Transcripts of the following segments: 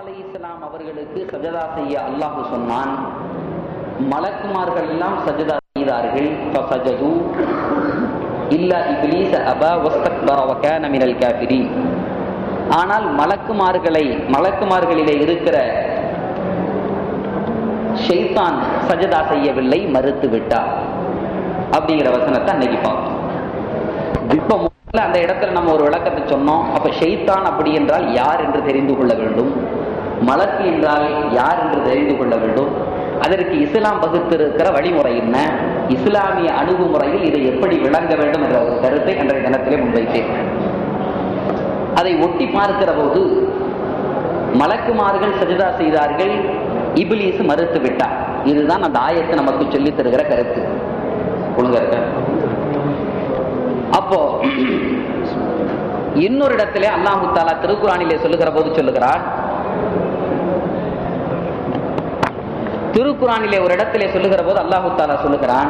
அலைஹிஸ்ஸலாம் அவர்களுக்கு சஜதா செய்ய அல்லாஹ் சொன்னான் மலக்குமார்கள் எல்லாம் சஜதா செய்தார்கள் ஃபசஜது இல்லா இப்லீஸ் அபா வஸ்தக்பர வகான மினல் காஃபிரீன் ஆனால் மலக்குமார்களை மலக்குமார்களிலே இருக்கிற ஷைத்தான் சஜதா செய்யவில்லை மறுத்து விட்டார் அப்படிங்கிற வசனத்தை அன்னைக்கு பார்த்தோம் இப்ப முதல்ல அந்த இடத்துல நம்ம ஒரு விளக்கத்தை சொன்னோம் அப்ப ஷைத்தான் அப்படி என்றால் யார் என்று தெரிந்து கொள்ள வேண்டும் மலக்கு என்றால் யார் என்று தெரிந்து கொள்ள வேண்டும் அதற்கு இஸ்லாம் வகுத்திருக்கிற வழிமுறை என்ன இஸ்லாமிய அணுகுமுறையில் இதை எப்படி விளங்க வேண்டும் என்ற ஒரு கருத்தை அன்றைய தினத்திலே முன்வைத்தேன் அதை ஒட்டி பார்க்கிற போது மலக்குமார்கள் சஜிதா செய்தார்கள் இபிலிஸ் மறுத்து விட்டார் இதுதான் அந்த ஆயத்தை நமக்கு சொல்லித் தருகிற கருத்து ஒழுங்கா இருக்க அப்போ இன்னொரு இடத்திலே அல்லாஹு தாலா திருக்குறானிலே சொல்லுகிற போது சொல்லுகிறான் திருக்குறானிலே ஒரு இடத்திலே சொல்லுகிற போது அல்லாஹு தாலா சொல்லுகிறான்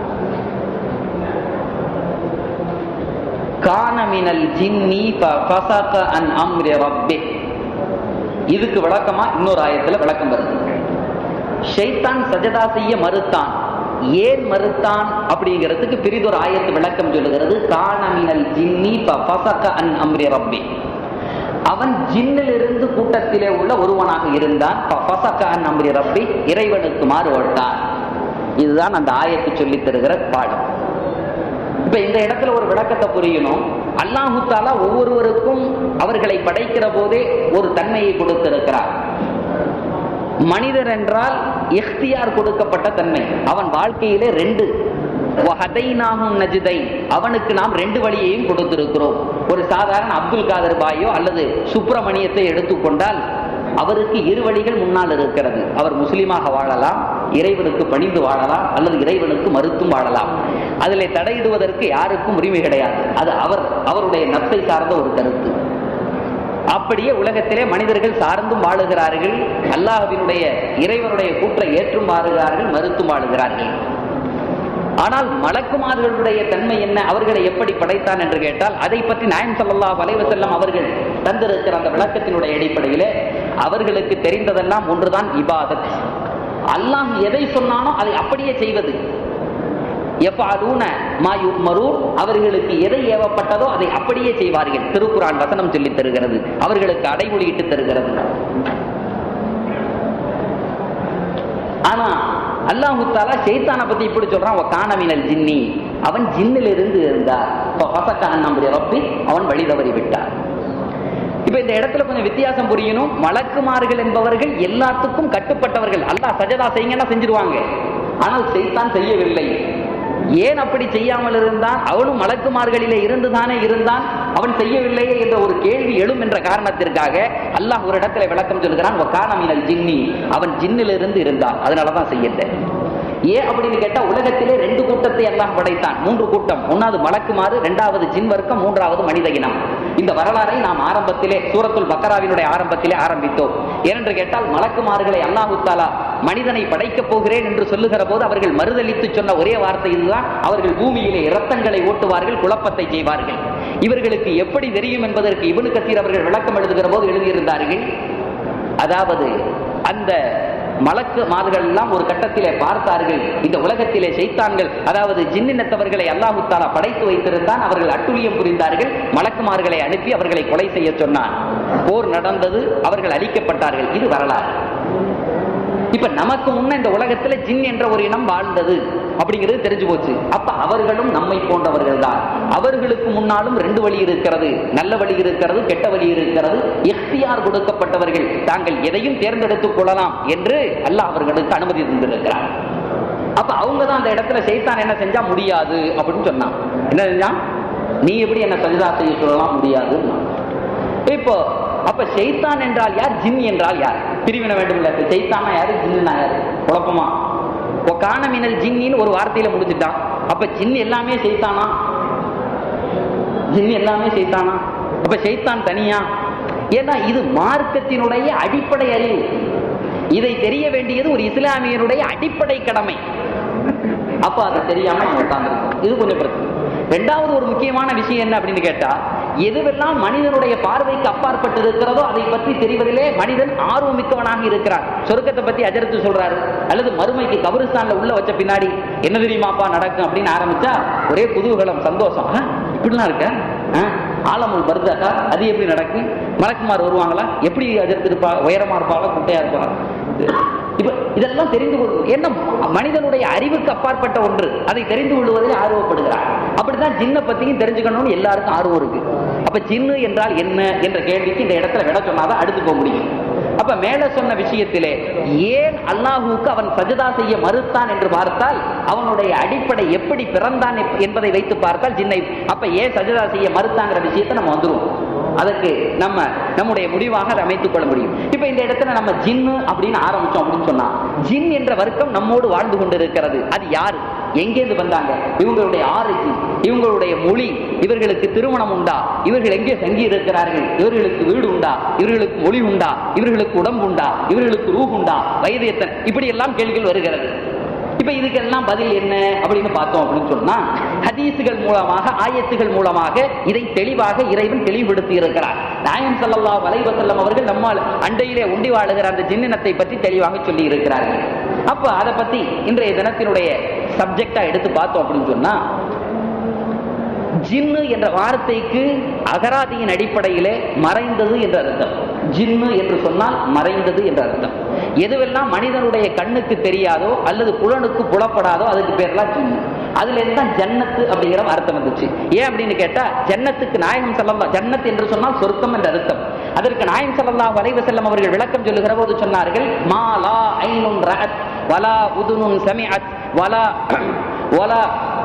கானமினல் ஜின்னி ஃபசக அன் அம்ரி ரப்பி இதுக்கு விளக்கமா இன்னொரு ஆயத்துல விளக்கம் வருது ஷைத்தான் சஜதா செய்ய மறுத்தான் ஏன் மறுத்தான் அப்படிங்கிறதுக்கு பிரிதொரு ஆயத்து விளக்கம் சொல்லுகிறது கானமினல் ஜின்னி ஃபசக அன் அம்ரி ரப்பி அவன் ஜின்னிலிருந்து கூட்டத்திலே உள்ள ஒருவனாக இருந்தான் ஃபசக அன் அம்ரி ரப்பி இறைவனுக்கு மாறுபட்டான் இதுதான் அந்த ஆயத்து சொல்லித் தருகிற பாடம் இப்ப இந்த இடத்துல ஒரு விளக்கத்தை புரியணும் அல்லாஹு தாலா ஒவ்வொருவருக்கும் அவர்களை படைக்கிற போதே ஒரு தன்மையை கொடுத்திருக்கிறார் மனிதர் என்றால் எஃப்தியார் கொடுக்கப்பட்ட தன்மை அவன் வாழ்க்கையிலே ரெண்டு நஜிதை அவனுக்கு நாம் ரெண்டு வழியையும் கொடுத்திருக்கிறோம் ஒரு சாதாரண அப்துல் காதர் பாயோ அல்லது சுப்பிரமணியத்தை எடுத்துக்கொண்டால் அவருக்கு இரு வழிகள் முன்னால் இருக்கிறது அவர் முஸ்லீமாக வாழலாம் இறைவனுக்கு பணிந்து வாழலாம் அல்லது இறைவனுக்கு மறுத்தும் வாழலாம் அதில் தடையிடுவதற்கு யாருக்கும் உரிமை கிடையாது அது அவர் அவருடைய நத்தை சார்ந்த ஒரு கருத்து அப்படியே உலகத்திலே மனிதர்கள் சார்ந்தும் வாழுகிறார்கள் அல்லாஹினுடைய இறைவனுடைய கூற்றை ஏற்றும் வாழுகிறார்கள் மறுத்தும் வாழுகிறார்கள் ஆனால் மலக்குமார்களுடைய தன்மை என்ன அவர்களை எப்படி படைத்தான் என்று கேட்டால் அதை பற்றி நாயம் சல்லா வலைவசல்லம் அவர்கள் தந்திருக்கிற அந்த விளக்கத்தினுடைய அடிப்படையிலே அவர்களுக்கு தெரிந்ததெல்லாம் ஒன்றுதான் இபாதத் அல்லாஹ் எதை சொன்னானோ அதை அப்படியே செய்வது அவர்களுக்கு எதை ஏவப்பட்டதோ அதை அப்படியே செய்வார்கள் திருக்குறான் வசனம் சொல்லி தருகிறது அவர்களுக்கு அடைமொழியிட்டு தருகிறது ஆனா அல்லாஹு தாலா ஷைத்தானை பத்தி இப்படி சொல்றான் காணமினல் ஜின்னி அவன் ஜின்னில் இருந்து இருந்தார் நம்முடைய ரப்பி அவன் வழி தவறி விட்டார் இப்ப இந்த இடத்துல கொஞ்சம் வித்தியாசம் புரியணும் மலக்குமார்கள் என்பவர்கள் எல்லாத்துக்கும் கட்டுப்பட்டவர்கள் அல்லாஹ் சஜதா செய்யுங்கன்னா செஞ்சிருவாங்க ஆனால் செய்தான் செய்யவில்லை ஏன் அப்படி செய்யாமல் இருந்தான் அவனும் மலக்குமார்களிலே இருந்துதானே இருந்தான் அவன் செய்யவில்லையே என்ற ஒரு கேள்வி எழும் என்ற காரணத்திற்காக அல்லாஹ் ஒரு இடத்துல விளக்கம் சொல்கிறான் காணமினல் ஜின்னி அவன் ஜின்னிலிருந்து இருந்தான் அதனாலதான் செய்யல ஏன் அப்படின்னு கேட்டா உலகத்திலே ரெண்டு கூட்டத்தை எல்லாம் படைத்தான் மூன்று கூட்டம் ஒன்னாவது மலக்குமாறு இரண்டாவது ஜின் வர்க்கம் மூன்றாவது மனித இனம் இந்த வரலாறை நாம் ஆரம்பத்திலே சூரத்துல் பக்கராவினுடைய ஆரம்பத்திலே ஆரம்பித்தோம் ஏனென்று கேட்டால் மலக்குமார்களை அல்லாஹு தாலா மனிதனை படைக்கப் போகிறேன் என்று சொல்லுகிற போது அவர்கள் மறுதளித்து சொன்ன ஒரே வார்த்தை இதுதான் அவர்கள் பூமியிலே இரத்தங்களை ஓட்டுவார்கள் குழப்பத்தை செய்வார்கள் இவர்களுக்கு எப்படி தெரியும் என்பதற்கு இவனு கத்தீர் அவர்கள் விளக்கம் எழுதுகிற போது எழுதியிருந்தார்கள் அதாவது அந்த மலக்கு மார்கள் எல்லாம் ஒரு கட்டத்திலே பார்த்தார்கள் இந்த உலகத்திலே செய்தான்கள் அதாவது ஜின்னினத்தவர்களை அல்லாஹு தாலா படைத்து வைத்திருந்தான் அவர்கள் அட்டுழியம் புரிந்தார்கள் மலக்குமார்களை அனுப்பி அவர்களை கொலை செய்ய சொன்னான் போர் நடந்தது அவர்கள் அழிக்கப்பட்டார்கள் இது வரலாறு இப்ப நமக்கு முன்ன இந்த உலகத்துல ஜின் என்ற ஒரு இனம் வாழ்ந்தது அப்படிங்கிறது தெரிஞ்சு போச்சு அப்ப அவர்களும் நம்மை போன்றவர்கள் தான் அவர்களுக்கு முன்னாலும் ரெண்டு வழி இருக்கிறது நல்ல வழி இருக்கிறது கெட்ட வழி இருக்கிறது எஃப்தியார் கொடுக்கப்பட்டவர்கள் தாங்கள் எதையும் தேர்ந்தெடுத்துக் கொள்ளலாம் என்று அல்லாஹ் அவர்களுக்கு அனுமதி தந்திருக்கிறார் அப்ப அவங்க தான் அந்த இடத்துல செய்தான் என்ன செஞ்சா முடியாது அப்படின்னு சொன்னான் என்ன செஞ்சான் நீ எப்படி என்ன சஜிதா செய்ய சொல்லலாம் முடியாது இப்போ அப்ப செய்தான் என்றால் யார் ஜின் என்றால் யார் பிரிவின வேண்டும் இல்ல செய்தானா யாரு ஜின்னா யாரு குழப்பமா காணமினல் ஜின்னின்னு ஒரு வார்த்தையில முடிஞ்சுட்டான் அப்ப ஜின் எல்லாமே செய்தானா ஜின் எல்லாமே செய்தானா அப்ப செய்தான் தனியா ஏன்னா இது மார்க்கத்தினுடைய அடிப்படை அறிவு இதை தெரிய வேண்டியது ஒரு இஸ்லாமியனுடைய அடிப்படை கடமை அப்ப அது தெரியாம நம்ம உட்கார்ந்துருக்கோம் இது கொஞ்சம் பிரச்சனை ரெண்டாவது ஒரு முக்கியமான விஷயம் என்ன அப்படின்னு கேட்டா எதுவெல்லாம் மனிதனுடைய பார்வைக்கு அப்பாற்பட்டு இருக்கிறதோ அதை பற்றி தெரிவதிலே மனிதன் ஆர்வமிக்கவனாக இருக்கிறான் சொர்க்கத்தை பத்தி அஜரத்து சொல்றாரு அல்லது மறுமைக்கு கபரிஸ்தான்ல உள்ள வச்ச பின்னாடி என்ன தெரியுமாப்பா நடக்கும் அப்படின்னு ஆரம்பிச்சா ஒரே குதூகலம் சந்தோஷம் ஆ, இப்படிலாம் இருக்க ஆ, ஆலமுல் பர்தாக்கா அது எப்படி நடக்கும் மலக்குமார் வருவாங்களா எப்படி அஜரத்து இருப்பா உயரமா இருப்பாங்களா குட்டையா இருப்பாங்க இப்ப இதெல்லாம் தெரிந்து கொள்வது என்ன மனிதனுடைய அறிவுக்கு அப்பாற்பட்ட ஒன்று அதை தெரிந்து கொள்வதில் ஆர்வப்படுகிறார் அப்படித்தான் ஜின்ன பத்தியும் தெரிஞ்சுக்கணும்னு எல்லாருக்கும் ஆர்வம் இருக்கு அப்ப ஜின்னு என்றால் என்ன என்ற கேள்விக்கு இந்த இடத்துல விட சொன்னாதான் அடுத்து போக முடியும் அப்ப மேல சொன்ன விஷயத்திலே ஏன் அல்லாஹுவுக்கு அவன் சஜதா செய்ய மறுத்தான் என்று பார்த்தால் அவனுடைய அடிப்படை எப்படி பிறந்தான் என்பதை வைத்து பார்த்தால் ஜின்னை அப்ப ஏன் சஜதா செய்ய மறுத்தாங்கிற விஷயத்தை நம்ம வந்துருவோம் அதற்கு நம்ம நம்முடைய முடிவாக அதை அமைத்துக் கொள்ள முடியும் இப்ப இந்த இடத்துல நம்ம ஜின்னு அப்படின்னு ஆரம்பிச்சோம் அப்படின்னு சொன்னா ஜின் என்ற வர்க்கம் நம்மோடு வாழ்ந்து கொண்டிருக்கிறது அது யாரு எங்கேருந்து வந்தாங்க இவங்களுடைய ஆரிஜின் இவங்களுடைய மொழி இவர்களுக்கு திருமணம் உண்டா இவர்கள் எங்கே தங்கி இருக்கிறார்கள் இவர்களுக்கு வீடு உண்டா இவர்களுக்கு மொழி உண்டா இவர்களுக்கு உடம்பு உண்டா இவர்களுக்கு ரூ உண்டா வயது எத்தனை இப்படி எல்லாம் கேள்விகள் வருகிறது இப்ப இதுக்கெல்லாம் பதில் என்ன அப்படின்னு பார்த்தோம் அப்படின்னு சொன்னா ஹதீசுகள் மூலமாக ஆயத்துகள் மூலமாக இதை தெளிவாக இறைவன் தெளிவுபடுத்தி இருக்கிறார் நாயம் ஸல்லல்லாஹு அலைஹி வஸல்லம் அவர்கள் நம்மால் அண்டையிலே உண்டி வாழுகிற அந்த ஜின்னினத்தை பற்றி தெளிவாக சொல்லி இருக்கிறார்கள் அப்ப அதை பத்தி இன்றைய தினத்தினுடைய சப்ஜெக்டா எடுத்து பார்த்தோம் அப்படின்னு சொன்னா ஜின்னு என்ற வார்த்தைக்கு அகராதியின் அடிப்படையிலே மறைந்தது என்ற அர்த்தம் ஜின்னு என்று சொன்னால் மறைந்தது என்ற அர்த்தம் எதுவெல்லாம் மனிதனுடைய கண்ணுக்கு தெரியாதோ அல்லது புலனுக்கு புலப்படாதோ அதுக்கு பேர்லாம் ஜின்னு அதுல இருந்து தான் ஜன்னத்து அப்படிங்கிற அர்த்தம் வந்துச்சு ஏன் அப்படின்னு கேட்டா ஜன்னத்துக்கு நாயகம் செல்லலாம் ஜன்னத் என்று சொன்னால் சொர்க்கம் என்ற அர்த்தம் அதற்கு நாயகம் செல்லலாம் வரைவு செல்லம் அவர்கள் விளக்கம் சொல்லுகிற போது சொன்னார்கள் மாலா ஐனுன் ரஅத் வலா உதுனுன் சமிஅத் வலா வலா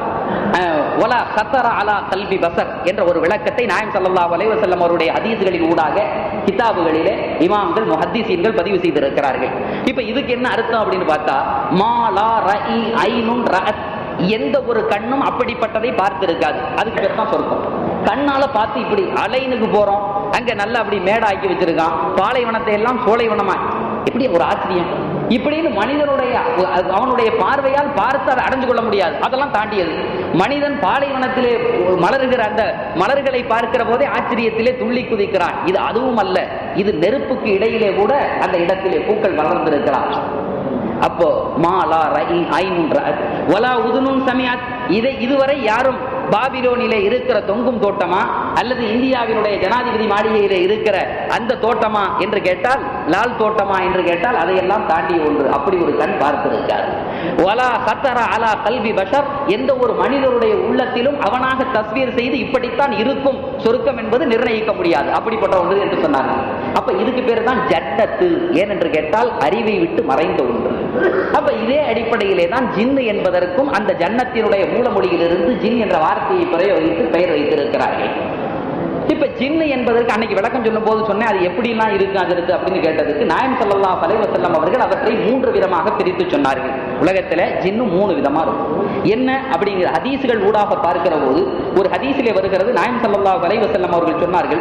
ஒலா கத்தர அலா கல்வி பசர் என்ற ஒரு விளக்கத்தை நாயம் ஸல்லல்லாஹு அலைஹி வஸல்லம் அவருடைய ஹதீஸ்களின் ஊடாக கிதாபுகளிலே இமாம்கள் முஹத்திஸீன்கள் பதிவு செய்திருக்கிறார்கள் இப்ப இதுக்கு என்ன அர்த்தம் அப்படின்னு பார்த்தா மா லா ரஇ ஐனுன் ரஅத் எந்த ஒரு கண்ணும் அப்படிப்பட்டதை பார்த்திருக்காது அதுக்கு பேர் தான் சொர்க்கம் கண்ணால பார்த்து இப்படி அலைனுக்கு போறோம் அங்க நல்லா அப்படி மேடாக்கி வச்சிருக்கான் பாலைவனத்தை எல்லாம் சோலைவனமா எப்படி ஒரு ஆச்சரியம் இப்படின்னு மனிதனுடைய அவனுடைய பார்வையால் பார்த்து அதை அடைஞ்சு கொள்ள முடியாது அதெல்லாம் தாண்டியது மனிதன் பாலைவனத்திலே மலருகிற அந்த மலர்களை பார்க்கிற போதே ஆச்சரியத்திலே துள்ளி குதிக்கிறான் இது அதுவும் அல்ல இது நெருப்புக்கு இடையிலே கூட அந்த இடத்திலே பூக்கள் வளர்ந்திருக்கிறான் அப்போ மாலா ரஇ ஐனுன் ரஅத் வலா உதுனுன் சமியாத் இதை இதுவரை யாரும் பாபிலோனிலே இருக்கிற தொங்கும் தோட்டமா அல்லது இந்தியாவினுடைய ஜனாதிபதி மாளிகையிலே இருக்கிற அந்த தோட்டமா என்று கேட்டால் லால் தோட்டமா என்று கேட்டால் அதையெல்லாம் தாண்டி ஒன்று அப்படி ஒரு கண் பார்த்திருக்கார் வலா சத்தர அலா கல்வி பஷர் எந்த ஒரு மனிதனுடைய உள்ளத்திலும் அவனாக தஸ்வீர் செய்து இப்படித்தான் இருக்கும் சொருக்கம் என்பது நிர்ணயிக்க முடியாது அப்படிப்பட்ட ஒன்று என்று சொன்னார்கள் அப்ப இதுக்கு பேர் தான் ஜட்டத்து ஏனென்று கேட்டால் அறிவை விட்டு மறைந்த ஒன்று அப்ப இதே அடிப்படையிலே தான் ஜின்னு என்பதற்கும் அந்த ஜன்னத்தினுடைய மூலமொழியிலிருந்து ஜின் என்ற வார்த்தையை பிரயோகித்து பெயர் வைத்திருக்கிறார்கள் இப்ப ஜின்னு என்பதற்கு அன்னைக்கு விளக்கம் சொல்லும் போது சொன்னேன் அது எப்படிலாம் இருக்கு அது இருக்கு அப்படின்னு கேட்டதுக்கு நாயம் ஸல்லல்லாஹு அலைஹி வஸல்லம் அவர்கள் அவற்றை மூன்று விதமாக பிரித்து சொன்னார்கள் உலகத்துல ஜின்னு மூணு விதமா இருக்கும் என்ன அப்படிங்கிற ஹதீசுகள் ஊடாக பார்க்கிற போது ஒரு ஹதீஸிலே வருகிறது நாயம் ஸல்லல்லாஹு அலைஹி வஸல்லம் அவர்கள் சொன்னார்கள்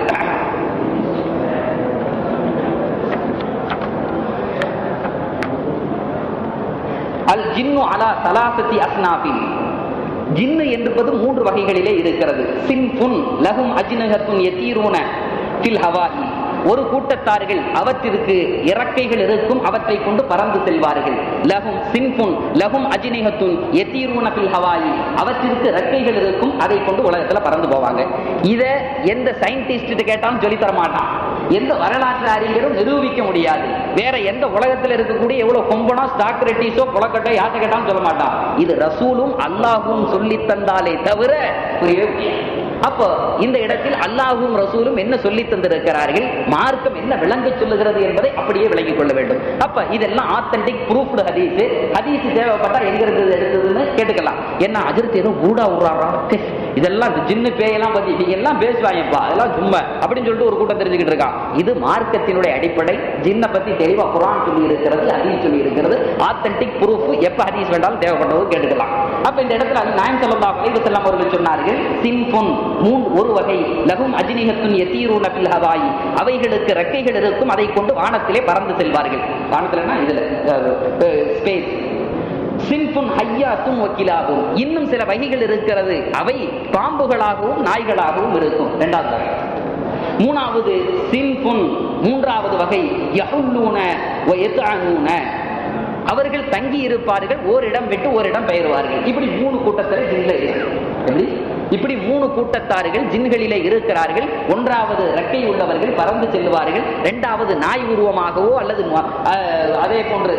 அல் ஜின்னு அலா சலாசத்தி அஸ்னாபின் ஜின்னு என்பது மூன்று வகைகளிலே இருக்கிறது சின்புன் லஹும் அஜ்னஹத்துன் யதீரூன ஃபில் ஹவாஇ ஒரு கூட்டத்தார்கள் அவற்றிற்கு இறக்கைகள் இருக்கும் அவற்றை கொண்டு பறந்து செல்வார்கள் லஹும் சின்புன் லஹும் அஜினிகத்துன் எத்தீரூன பில் ஹவாயி அவற்றிற்கு இறக்கைகள் இருக்கும் அதை கொண்டு உலகத்துல பறந்து போவாங்க இத எந்த சயின்டிஸ்ட் கேட்டாலும் சொல்லி தர மாட்டான் எந்த வரலாற்று அறிஞரும் நிரூபிக்க முடியாது வேற எந்த உலகத்தில் இருக்கக்கூடிய எவ்வளவு கொம்பனோ ஸ்டாக்ரெட்டிஸோ புலக்கட்டோ யார்கிட்ட கேட்டாலும் சொல்ல மாட்டான் இது ரசூலும் அல்லாஹும் சொல்லி தந்தாலே தவிர புரியவே முடியாது அப்போ இந்த இடத்தில் அல்லாஹும் ரசூலும் என்ன சொல்லி தந்திருக்கிறார்கள் மார்க்கம் என்ன விளங்க சொல்லுகிறது என்பதை அப்படியே விளங்கிக் கொள்ள வேண்டும் அப்ப இதெல்லாம் ஆத்தன்டிக் ப்ரூஃப்டு ஹதீஸ் ஹதீஸ் தேவைப்பட்டா எங்க இருந்தது எடுத்ததுன்னு கேட்டுக்கலாம் என்ன அஜிரத் ஏதோ ஊடா விடுறாரா இதெல்லாம் இந்த ஜின்னு பேயெல்லாம் பத்தி நீங்க எல்லாம் பேசுவாங்கப்பா அதெல்லாம் சும்மா அப்படின்னு சொல்லிட்டு ஒரு கூட்டம் தெரிஞ்சுக்கிட்டு இருக்கான் இது மார்க்கத்தினுடைய அடிப்படை ஜின்னை பத்தி தெளிவா குரான் சொல்லி இருக்கிறது ஹதீஸ் சொல்லி இருக்கிறது ஆத்தன்டிக் ப்ரூஃப் எப்ப ஹதீஸ் வேண்டாலும் தேவைப்பட்டது கேட்டுக்கலாம் அப்ப இந்த இடத்துல அது நாயம் ஸல்லல்லாஹு அலைஹி வஸல்லம் அவர்கள் சொன்னார்கள் சின்புன் மூன்று ஒரு வகை லகும் அஜினிகத்துன் எத்தீரூன பில் ஹவாயி அவைகளுக்கு ரெக்கைகள் இருக்கும் அதை கொண்டு வானத்திலே பறந்து செல்வார்கள் வானத்திலனா இதுல ஸ்பேஸ் சின்புன் ஹையாத்தும் வக்கிலாகும் இன்னும் சில வகைகள் இருக்கிறது அவை பாம்புகளாகவும் நாய்களாகவும் இருக்கும் இரண்டாவது வகை மூணாவது சின்புன் மூன்றாவது வகை யஹுல்லூன வ யத்அனூன அவர்கள் தங்கி இருப்பார்கள் ஓரிடம் விட்டு ஓரிடம் பெயருவார்கள் இப்படி மூணு கூட்டத்தில் ஜின்ல இருக்கு எப்படி இப்படி மூணு கூட்டத்தார்கள் ஜின்களிலே இருக்கிறார்கள் ஒன்றாவது ரெக்கை உள்ளவர்கள் பறந்து செல்வார்கள் இரண்டாவது நாய் உருவமாகவோ அல்லது அஹ், அதே போன்று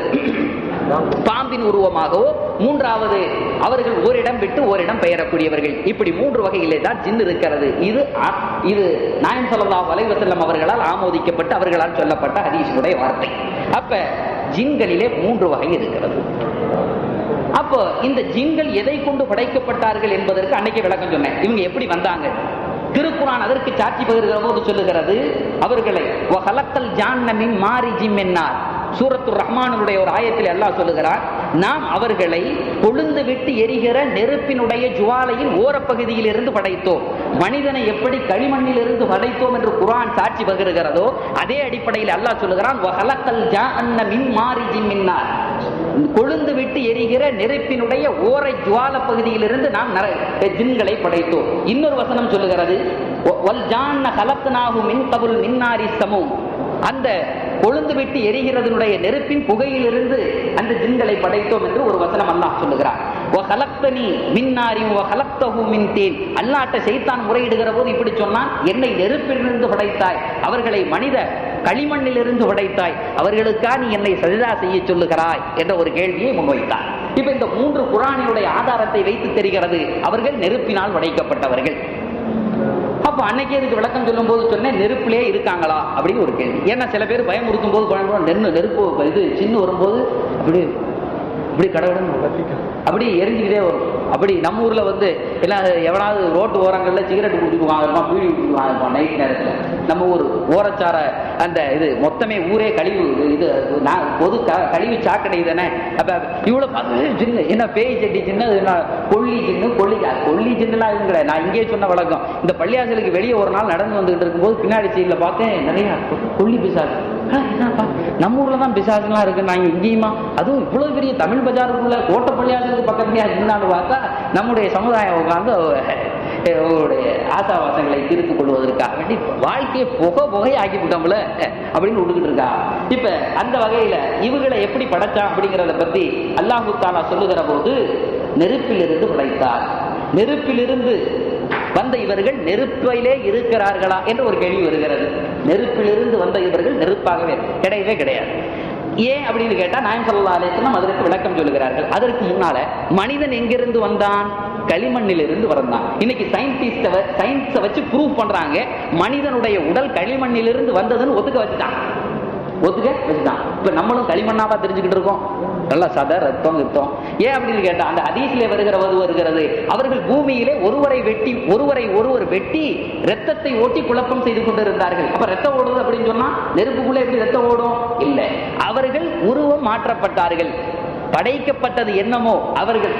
பாம்பின் உருவமாகவோ மூன்றாவது அவர்கள் ஓரிடம் விட்டு ஓரிடம் பெயரக்கூடியவர்கள் இப்படி மூன்று வகையிலே தான் ஜின் இருக்கிறது இது அ- இது நாயம் ஸல்லல்லாஹு அலைஹி வஸல்லம் அவர்களால் ஆமோதிக்கப்பட்டு அவர்களால் சொல்லப்பட்ட ஹதீஸுடைய வார்த்தை அப்ப ஜின்களிலே மூன்று வகை இருக்கிறது அப்போ இந்த ஜின்கள் எதை கொண்டு படைக்கப்பட்டார்கள் என்பதற்கு அன்னைக்கு விளக்கம் சொன்னேன் இவங்க எப்படி வந்தாங்க திருக்குறான் அதற்கு சாட்சி பகிர்கிற போது சொல்லுகிறது அவர்களை வஹலக்கல் ஜான்னமின் மாரிஜிம் என்னார் சூரத்து ரஹ்மானுடைய ஒரு ஆயத்தில் அல்லாஹ் சொல்லுகிறார் நாம் அவர்களை கொழுந்து விட்டு எரிகிற நெருப்பினுடைய ஜுவாலையின் ஓரப்பகுதியில் இருந்து படைத்தோம் மனிதனை எப்படி களிமண்ணில் இருந்து படைத்தோம் என்று குர்ஆன் சாட்சி பகிர்கிறதோ அதே அடிப்படையில் அல்லாஹ் சொல்லுகிறான் வஹலக்கல் ஜாஅன்ன மின் மாரிஜின் மின்னார் கொழுந்து விட்டு எரிகிற நெருப்பினுடைய ஓரை ஜுவால பகுதியிலிருந்து நாம் நர- ஜின்களை படைத்தோம் இன்னொரு வசனம் சொல்லுகிறது "வ- வல் ஜான்ன கலப்னாஹு மின் கபுல் மின்னாரி சமூம் அந்த கொழுந்து விட்டு எரிகிறதனுடைய நெருப்பின் புகையிலிருந்து அந்த ஜின்களை படைத்தோம் என்று ஒரு வசனம் அல்லாஹ் சொல்லுகிறார் "வ கலக்தனி மின்னாரி வ கலக்தஹு மின் தேன் அல்லாட்ட சைத்தான் முறையிடுகிற போது இப்படி சொன்னான் என்னை நெருப்பிலிருந்து படைத்தாய் அவர்களை மனித களிமண்ணிலிருந்து படைத்தாய் அவர்களுக்கா நீ என்னை சஜிதா செய்ய சொல்லுகிறாய் என்ற ஒரு கேள்வியை முன்வைத்தார் இப்ப இந்த மூன்று குரானினுடைய ஆதாரத்தை வைத்து தெரிகிறது அவர்கள் நெருப்பினால் படைக்கப்பட்டவர்கள் அப்ப அன்னைக்கு இதுக்கு விளக்கம் சொல்லும் போது சொன்னேன் நெருப்பிலே இருக்காங்களா அப்படின்னு ஒரு கேள்வி ஏன்னா சில பேர் பயமுறுத்தும் போது பயன்படும் நெருப்பு நெருப்பு இது சின்ன வரும்போது அப்படி இப்படி கடவுடன் அப்படி எரிஞ்சுக்கிட்டே வரும் அப்படி நம்ம ஊர்ல வந்து எல்லாம் எவனாவது ரோட்டு ஓரங்கள்ல சிகரெட் குடிச்சிட்டு வாங்கிருப்பான் பீடி குடிச்சிட்டு வாங்கிருப்பான் நைட் நேரத்துல நம்ம ஊர் ஓரச்சார அந்த இது மொத்தமே ஊரே கழிவு இது- இது நான் பொது க- கழிவு சாக்கடை தானே அப்ப இவ்வளவு பார்த்து சின்ன என்ன பேய் செட்டி சின்ன இது என்ன கொல்லி சின்ன கொல்லி அது கொல்லி சின்னலாம் இதுங்கிற நான் இங்கேயே சொன்ன வழக்கம் இந்த பள்ளியாசலுக்கு வெளியே ஒரு நாள் நடந்து வந்துகிட்டு இருக்கும்போது பின்னாடி சீட்ல பார்த்தேன் நிறைய கொல்லி பிசாசு ஆ, என்னப்பா நம்ம ஊர்ல தான் பிசாசுலாம் இருக்கு நாங்க இங்கேயுமா அதுவும் இவ்வளவு பெரிய தமிழ் பஜாருக்குள்ள கோட்டை பள்ளியாசலுக்கு பக்கத்துலயா இருந்தான்னு பார்த்தா நம்முடைய சமுதாயம் உட்கார்ந்து அஹ், அவருடைய ஆசாவாசங்களை தீர்த்து கொள்வதற்காக வேண்டி வாழ்க்கையை புகை புகை ஆக்கி விட்டோம்ல அப்படின்னு விட்டுக்கிட்டு இருக்கா இப்ப அந்த வகையில இவங்களை எப்படி படைச்சா அப்படிங்கறத பத்தி அல்லாஹு தாலா சொல்லுகிற போது நெருப்பிலிருந்து படைத்தார் நெருப்பிலிருந்து வந்த இவர்கள் நெருப்பிலே இருக்கிறார்களா என்று ஒரு கேள்வி வருகிறது நெருப்பிலிருந்து வந்த இவர்கள் நெருப்பாகவே கிடையவே கிடையாது ஏன் அப்படின்னு கேட்டா நாயம் சொல்லா அலேசனம் அதற்கு விளக்கம் சொல்லுகிறார்கள் அதற்கு முன்னால மனிதன் எங்கிருந்து வந்தான் களிமண்ணிலிருந்து வந்தான் இன்னைக்கு சயின்டிஸ்ட சயின்ஸை வச்சு ப்ரூவ் பண்றாங்க மனிதனுடைய உடல் களிமண்ணிலிருந்து வந்ததுன்னு ஒத்துக்க வச்சுட்டான் ஒத்துக்க வச்சுட்டான் இப்ப நம்மளும் களிமண்ணாவா தெரிஞ்சுக்கிட்டு இருக்கோம் நல்லா சத ரத்தம் கித்தம் ஏன் அப்படின்னு கேட்டா அந்த ஹதீஸ்ல வருகிறது வருகிறது அவர்கள் பூமியிலே ஒருவரை வெட்டி ஒருவரை ஒருவர் வெட்டி ரத்தத்தை ஓட்டி குழப்பம் செய்து கொண்டிருந்தார்கள் அப்ப ரத்தம் ஓடுது அப்படின்னு சொன்னா நெருப்புக்குள்ள எப்படி ரத்தம் ஓடும் இல்ல அவர்கள் உருவம் மாற்றப்பட்டார்கள் படைக்கப்பட்டது என்னமோ அவர்கள்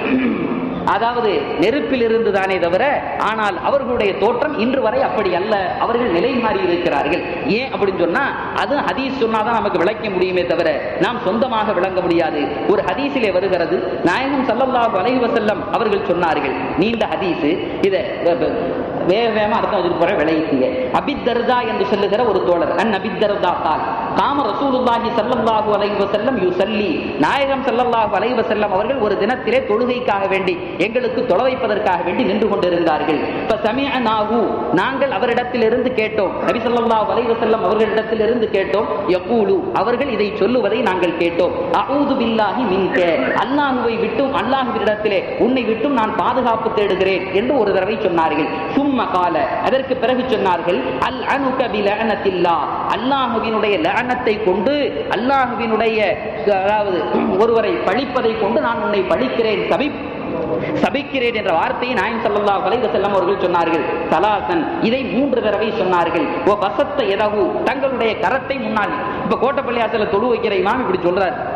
அதாவது நெருப்பில் இருந்து தானே தவிர ஆனால் அவர்களுடைய தோற்றம் இன்று வரை அப்படி அல்ல அவர்கள் நிலை மாறி இருக்கிறார்கள் ஏன் அப்படின்னு சொன்னா அது ஹதீஸ் சொன்னாதான் நமக்கு விளக்க முடியுமே தவிர நாம் சொந்தமாக விளங்க முடியாது ஒரு ஹதீஸிலே வருகிறது நாயகம் ஸல்லல்லாஹு அலைஹி வஸல்லம் அவர்கள் சொன்னார்கள் நீண்ட ஹதீஸ் இத வ- வ- வேக வேகமா அர்த்தம் வச்சுட்டு போற விளையிட்டீங்க அபித்தர்தா என்று சொல்லுகிற ஒரு தோழர் அன் அபித்தர்தா கால் காம ரசூலுல்லாஹி ஸல்லல்லாஹு அலைஹி வஸல்லம் யுஸல்லி நாயகம் ஸல்லல்லாஹு அலைஹி வஸல்லம் அவர்கள் ஒரு தினத்திலே தொழுகைக்காக வேண்டி எங்களுக்கு தொலை வைப்பதற்காக வேண்டி நின்று கொண்டிருந்தார்கள் இப்ப சமிஅனாஹு நாங்கள் அவரிடத்திலிருந்து கேட்டோம் நபி ஸல்லல்லாஹு அலைஹி வஸல்லம் அவர்களிடத்திலிருந்து கேட்டோம் யகூலு அவர்கள் இதை சொல்லுவதை நாங்கள் கேட்டோம் அஊது பில்லாஹி மின்க அல்லாஹ்வை விட்டும் அல்லாஹ்விடத்திலே உன்னை விட்டும் நான் பாதுகாப்பு தேடுகிறேன் என்று ஒரு தடவை சொன்னார்கள் சும்ம கால அதற்கு பிறகு சொன்னார்கள் அல் அனுக பிலஅனத்தில்லா அல்லாஹ்வினுடைய லஅனத்தை கொண்டு அல்லாஹ்வினுடைய அதாவது ஒருவரை பழிப்பதை கொண்டு நான் உன்னை பழிக்கிறேன் சபி சபிக்கிறேன் என்ற வார்த்தையை நாயம் ஸல்லல்லாஹு அலைஹி வஸல்லம் அவர்கள் சொன்னார்கள் சலாசன் இதை மூன்று தடவை சொன்னார்கள் ஓ வசத்த எதகு தங்களுடைய கரத்தை முன்னால் இப்ப கோட்டப்பள்ளியாசல தொழு வைக்கிற இமாம் இப்படி சொல்றார்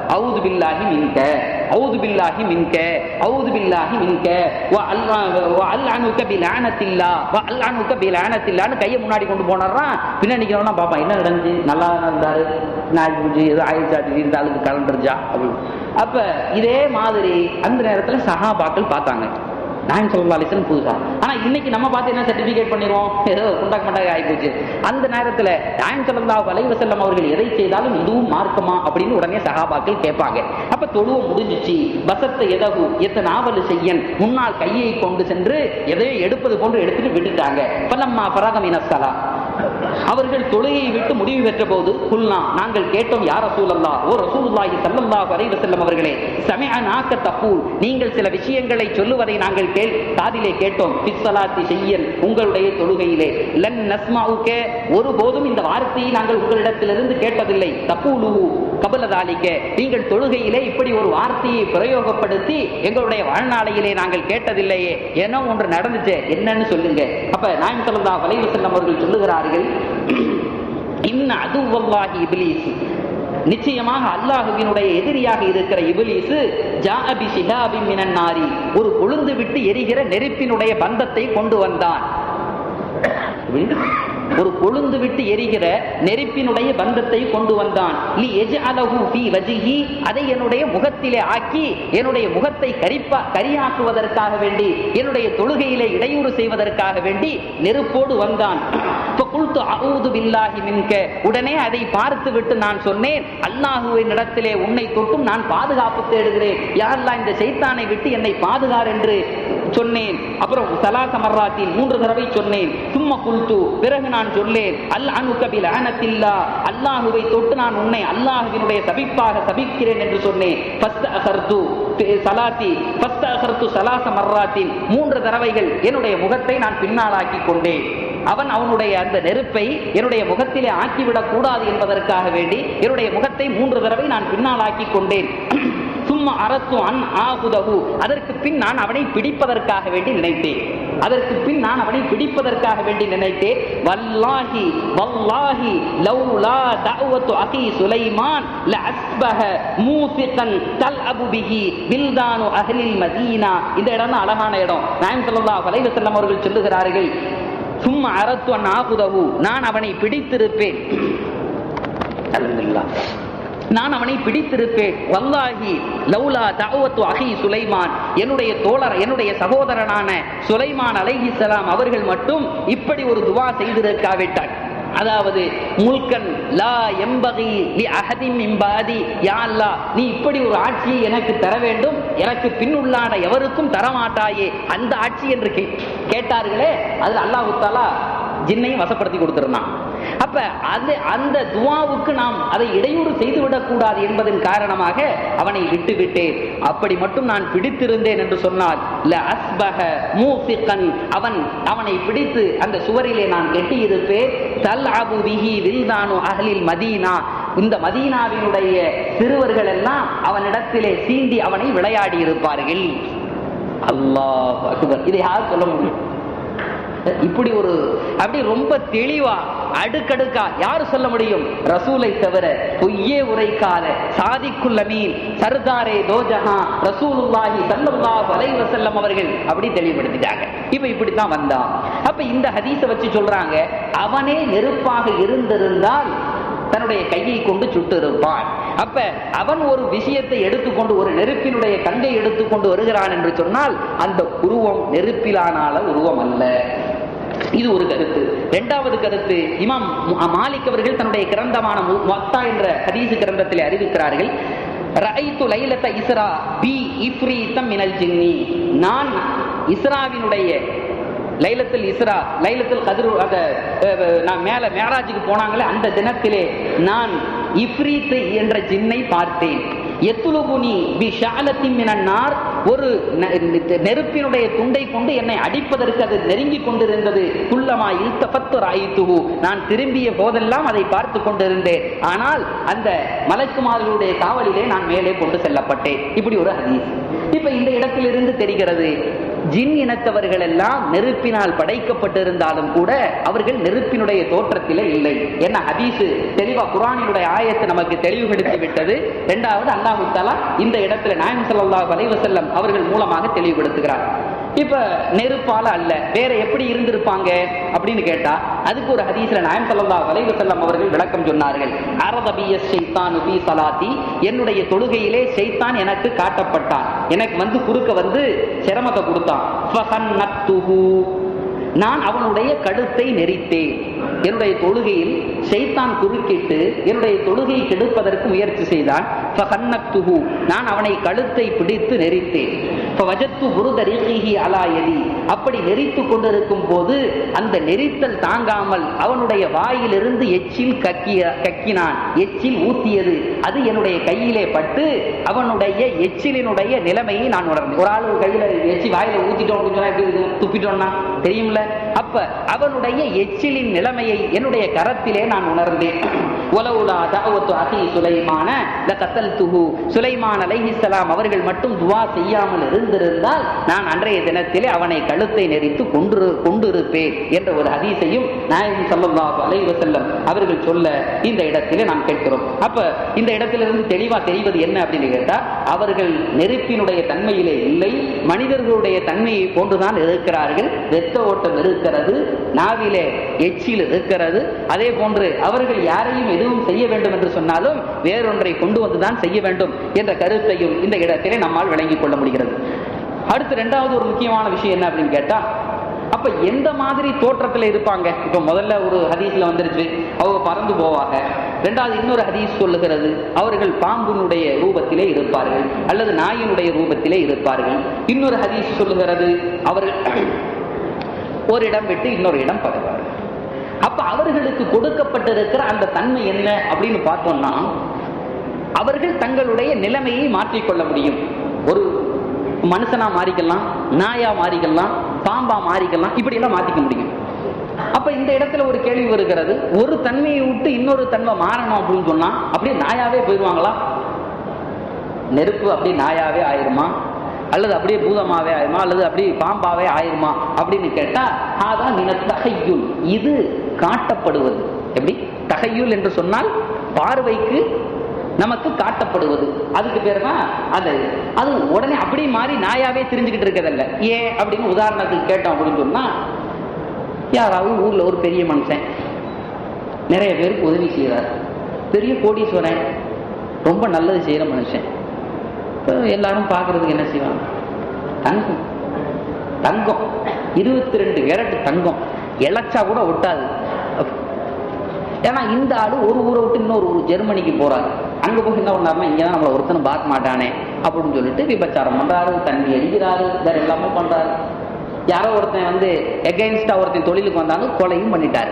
அவுது பில்லாஹி மின்க அவுது பில்லாஹி மின்க அவுது பில்லாஹி மின்க வ அல்ஆ- வ அல்அனுக பிலானத்தில்லா வ அல்அனுக பிலானத்தில்லான்னு கையை முன்னாடி கொண்டு போனாராம் பின்னாடி நிக்கிறவனா பாப்பான் என்ன நடந்துச்சு நல்லா தானே இருந்தாரு நாய் பூஜை ஏதோ ஆயிடுச்சா திடீர்னு ஆளுக்கு கலந்துருச்சா அப்படின்னு அப்ப இதே மாதிரி அந்த நேரத்துல சஹாபாக்கள் பார்த்தாங்க நாயம் சொல்லா அலிசன் புதுசா ஆனா இன்னைக்கு நம்ம பார்த்து என்ன சர்டிபிகேட் பண்ணிடுவோம் ஏதோ குண்டாக் மண்டாக ஆயிப்போச்சு அந்த நேரத்துல நாயம் சொல்லா வலைவ செல்லம் அவர்கள் எதை செய்தாலும் இதுவும் மார்க்கமா அப்படின்னு உடனே சகாபாக்கள் கேட்பாங்க அப்ப தொழுவ முடிஞ்சிச்சு பசத்தை எதகு எத்த நாவல் செய்யன் முன்னால் கையை கொண்டு சென்று எதையோ எடுப்பது போன்று எடுத்துட்டு விட்டுட்டாங்க பல்லம்மா பராகமினஸ்தலா அவர்கள் தொழுகையை விட்டு முடிவு பெற்ற போது குல்னா நாங்கள் கேட்டோம் யார் ரசூலல்லா ஓ ரசூலுல்லாஹி ஸல்லல்லாஹு அலைஹி வஸல்லம் அவர்களே சமிஅனாக தப்பூல் நீங்கள் சில விஷயங்களை சொல்லுவதை நாங்கள் கேள் காதிலே கேட்டோம் பிஸ்ஸலாத்தி செய்யன் உங்களுடைய தொழுகையிலே லன் நஸ்மாவுக்க ஒருபோதும் இந்த வார்த்தையை நாங்கள் உங்களிடத்திலிருந்து கேட்டதில்லை தப்பூலுஹு கபலதாலிக்க நீங்கள் தொழுகையிலே இப்படி ஒரு வார்த்தையை பிரயோகப்படுத்தி எங்களுடைய வாழ்நாளையிலே நாங்கள் கேட்டதில்லையே ஏனோ ஒன்று நடந்துச்சு என்னன்னு சொல்லுங்க அப்ப நாயம் ஸல்லல்லாஹு அலைஹி வஸல்லம் அவர்கள் சொல்லுகிறார்கள் இன்ன அதுவல்லாஹி இப்லீஸ் நிச்சயமாக அல்லாஹுவினுடைய எதிரியாக இருக்கிற இபிலிசு ஜாஅபி ஷிஹாபி மினன் நாரி ஒரு கொழுந்து விட்டு எரிகிற நெருப்பினுடைய பந்தத்தை கொண்டு வந்தான் ஒரு கொழுந்து விட்டு எரிகிற நெருப்பினுடைய பந்தத்தை கொண்டு வந்தான் லி எஜ்அலஹு ஃபீ வஜ்ஹி அதை என்னுடைய முகத்திலே ஆக்கி என்னுடைய முகத்தை கரிப்பா கரியாக்குவதற்காக வேண்டி என்னுடைய தொழுகையிலே இடையூறு செய்வதற்காக வேண்டி நெருப்போடு வந்தான் ஃபகுல்து அஊது பில்லாஹி மின்க உடனே அதை பார்த்து விட்டு நான் சொன்னேன் அல்லாஹுவின் இடத்திலே உன்னை தொட்டும் நான் பாதுகாப்பு தேடுகிறேன் யா அல்லாஹ் இந்த சைத்தானை விட்டு என்னை பாதுகார் என்று சொன்னேன் அப்புறம் சலாச மர்ராத்தில் மூன்று தடவை சொன்னேன் சும்மா குல்து பிறகு நான் சொல்லேன் அல் அனுகபில் ஆனத்தில்லா அல்லாஹுவை தொட்டு நான் உன்னை அல்லாஹுவினுடைய சபிப்பாக சபிக்கிறேன் என்று சொன்னேன் ஃபஸ்ட் அகர்து சலாத்தி ஃபஸ்ட் அகர்து சலாச மர்ராத்தில் மூன்று தடவைகள் என்னுடைய முகத்தை நான் பின்னாலாக்கி கொண்டேன் அவன் அவனுடைய அந்த நெருப்பை என்னுடைய முகத்திலே ஆக்கிவிடக் கூடாது என்பதற்காக வேண்டி என்னுடைய முகத்தை மூன்று தடவை நான் பின்னால் ஆக்கிக் கொண்டேன் சும்மா அரசு அன் ஆகுதகு அதற்கு பின் நான் அவனை பிடிப்பதற்காக வேண்டி நினைத்தேன் அதற்கு பின் நான் அவனை பிடிப்பதற்காக வேண்டி நினைத்தேன் வல்லாஹி வல்லாஹி லவ்லா தஅவத்து அகி சுலைமான் லஅஸ்பஹ மூசிகன் தல்அபு பிஹி பில்தானு அஹ்லில் மதீனா இந்த இடம் தான் அழகான இடம் நாயம் ஸல்லல்லாஹு அலைஹி வஸல்லம் அவர்கள் சொல்லுகிறார்கள் சும்மா அரத்து அன் ஆகுதகு நான் அவனை பிடித்திருப்பேன் அல்ஹம்துலில்லாஹ் நான் அவனை பிடித்திருப்பேன் வல்லாஹி லௌலா தஅவத்து அஹி சுலைமான் என்னுடைய தோழர் என்னுடைய சகோதரனான சுலைமான் அலைஹிஸ்ஸலாம் அவர்கள் மட்டும் இப்படி ஒரு துவா செய்திருக்காவிட்டார் அதாவது முல்கன் லா எம்பகி லி அஹதிம் இம்பாதி யா அல்லாஹ் நீ இப்படி ஒரு ஆட்சியை எனக்கு தர வேண்டும் எனக்கு பின்னுள்ளான எவருக்கும் தரமாட்டாயே அந்த ஆட்சி என்று கே- கேட்டார்களே அதுல அல்லாஹ் தாலா ஜின்னையும் வசப்படுத்தி கொடுத்திருந்தான் அப்ப அது அந்த துவாவுக்கு நாம் அதை இடையூறு செய்துவிடக் கூடாது என்பதன் காரணமாக அவனை விட்டு விட்டேன் அப்படி மட்டும் நான் பிடித்திருந்தேன் என்று சொன்னால் ல அஸ்பஹ மூசிகன் அவன் அவனை பிடித்து அந்த சுவரிலே நான் கெட்டியிருப்பேன் தல் அபு பிஹி வில்தானு அஹ்லில் மதீனா இந்த மதீனாவினுடைய சிறுவர்கள் எல்லாம் அவனிடத்திலே சீண்டி அவனை விளையாடி இருப்பார்கள் அல்லாஹ் அக்பர் இதை யார் சொல்ல முடியும் இப்படி ஒரு அப்படி ரொம்ப தெளிவா அடுக்கடுக்கா யாரு சொல்ல முடியும் ரசூலை தவிர பொய்யே உரைக்காத சாதிக்குள்ள மீன் சர்தாரே தோஜஹா ரசூலுல்லாஹி ஸல்லல்லாஹு அலைஹி வஸல்லம் அவர்கள் அப்படி தெளிவுபடுத்திட்டாங்க இப்ப இப்படித்தான் வந்தான் அப்ப இந்த ஹதீஸ வச்சு சொல்றாங்க அவனே நெருப்பாக இருந்திருந்தால் தன்னுடைய கையை கொண்டு சுட்டு இருப்பான் அப்ப அவன் ஒரு விஷயத்தை எடுத்துக்கொண்டு ஒரு நெருப்பினுடைய கங்கை எடுத்துக்கொண்டு வருகிறான் என்று சொன்னால் அந்த உருவம் நெருப்பிலானால உருவம் அல்ல இது ஒரு கருத்து இரண்டாவது கருத்து இமாம் மு- மாலிக் அவர்கள் தன்னுடைய கிரந்தமான மு- முவத்தா என்ற ஹதீஸ் கிரந்தத்திலே அறிவிக்கிறார்கள் ரஐத்து லைலத்த இஸ்ரா பி இஃப்ரீத்தம் மினல் ஜின்னி நான் இஸ்ராவினுடைய லைலத்தில் இஸ்ரா லைலத்தில் கதிர் அந்த அஹ், அஹ், நான் மேல மேராஜுக்கு போனாங்களே அந்த தினத்திலே நான் இஃப்ரீத் என்ற ஜின்னை பார்த்தேன் எத்துலுகுனி பி ஷாலத்தின் மினன்னார் ஒரு நெ- நெ- நெருப்பினுடைய துண்டை கொண்டு என்னை அடிப்பதற்கு அது நெருங்கி கொண்டிருந்தது குள்ளமா இல்தபத்து ராயித்துகு நான் திரும்பிய போதெல்லாம் அதை பார்த்து கொண்டிருந்தேன் ஆனால் அந்த மலைக்குமார்களுடைய காவலிலே நான் மேலே கொண்டு செல்லப்பட்டேன் இப்படி ஒரு ஹதீஸ் இப்ப இந்த இடத்திலிருந்து தெரிகிறது ஜின் இனத்தவர்கள் எல்லாம் நெருப்பினால் படைக்கப்பட்டிருந்தாலும் கூட அவர்கள் நெருப்பினுடைய தோற்றத்திலே இல்லை என்ன ஹதீஸ் தெளிவா குரானினுடைய ஆயத்தை நமக்கு தெளிவுபடுத்தி விட்டது இரண்டாவது அல்லாஹு தாலா இந்த இடத்துல நாயம் ஸல்லல்லாஹு அலைஹி வஸல்லம் அவர்கள் மூலமாக தெளிவுபடுத்துகிறார் இப்ப நெருப்பால அல்ல வேற எப்படி இருந்திருப்பாங்க அப்படின்னு கேட்டா அதுக்கு ஒரு ஹதீஸ்ல நாயம் ஸல்லல்லாஹு அலைஹி வஸல்லம் அவர்கள் விளக்கம் சொன்னார்கள் அரதபிய ஷைத்தானு ஃபீ ஸலாத்தி என்னுடைய தொழுகையிலே ஷைத்தான் எனக்கு காட்டப்பட்டான் எனக்கு வந்து குறுக்க வந்து சிரமத்தை கொடுத்தான் ஃபஹன்னத்துஹு நான் அவனுடைய கழுத்தை நெறித்தேன் என்னுடைய தொழுகையில் ஷைத்தான் குறுக்கிட்டு என்னுடைய தொழுகையை கெடுப்பதற்கு முயற்சி செய்தான் ஃபஹன்னத்துஹு நான் அவனை கழுத்தை பிடித்து நெறித்தேன் ஃபவஜத்து புருதரிஹி அலா யதி அப்படி நெறித்து கொண்டிருக்கும் போது அந்த நெரித்தல் தாங்காமல் அவனுடைய வாயிலிருந்து எச்சில் கக்கிய கக்கினான் எச்சில் ஊத்தியது அது என்னுடைய கையிலே பட்டு அவனுடைய எச்சிலினுடைய நிலைமையை நான் உணர்ந்தேன் ஒரு ஆளு கையில எச்சி வாயில ஊத்திட்டோம் அப்படின்னு சொன்னா எப்படி இருக்கும்? துப்பிட்டோம்னா தெரியும்ல அப்ப அவனுடைய எச்சிலின் நிலைமையை என்னுடைய கரத்திலே நான் உணர்ந்தேன் உலவுலா தாவத்து அகி சுலைமான லகத்தல்துஹு சுலைமான் அலைஹிஸ்ஸலாம் அவர்கள் மட்டும் துவா செய்யாமல் இருந்திருந்தால் நான் அன்றைய தினத்திலே அவனை கழுத்தை நெறித்து கொன்று கொண்டிருப்பேன் என்ற ஒரு ஹதீஸையும் நாயகம் ஸல்லல்லாஹு அலைஹி வஸல்லம் அவர்கள் சொல்ல இந்த இடத்திலே நாம் கேட்கிறோம் அப்ப இந்த இடத்திலிருந்து தெளிவா தெரிவது என்ன அப்படின்னு கேட்டா அவர்கள் நெருப்பினுடைய தன்மையிலே இல்லை மனிதர்களுடைய தன்மையை போன்றுதான் இருக்கிறார்கள் இரத்த ஓட்டம் இருக்கிறது நாவிலே எச்சில் இருக்கிறது அதே போன்று அவர்கள் யாரையும் எதுவும் செய்ய வேண்டும் என்று சொன்னாலும் வேறொன்றை கொண்டு வந்துதான் செய்ய வேண்டும் என்ற கருத்தையும் இந்த இடத்திலே நம்மால் விளங்கிக் கொள்ள முடிகிறது அடுத்து ரெண்டாவது ஒரு முக்கியமான விஷயம் என்ன அப்படின்னு கேட்டா அப்ப எந்த மாதிரி தோற்றத்துல இருப்பாங்க இப்ப முதல்ல ஒரு ஹதீஸ்ல வந்துருச்சு அவங்க பறந்து போவாங்க ரெண்டாவது இன்னொரு ஹதீஸ் சொல்லுகிறது அவர்கள் பாம்பினுடைய ரூபத்திலே இருப்பார்கள் அல்லது நாயினுடைய ரூபத்திலே இருப்பார்கள் இன்னொரு ஹதீஸ் சொல்லுகிறது அவர்கள் ஒரு இடம் விட்டு இன்னொரு இடம் பறப்பார்கள் அப்ப அவர்களுக்கு கொடுக்கப்பட்டிருக்கிற அந்த தன்மை என்ன அப்படின்னு பார்த்தோம்னா அவர்கள் தங்களுடைய நிலைமையை மாற்றிக்கொள்ள முடியும் ஒரு மனுஷனா மாறிக்கலாம் நாயா மாறிக்கலாம் பாம்பா மாறிக்கலாம் இப்படி எல்லாம் மாத்திக்க முடியும் அப்ப இந்த இடத்துல ஒரு கேள்வி வருகிறது ஒரு தன்மையை விட்டு இன்னொரு தன்மை மாறணும் அப்படின்னு சொன்னா அப்படியே நாயாவே போயிடுவாங்களா நெருப்பு அப்படியே நாயாவே ஆயிருமா அல்லது அப்படியே பூதமாவே ஆயிருமா அல்லது அப்படியே பாம்பாவே ஆயிருமா அப்படின்னு கேட்டா அதான் நின தகையுள் இது காட்டப்படுவது எப்படி தகையுள் என்று சொன்னால் பார்வைக்கு நமக்கு காட்டப்படுவது அதுக்கு பேர் தான் அது அது உடனே அப்படியே மாறி நாயாவே தெரிஞ்சுக்கிட்டு இருக்கிறதல்ல ஏன் அப்படின்னு உதாரணத்துக்கு கேட்டோம் அப்படின்னு சொன்னா யாராவது ஊர்ல ஒரு பெரிய மனுஷன் நிறைய பேருக்கு உதவி செய்கிறார் பெரிய கோடீஸ்வரன் ரொம்ப நல்லது செய்யற மனுஷன் இப்ப எல்லாரும் பார்க்கறதுக்கு என்ன செய்வாங்க தங்கம் தங்கம் இருபத்தி ரெண்டு கேரட் தங்கம் இழைச்சா கூட ஒட்டாது ஏன்னா இந்த ஆளு ஒரு ஊரை விட்டு இன்னொரு ஊர் ஜெர்மனிக்கு போறாரு அங்க போய் என்ன பண்ணாருன்னா இங்கதான் நம்மளை ஒருத்தனும் பார்க்க மாட்டானே அப்படின்னு சொல்லிட்டு விபச்சாரம் பண்றாரு தண்ணி அடிக்கிறாரு வேற எல்லாமே பண்றாரு யாரோ ஒருத்தன் வந்து எகைன்ஸ்டா ஒருத்தன் தொழிலுக்கு வந்தாலும் கொலையும் பண்ணிட்டாரு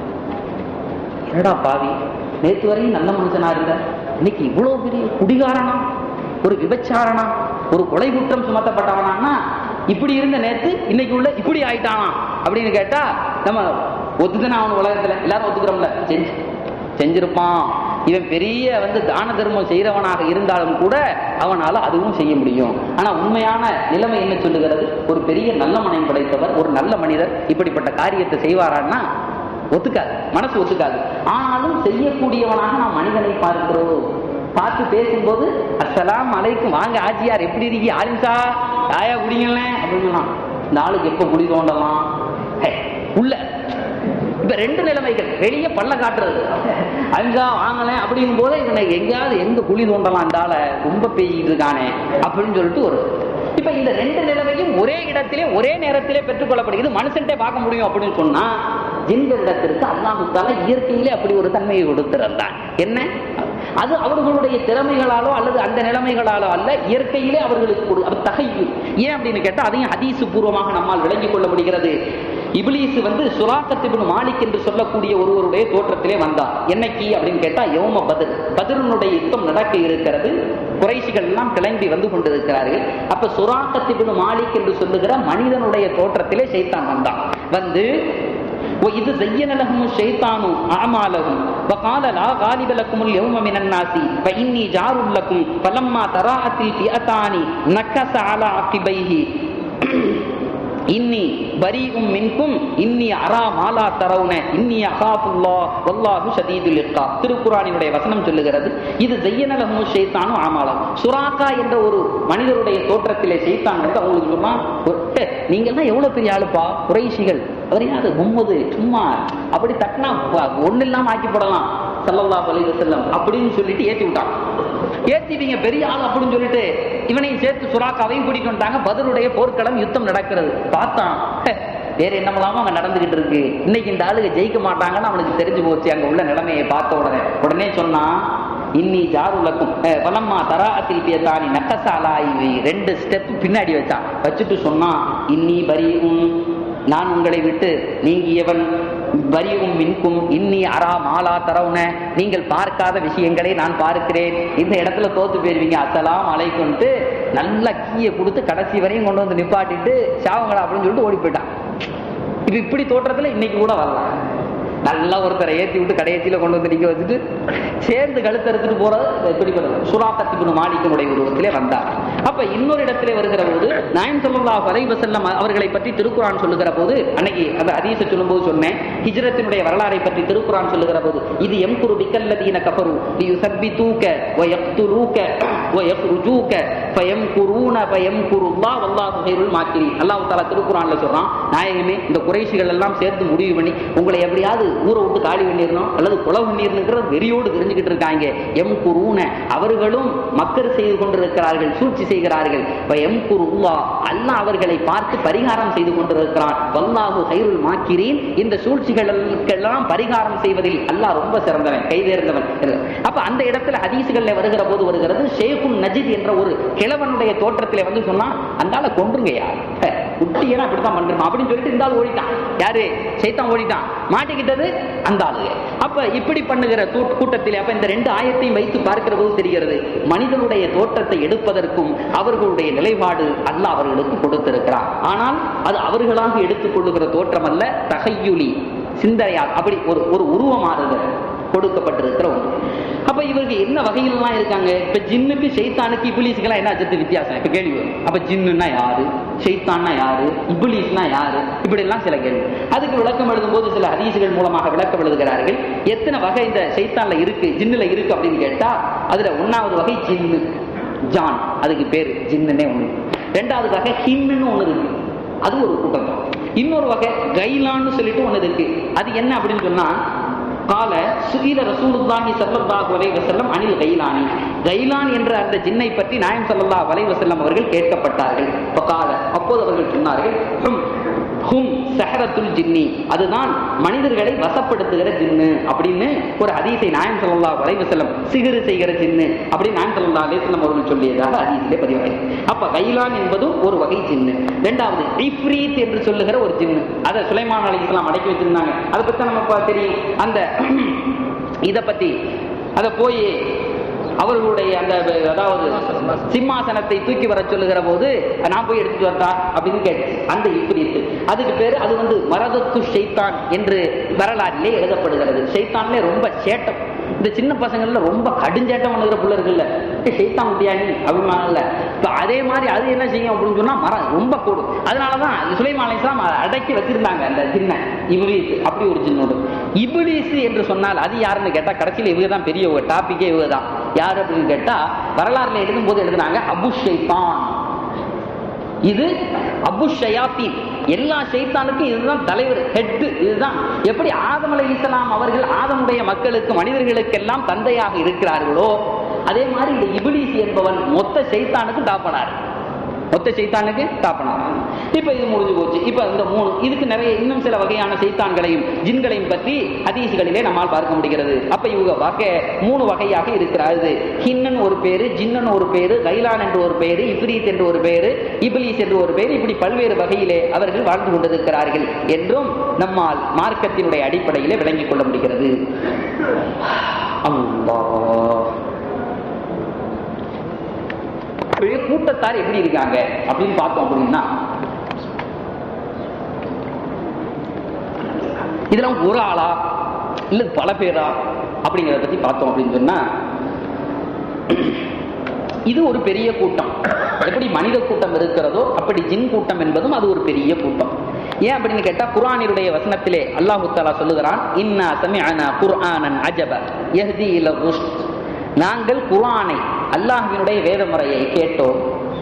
என்னடா பாவி நேத்து வரையும் நல்ல மனுஷனா இருந்த இன்னைக்கு இவ்வளவு பெரிய குடிகாரனா ஒரு விபச்சாரனா ஒரு கொலை குற்றம் சுமத்தப்பட்டவனா இப்படி இருந்த நேத்து இன்னைக்கு உள்ள இப்படி ஆயிட்டானா அப்படின்னு கேட்டா நம்ம ஒத்துதானே அவன் உலகத்துல எல்லாரும் ஒத்துக்கிறோம்ல செஞ்சு செஞ்சிருப்பான் இவன் பெரிய வந்து தான தர்மம் செய்யறவனாக இருந்தாலும் கூட அவனால அதுவும் செய்ய முடியும் ஆனா உண்மையான நிலைமை என்ன சொல்லுகிறது ஒரு பெரிய நல்ல மனம் படைத்தவர் ஒரு நல்ல மனிதர் இப்படிப்பட்ட காரியத்தை செய்வாரான்னா ஒத்துக்காது மனசு ஒத்துக்காது ஆனாலும் செய்யக்கூடியவனாக நாம் மனிதனை பார்க்கிறோம் பார்த்து பேசும்போது அஸ்ஸலாம் அலைக்கும் வாங்க ஆச்சியார் எப்படி இருக்கீ ஆலிம்சா தாயா குடிங்கள அப்படின்னு இந்த ஆளுக்கு எப்ப குடி தோண்டலாம் ஹே, உள்ள இப்ப ரெண்டு நிலைமைகள் வெளியே பல்ல காட்டுறது அஞ்சா வாங்கல அப்படிங்கும் போது இவனை எங்கேயாவது எங்க குழி தோண்டலாம் இந்த ஆளை ரொம்ப பேசிட்டு இருக்கானே அப்படின்னு சொல்லிட்டு ஒரு இப்ப இந்த ரெண்டு நிலைமையும் ஒரே இடத்திலே ஒரே நேரத்திலே பெற்றுக்கொள்ளப்படுகிறது மனுஷன்ட்டே பார்க்க முடியும் அப்படின்னு சொன்னா ஜின்களிடத்திற்கு அல்லாஹுத்தால இயற்கையிலே அப்படி ஒரு தன்மையை கொடுத்திருந்தான் என்ன அது அவர்களுடைய திறமைகளாலோ அல்லது அந்த நிலைமைகளாலோ அல்ல இயற்கையிலே அவர்களுக்கு கொடு அது தகையும் ஏன் அப்படின்னு கேட்டா அதையும் ஹதீசு பூர்வமாக நம்மால் விளங்கிக் கொள்ள முடிகிறது இபிலிஸ் வந்து சுராக்கத்திபின் மாலிக் என்று சொல்லக்கூடிய ஒருவருடைய தோற்றத்திலே வந்தார் என்னைக்கு அப்படின்னு கேட்டா யோம பதில் பதிலுடைய யுத்தம் நடக்க இருக்கிறது குறைசிகள் எல்லாம் கிளம்பி வந்து கொண்டிருக்கிறார்கள் அப்ப சுராக்கத்திபின் மாலிக் என்று சொல்லுகிற மனிதனுடைய தோற்றத்திலே சைத்தான் வந்தான் வந்து وإذ زين لهم الشيطان أعمالهم وقال لا غالب لكم اليوم من الناس فإني جار لكم فلما تراءت الفئتان نكس على عقبيه இன்னி பரீஉம் மின்கும் இன்னி அரா மாலா தரவுன இன்னி அகாபுல்லா வல்லாஹு ஷதீதுல் இக்கா திருக்குறானினுடைய வசனம் சொல்லுகிறது இது ஜெய்யனலஹு ஷைத்தானும் ஆமாலம் சுராக்கா என்ற ஒரு மனிதருடைய தோற்றத்திலே ஷைத்தான் வந்து அவங்களுக்கு சொன்னா "ஒட்டே, நீங்க எல்லாம் எவ்வளவு பெரிய ஆளுப்பா குறைஷிகள் அவர் யாரு மும்மது சும்மா அப்படி தட்டினா ஒண்ணு இல்லாம ஆக்கி போடலாம் சல்லல்லாஹு அலைஹி வஸல்லம் அப்படின்னு சொல்லிட்டு ஏத்தி விட்டான் ஏத்திட்டீங்க பெரிய ஆள் அப்படின்னு சொல்லிட்டு இவனையும் சேர்த்து சுறாக்காவையும் கூட்டிட்டு வந்துட்டாங்க பதிலுடைய போர்க்களம் யுத்தம் நடக்கிறது பார்த்தான் ஹே, வேற என்னமெல்லாமோ அங்க நடந்துகிட்டு இருக்கு இன்னைக்கு இந்த ஆளுங்க ஜெயிக்க மாட்டாங்கன்னு அவனுக்கு தெரிஞ்சு போச்சு அங்க உள்ள நிலைமையை பார்த்த உடனே உடனே சொன்னான் இன்னி ஜாருலக்கும் வலம்மா தரா அத்தில் பியத்தானி நக்கசாலாயி ரெண்டு ஸ்டெப் பின்னாடி வச்சான் வச்சுட்டு சொன்னான் இன்னி பரியும் நான் உங்களை விட்டு நீங்கியவன் வரியும் மின்கும் இன்னி அரா மாலா தரவுன நீங்கள் பார்க்காத விஷயங்களை நான் பார்க்கிறேன் இந்த இடத்துல தோத்து போயிருவீங்க அத்தலாம் அலைக்குன்ட்டு நல்ல கீயை கொடுத்து கடைசி வரையும் கொண்டு வந்து நிப்பாட்டிட்டு சாவங்களா அப்படின்னு சொல்லிட்டு ஓடி போயிட்டான் இப்ப இப்படி தோற்றத்துல இன்னைக்கு கூட வரலாம் நல்லா ஒருத்தரை ஏத்தி விட்டு கடையத்தில கொண்டு வந்து நிக்க வச்சுட்டு சேர்ந்து கழுத்தறுத்துட்டு போறது எப்படி பண்ணுறது சுறாக்கத்திபுன் மாலிக்கனுடைய உருவத்திலே வந்தார் அப்ப இன்னொரு இடத்திலே வருகிற போது நாயம் ஸல்லல்லாஹு அலைஹி வஸல்லம் அவர்களை பற்றி திருக்குரான் சொல்லுகிற போது அன்னைக்கு அந்த ஹதீஸை சொல்லும்போது சொன்னேன் ஹிஜ்ரத்தினுடைய வரலாறை பற்றி திருக்குரான் சொல்லுகிற போது இது எம்குரு பிக்கல்லதீன கஃபரு லியுஸப்பிதூக வ யக்துலூக வ யக்ருஜூக ஃபயம்குரூன ஃபயம்குருல்லாஹ் வல்லாஹு கைருல் மாக்கிரீன் அல்லாஹ் தஆலா திருக்குரான்ல சொல்றான் நாயகமே இந்த குறைஷிகள் எல்லாம் சேர்ந்து முடிவு பண்ணி உங்களை எப்படியாவது ஊரை விட்டு காலி பண்ணிடணும் அல்லது கொலை பண்ணிடணுங்கிற வெறியோடு தெரிஞ்சுக்கிட்டு இருக்காங்க எம் குருன அவர்களும் மக்கர் செய்து கொண்டிருக்கிறார்கள் சூழ்ச்சி செய்கிறார்கள் இப்ப எம் குருல்லா அல்லாஹ் அவர்களை பார்த்து பரிகாரம் செய்து கொண்டிருக்கிறான் வல்லாஹு கைருல் மாக்கிறீன் இந்த சூழ்ச்சிகளுக்கெல்லாம் பரிகாரம் செய்வதில் அல்லாஹ் ரொம்ப சிறந்தவன் கைதேர்ந்தவன் அப்ப அந்த இடத்துல ஹதீசுகள்ல வருகிற போது வருகிறது ஷேகுன் நஜித் என்ற ஒரு கிழவனுடைய தோற்றத்திலே வந்து சொன்னா அந்த ஆளை கொன்றுங்கயா குட்டியனா அப்படித்தான் பண்றான் அப்படின்னு சொல்லிட்டு இந்த ஆள் ஓடிட்டான் யாரு சைத்தான் ஓடிட்டான் மாட்டிக்கிட்டது அந்த ஆளு அப்ப இப்படி பண்ணுகிற தூ- கூட்டத்திலே அப்ப இந்த ரெண்டு ஆயத்தையும் வைத்து பார்க்கிற போது தெரிகிறது மனிதனுடைய தோற்றத்தை எடுப்பதற்கும் அவர்களுடைய நிலைப்பாடு அல்லாஹ் அவர்களுக்கு கொடுத்திருக்கிறார் ஆனால் அது அவர்களாக எடுத்துக் கொள்ளுகிற தோற்றம் அல்ல தகையுலி சிந்தனையால் அப்படி ஒரு ஒரு உருவமாறுதல் கொடுக்கப்பட்டிருக்கிற ஒன்று அப்ப இவருக்கு என்ன வகையிலாம் இருக்காங்க இப்ப ஜின்னுக்கு ஷைத்தானுக்கு இபிலிஸ்க்கெல்லாம் என்ன அச்சத்து வித்தியாசம் இப்ப கேள்வி வரும் அப்ப ஜின்னுன்னா யாரு ஷைத்தான்னா யாரு இபிலிஸ்னா யாரு இப்படி எல்லாம் சில கேள்வி அதுக்கு விளக்கம் எழுதும்போது சில ஹதீசுகள் மூலமாக விளக்கம் எழுதுகிறார்கள் எத்தனை வகை இந்த ஷைத்தான்ல இருக்கு ஜின்னுல இருக்கு அப்படின்னு கேட்டா அதுல ஒன்னாவது வகை ஜின்னு ஜான் அதுக்கு பேரு ஜின்னுன்னே ஒண்ணு ரெண்டாவது வகை ஹின்னு ஒண்ணு இருக்கு அது ஒரு கூட்டம் தான் இன்னொரு வகை கைலான்னு சொல்லிட்டு ஒண்ணு இருக்கு அது என்ன அப்படின்னு சொன்னா கால சுகீல ரசூலுல்லாஹி ஸல்லல்லாஹு அலைஹி வஸல்லம் அனில் கைலானி கைலான் என்ற அந்த ஜின்னை பற்றி நாயம் ஸல்லல்லாஹு அலைஹி வஸல்லம் அவர்கள் கேட்கப்பட்டார்கள் கால அப்போது அவர்கள் சொன்னார்கள் ஹும் ஹும் சஹரத்துல் ஜின்னி அதுதான் மனிதர்களை வசப்படுத்துகிற ஜின்னு அப்படின்னு ஒரு ஹதீஸை நாயம் ஸல்லல்லாஹு அலைஹி வஸல்லம் சிகிரு செய்கிற ஜின்னு அப்படின்னு நாயம் ஸல்லல்லாஹு அலைஹி வஸல்லம் அவர்கள் சொல்லியதாக ஹதீஸிலே பதிவாகி அப்ப கைலான் என்பதும் ஒரு வகை ஜின்னு ரெண்டாவது இஃப்ரீத் என்று சொல்லுகிற ஒரு ஜின்னு அதை சுலைமான் அலைஹிஸ்ஸலாம் அடக்கி வச்சிருந்தாங்க அதை பத்தி நம்ம பா- தெரியும் அந்த இத பத்தி அத போய் அவர்களுடைய அந்த அதாவது சிம்மாசனத்தை தூக்கி வர சொல்லுகிற போது நான் போய் எடுத்துட்டு வந்தா அப்படின்னு கேட்டு அந்த இப்ரீத் அதுக்கு பேரு அது வந்து மரதத்து ஷைத்தான் என்று வரலாறிலே எழுதப்படுகிறது ஷைத்தான்ல ரொம்ப சேட்டம் இந்த சின்ன பசங்கள்ல ரொம்ப கடுஞ்சேட்டம் பண்ணுகிற புள்ள இருக்குல்ல "ஏய், ஷைத்தான் குட்டியா நீ அப்படிமானல்ல இப்ப அதே மாதிரி அது என்ன செய்யும் அப்படின்னு சொன்னா மரம் ரொம்ப கூடும் அதனாலதான் சுலைமான் அலைஹிஸ்ஸலாம் அதை அடக்கி வச்சிருந்தாங்க அந்த சின்ன இபிலிஸ் அப்படி ஒரு சின்னோடு இபிலிஸ் என்று சொன்னால் அது யாருன்னு கேட்டா கடைசியில் இவங்க தான் பெரிய ஒரு டாபிக்கே இவங்க தான் யார் அப்படின்னு கேட்டா வரலாறுல எழுதும் போது எழுதுனாங்க அபு ஷைத்தான் இது அபு ஷயாத்தீன் எல்லா ஷைத்தானுக்கும் இதுதான் தலைவர் ஹெட் இதுதான் எப்படி ஆதம் அலைஹிஸ்ஸலாம் அவர்கள் ஆதமுடைய மக்களுக்கு மனிதர்களுக்கெல்லாம் தந்தையாக இருக்கிறார்களோ அதே மாதிரி இந்த இபிலிஸ் என்பவன் மொத்த ஷைத்தானுக்கு தாப்பனார் மொத்த சைத்தானுக்கு தாப்பனார் இப்ப இது முடிஞ்சு போச்சு இப்ப இந்த மூணு இதுக்கு நிறைய இன்னும் சில வகையான சைத்தான்களையும் ஜின்களையும் பற்றி ஹதீஸ்களிலே நம்மால் பார்க்க முடிகிறது அப்ப இவங்க வகை மூணு வகையாக இருக்கிறது ஹின்னன் ஒரு பேரு ஜின்னன் ஒரு பேரு கைலான் என்று ஒரு பேரு இப்ரீத் என்று ஒரு பேரு இபிலிஸ் என்று ஒரு பேரு இப்படி பல்வேறு வகையிலே அவர்கள் வாழ்ந்து கொண்டிருக்கிறார்கள் என்றும் நம்மால் மார்க்கத்தினுடைய அடிப்படையிலே விளங்கிக் கொள்ள முடிகிறது அல்லாஹ் பெரிய கூட்டத்தார் எப்படி இருக்காங்க அப்படின்னு பார்த்தோம் அப்படின்னா இதெல்லாம் ஒரு ஆளா இல்ல பல பேரா அப்படிங்கிறத பத்தி பார்த்தோம் அப்படின்னு சொன்னா இது ஒரு பெரிய கூட்டம் எப்படி மனித கூட்டம் இருக்கிறதோ அப்படி ஜின் கூட்டம் என்பதும் அது ஒரு பெரிய கூட்டம் ஏன் அப்படின்னு கேட்டா குர்ஆனினுடைய வசனத்திலே அல்லாஹு தாலா சொல்லுகிறான் இன்னா சமிஅனா குர்ஆனன் அஜப யஹ்தி இல ருஷ்ட் நாங்கள் குர்ஆனை அல்லாஹ்வினுடைய வேத முறையை கேட்டோம்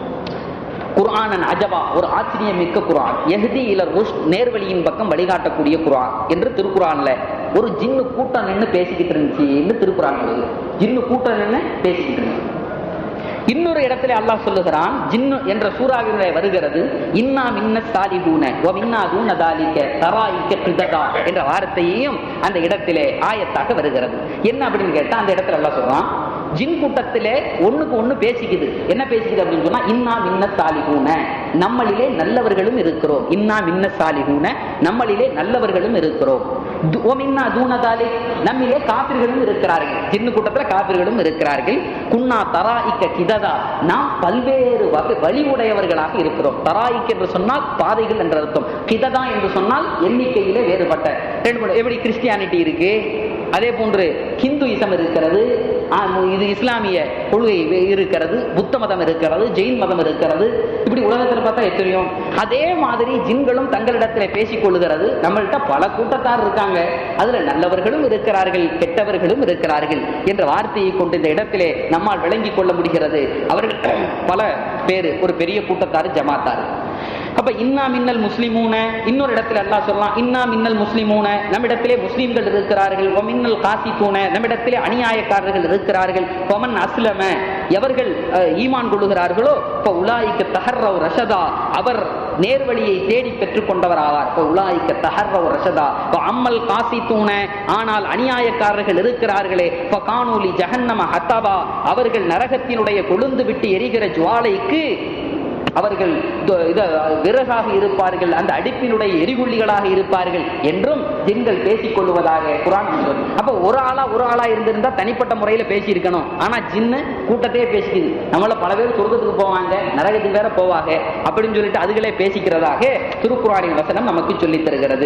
குர்ஆனன் அஜபா ஒரு ஆச்சரியம் மிக்க குர்ஆன் எஹ்தி இல ருஷ்ட் நேர்வழியின் பக்கம் வழிகாட்டக்கூடிய குர்ஆன் என்று திருக்குறான்ல ஒரு ஜின்னு கூட்டம் நின்று பேசிக்கிட்டு இருந்துச்சு திருக்குறான் சொல்லுது ஜின்னு கூட்டம் நின்று பேசிக்கிட்டு இருந்துச்சு இன்னொரு இடத்துல அல்லாஹ் சொல்லுகிறான் ஜின்னு என்ற சூறாவிலே வருகிறது இன்னா மின்ன சாலிஹூன வ மின்னா தூன தாலிக தராயிக்க கிததா என்ற வார்த்தையையும் அந்த இடத்திலே ஆயத்தாக வருகிறது என்ன அப்படின்னு கேட்டா அந்த இடத்துல அல்லாஹ் சொல்றான் ஜின் கூட்டத்திலே ஒண்ணுக்கு ஒண்ணு பேசிக்குது என்ன பேசிக்குது அப்படின்னு சொன்னா இன்னா மின்ன சாலிஹூன நம்மளிலே நல்லவர்களும் இருக்கிறோம் இன்னா மின்ன சாலிஹூன நம்மளிலே நல்லவர்களும் இருக்கிறோம் து- வ மின்னா தூன தாலிக் நம்மிலே காபிர்களும் இருக்கிறார்கள் ஜின்னு கூட்டத்துல காபிர்களும் இருக்கிறார்கள் குன்னா தராயிக்க கிததா நாம் பல்வேறு வகை வழி உடையவர்களாக இருக்கிறோம் தராயிக் என்று சொன்னால் பாதைகள் என்ற அர்த்தம் கிததா என்று சொன்னால் எண்ணிக்கையிலே வேறுபட்ட ரெண்டு மூணு எப்படி கிறிஸ்டியானிட்டி இருக்கு அதே போன்று ஹிந்துயிசம் இருக்கிறது ஆ, இது இஸ்லாமிய கொள்கை இருக்கிறது புத்த மதம் இருக்கிறது ஜெயின் மதம் இருக்கிறது இப்படி உலகத்தில் பார்த்தா எத்தனையோ அதே மாதிரி ஜின்களும் தங்களிடத்தில் பேசிக் கொள்ளுகிறது நம்மள்கிட்ட பல கூட்டத்தார் இருக்காங்க அதுல நல்லவர்களும் இருக்கிறார்கள் கெட்டவர்களும் இருக்கிறார்கள் என்ற வார்த்தையை கொண்டு இந்த இடத்திலே நம்மால் விளங்கிக் கொள்ள முடிகிறது அவர்கள் பல பேர் ஒரு பெரிய கூட்டத்தார் ஜமாத்தார் அப்ப இன்னா மின்னல் முஸ்லிமூன இன்னொரு இடத்துல அல்லாஹ் சொல்லலாம் இன்னா மின்னல் முஸ்லிமூன நம்மிடத்திலே முஸ்லிம்கள் இருக்கிறார்கள் ஒ மின்னல் காசித்தூன நம்மிடத்திலே அநியாயக்காரர்கள் இருக்கிறார்கள் பொமன் அஸ்லம எவர்கள் அஹ், ஈமான் கொள்ளுகிறார்களோ இப்ப உலாய்க்கு தஹர்ரவ் ரஷதா அவர் நேர்வழியை தேடி பெற்றுக் கொண்டவர் ஆவார் இப்ப உலாய்க்க தஹர்ரவ் ரஷதா இப்ப அம்மல் காசித்தூன ஆனால் அநியாயக்காரர்கள் இருக்கிறார்களே இப்ப காணூலி ஜஹன்னம ஹத்தபா அவர்கள் நரகத்தினுடைய கொழுந்து விட்டு எரிகிற ஜுவாலைக்கு அவர்கள் த- இத விறகாக இருப்பார்கள் அந்த அடுப்பினுடைய எரிகுள்ளிகளாக இருப்பார்கள் என்றும் ஜின்கள் பேசிக் கொள்வதாக குரான் சொல்லுது. அப்ப ஒரு ஆளா ஒரு ஆளா இருந்திருந்தா தனிப்பட்ட முறையில பேசி இருக்கணும் ஆனா ஜின்னு கூட்டத்தையே பேசிக்குது நம்மள பல பேர் சொர்க்கத்துக்கு போவாங்க நரகத்துக்கு வேற போவாங்க அப்படின்னு சொல்லிட்டு அதுகளே பேசிக்கிறதாக திருக்குறானின் வசனம் நமக்கு சொல்லித் தருகிறது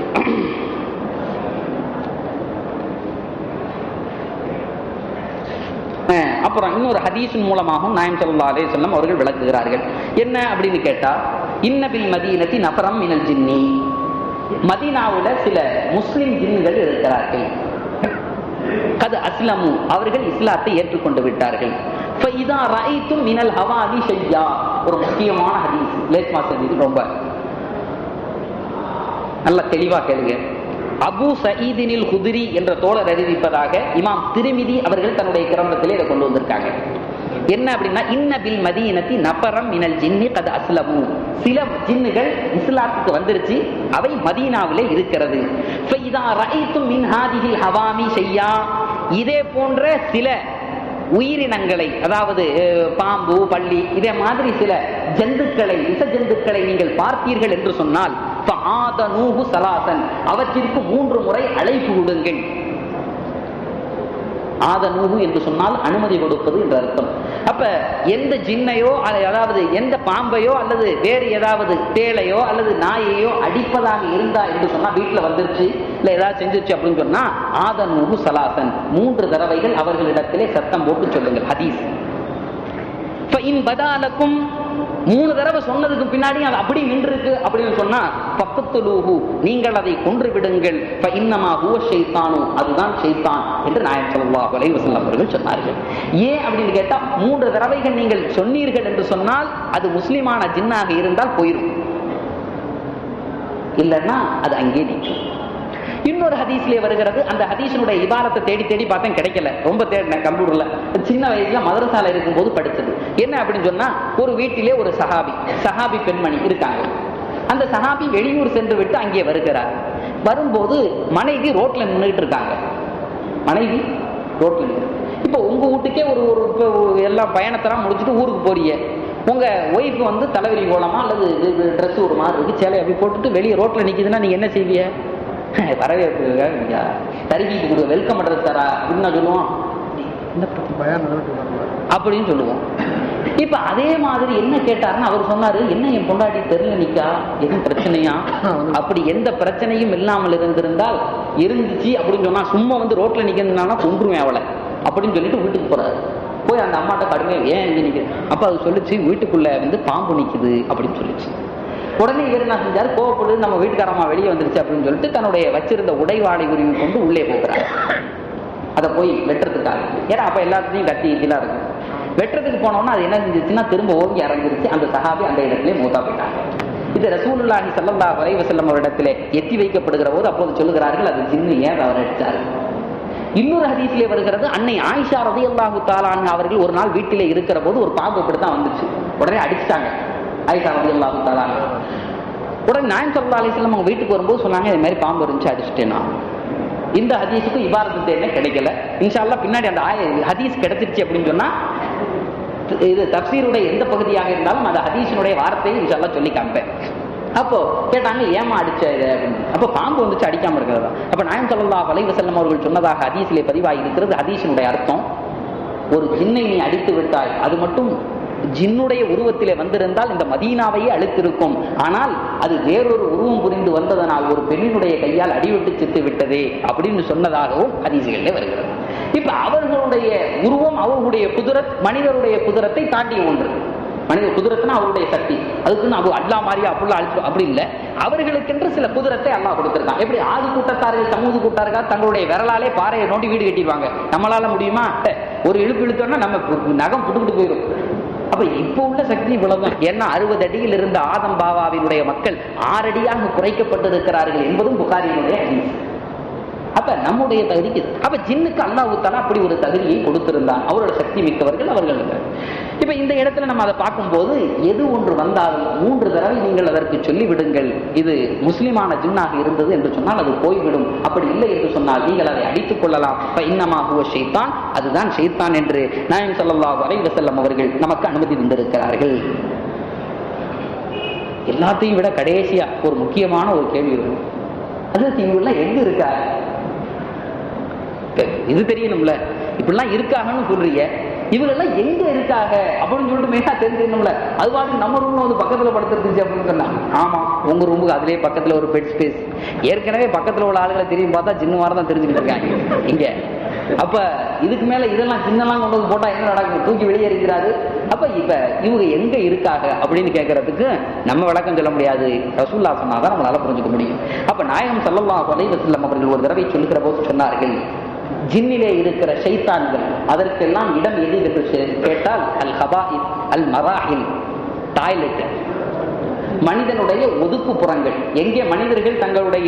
அஹ் அப்புறம் இன்னொரு ஹதீஸின் மூலமாகவும் நாயம் ஸல்லல்லாஹு அலைஹி வஸல்லம் அவர்கள் விளக்குகிறார்கள் என்ன அப்படின்னு கேட்டா இன்னபில் மதீனத்தி நஃபரம் மினல் ஜின்னி மதீனாவுல சில முஸ்லிம் ஜின்னுகள் இருக்கிறார்கள் கது அஸ்லமு அவர்கள் இஸ்லாத்தை ஏற்றுக்கொண்டு விட்டார்கள் فَإِذَا رَأَيْتُم مِنَ الْهَوَاءِ شَيْئًا ஒரு முக்கியமான ஹதீஸ் லேஸ் மாஸ்டர் இது ரொம்ப நல்ல தெளிவா கேளுங்க அபு சயீதினில் குதிரி என்ற தோழர் அறிவிப்பதாக இமாம் திருமிதி அவர்கள் தன்னுடைய கிரந்தத்திலே இதை கொண்டு வந்திருக்காங்க என்ன அப்படின்னா இன்ன பில் மதீனத்தி நபரம் மினல் ஜின்னி கது அஸ்லமு சில ஜின்னுகள் இஸ்லாத்துக்கு வந்துருச்சு அவை மதீனாவிலே இருக்கிறது ஃபைதா ரஐத்தும் மின் ஹாதிஹில் ஹவாமி ஷையா இதே போன்ற சில உயிரினங்களை அதாவது அஹ், பாம்பு பள்ளி இதே மாதிரி சில ஜந்துக்களை விச ஜந்துக்களை நீங்கள் பார்த்தீர்கள் என்று சொன்னால் ஃபஆதனூஹு சலாசன் அவற்றிற்கு மூன்று முறை அழைப்பு விடுங்கள் ஆதனூஹு என்று சொன்னால் அனுமதி கொடுப்பது என்று அர்த்தம் அப்ப எந்த ஜின்னையோ அல்ல- அதாவது எந்த பாம்பையோ அல்லது வேறு ஏதாவது தேளையோ அல்லது நாயையோ அடிப்பதாக இருந்தா என்று சொன்னா வீட்டுல வந்துருச்சு இல்ல ஏதாவது செஞ்சிருச்சு அப்படின்னு சொன்னா ஆதனூஹு சலாசன் மூன்று தடவைகள் அவர்களிடத்திலே சத்தம் போட்டு சொல்லுங்கள் ஹதீஸ் فَإِنْ بَدَا لَكُمْ மூணு தடவை சொன்னதுக்கு பின்னாடி அது அப்படி நின்றுருக்கு அப்படின்னு சொன்னா பக்கத்துலூஹு நீங்கள் அதை கொன்று விடுங்கள் இன்னமா ஹுவ ஷைத்தானு அதுதான் ஷைத்தான் என்று நாயகம் ஸல்லல்லாஹு அலைஹி வஸல்லம் அவர்கள் சொன்னார்கள் ஏன் அப்படின்னு கேட்டா மூன்று தடவைகள் நீங்கள் சொன்னீர்கள் என்று சொன்னால் அது முஸ்லிமான ஜின்னாக இருந்தால் போயிடும் இல்லைன்னா அது அங்கே நிற்கும் இன்னொரு ஹதீஸ்லயே வருகிறது அந்த ஹதீஸினுடைய இபாரத்தை தேடி தேடி பார்த்தேன் கிடைக்கல ரொம்ப தேடினேன் கம்ப்யூட்டர்ல சின்ன வயசுல மதரசால இருக்கும்போது படிச்சது என்ன அப்படின்னு சொன்னா ஒரு வீட்டிலே ஒரு சஹாபி சஹாபி பெண்மணி இருக்காங்க அந்த சஹாபி வெளியூர் சென்று விட்டு அங்கே வருகிறார் வரும்போது மனைவி ரோட்ல நின்றுட்டு இருக்காங்க மனைவி ரோட்ல நின்று இப்போ உங்க வீட்டுக்கே ஒரு ஒரு இப்போ எல்லாம் பயணத்தெல்லாம் முடிச்சுட்டு ஊருக்கு போறீங்க உங்க ஒய்ஃப் வந்து தலைவலி கோலமா அல்லது ட்ரெஸ் ஒரு மாதிரி இருக்கு சேலை அப்படி போட்டுட்டு வெளியே ரோட்ல நிக்குதுன்னா நீங்க என்ன செய்வீங்க வரவேற்பு நீங்க தருகிட்டு கொடுங்க வெல்கம் அட்ரஸ் தரா அப்படின்னு நான் சொல்லுவோம் இந்த பயான் நடந்துட்டு வருவார். அப்படின்னு சொல்லுவோம் இப்ப அதே மாதிரி என்ன கேட்டாருன்னா அவர் சொன்னாரு என்ன என் பொண்டாட்டி தெருல நிக்கா எதுவும் பிரச்சனையா அப்படி எந்த பிரச்சனையும் இல்லாமல் இருந்திருந்தால் இருந்துச்சு அப்படின்னு சொன்னா சும்மா வந்து ரோட்ல நிக்கிறதுனால கொன்றுவேன் அவளை அப்படின்னு சொல்லிட்டு வீட்டுக்கு போறாரு போய் அந்த அம்மாட்ட கடுமையா ஏன் இங்க நிக்குது அப்ப அது சொல்லுச்சு வீட்டுக்குள்ள வந்து பாம்பு நிக்குது அப்படின்னு சொல்லுச்சு உடனே இவர் என்ன செஞ்சாரு கோவப்படு நம்ம வீட்டுக்காரம்மா வெளியே வந்துருச்சு அப்படின்னு சொல்லிட்டு தன்னுடைய வச்சிருந்த உடைவாடை உரிமை கொண்டு உள்ளே போகிறார் அதை போய் வெட்டுறதுக்காக ஏன்னா அப்ப எல்லாத்துலயும் கத்தி இதெல்லாம் இருக்கும் வெட்டுறதுக்கு போனோம்னா அது என்ன செஞ்சிச்சுன்னா திரும்ப ஓங்கி இறங்கிருச்சு அந்த சஹாபி அந்த இடத்துல மூத்தா போயிட்டாங்க இது ரசூலுல்லாஹி ஸல்லல்லாஹு அலைஹி வஸல்லம் அவரிடத்திலே எத்தி வைக்கப்படுகிற போது அப்போது சொல்லுகிறார்கள் அது ஜின்னு ஏன் அவர் அடிச்சாரு இன்னொரு ஹதீஸிலே வருகிறது அன்னை ஆயிஷா ரதியல்லாஹு தாலான் அவர்கள் ஒரு நாள் வீட்டிலே இருக்கிற போது ஒரு பாம்பு இப்படித்தான் வந்துச்சு உடனே அடிச்சிட்டாங்க ஆயிஷா ரதியல்லாஹு தாலான் உடனே நாயம் சல்லா அலிஸ்லாம் அவங்க வீட்டுக்கு வரும்போது சொன்னாங்க இது மாதிரி பாம்பு இருந்துச்சு அடிச்சுட்டேனா இந்த ஹதீஸுக்கும் இபாரத்து தேவை கிடைக்கல இன்ஷால்லா பின்னாடி அந்த ஆய ஹதீஸ் கிடைச்சிருச்சு அப்படின்னு சொன்னா இது தப்சீருடைய எந்த பகுதியாக இருந்தாலும் அந்த ஹதீஸினுடைய வார்த்தையை இன்ஷால்லா சொல்லி காமிப்பேன் அப்போ கேட்டாங்க ஏமா அடிச்ச இது அப்படின்னு அப்போ பாம்பு வந்துச்சு அடிக்காம இருக்கிறதா அப்ப நாயம் சல்லா அலைஹி வஸல்லம் அவர்கள் சொன்னதாக ஹதீஸிலே பதிவாகி இருக்கிறது ஹதீஸினுடைய அர்த்தம் ஒரு ஜின்னை நீ அடித்து விட்டாய் அது மட்டும் ஜின்னுடைய உருவத்திலே வந்திருந்தால் இந்த மதீனாவையே அழுத்திருக்கும் ஆனால் அது வேறொரு உருவம் புரிந்து வந்ததனால் ஒரு பெண்ணினுடைய கையால் அடிவிட்டு செத்து விட்டதே அப்படின்னு சொன்னதாகவும் ஹதீசுகளிலே வருகிறது இப்ப அவர்களுடைய உருவம் அவர்களுடைய குதிரத் மனிதருடைய குதிரத்தை தாண்டிய ஒன்று மனித குதிரத்துனா அவருடைய சக்தி அதுக்குன்னு அது அல்லா மாதிரியா அப்படிலாம் அழிச்சு அப்படி இல்லை அவர்களுக்கென்று சில குதிரத்தை அல்லாஹ் கொடுத்திருக்கான் எப்படி ஆதி கூட்டத்தார்கள் சமூக கூட்டார்கள் தங்களுடைய விரலாலே பாறையை நோண்டி வீடு கட்டிடுவாங்க நம்மளால முடியுமா ஒரு இழுப்பு இழுத்தோம்னா நம்ம நகம் புட்டுக்கிட்டு போயிடும் அப்ப இப்ப உள்ள சக்தி இவ்வளவுதான் ஏன்னா அறுபது அடியில் இருந்த ஆதம் பாவாவினுடைய மக்கள் ஆறடியாக குறைக்கப்பட்டிருக்கிறார்கள் என்பதும் புகாரியினுடைய ஹதீஸ் அப்ப நம்முடைய தகுதிக்கு அப்ப ஜின்னுக்கு அல்லாஹு தாலா அப்படி ஒரு தகுதியை கொடுத்திருந்தான் அவரோட சக்தி மிக்கவர்கள் அவர்கள் இப்ப இந்த இடத்துல நம்ம அதை பார்க்கும்போது எது ஒன்று வந்தாலும் மூன்று தடவை நீங்கள் அதற்கு சொல்லி விடுங்கள் இது முஸ்லிமான ஜின்னாக இருந்தது என்று சொன்னால் அது போய்விடும் அப்படி இல்லை என்று சொன்னால் நீங்கள் அதை அடித்துக் கொள்ளலாம் இப்ப இன்னமாகுவ ஷெய்தான் அதுதான் ஷெய்தான் என்று நாயம் ஸல்லல்லாஹு அலைஹி வஸல்லம் அவர்கள் நமக்கு அனுமதி தந்திருக்கிறார்கள் எல்லாத்தையும் விட கடைசியா ஒரு முக்கியமான ஒரு கேள்வி இருக்கும் அது இவங்கெல்லாம் எங்க இருக்கா இது தெரியணும்ல இப்படிலாம் இருக்காங்கன்னு சொல்றீங்க இவங்க எல்லாம் எங்க இருக்காங்க அப்படின்னு சொல்லிட்டு மெயினா தெரிஞ்சுக்கணும்ல அது பாட்டு நம்ம ரூம்ல வந்து பக்கத்துல படுத்துருந்துச்சு அப்படின்னு சொன்னா ஆமா உங்க ரூமுக்கு அதுலயே பக்கத்துல ஒரு பெட் ஸ்பேஸ் ஏற்கனவே பக்கத்துல உள்ள ஆளுகளை தெரியும் பார்த்தா சின்ன மாதிரி தான் தெரிஞ்சுக்கிட்டு இருக்காங்க இங்க அப்ப இதுக்கு மேல இதெல்லாம் சின்னலாம் கொண்டு வந்து போட்டா என்ன நடக்கும் தூக்கி வெளியே இருக்கிறாரு அப்ப இப்ப இவங்க எங்க இருக்காங்க அப்படின்னு கேட்கறதுக்கு நம்ம விளக்கம் சொல்ல முடியாது ரசூல்லா சொன்னாதான் நம்மளால புரிஞ்சுக்க முடியும் அப்ப நாயகம் சல்லல்லாஹு அலைஹி வஸல்லம் அவர்கள் ஒரு தடவை சொல்லுகிற போது சொன்னார்கள் ஜின்னிலே இருக்கிற ஷைத்தான்கள் அதற்கெல்லாம் இடம் எது என்று கேட்டால் அல் ஹபாஹில் அல் மராஹில் டாய்லெட் மனிதனுடைய ஒதுக்கு புறங்கள் எங்கே மனிதர்கள் தங்களுடைய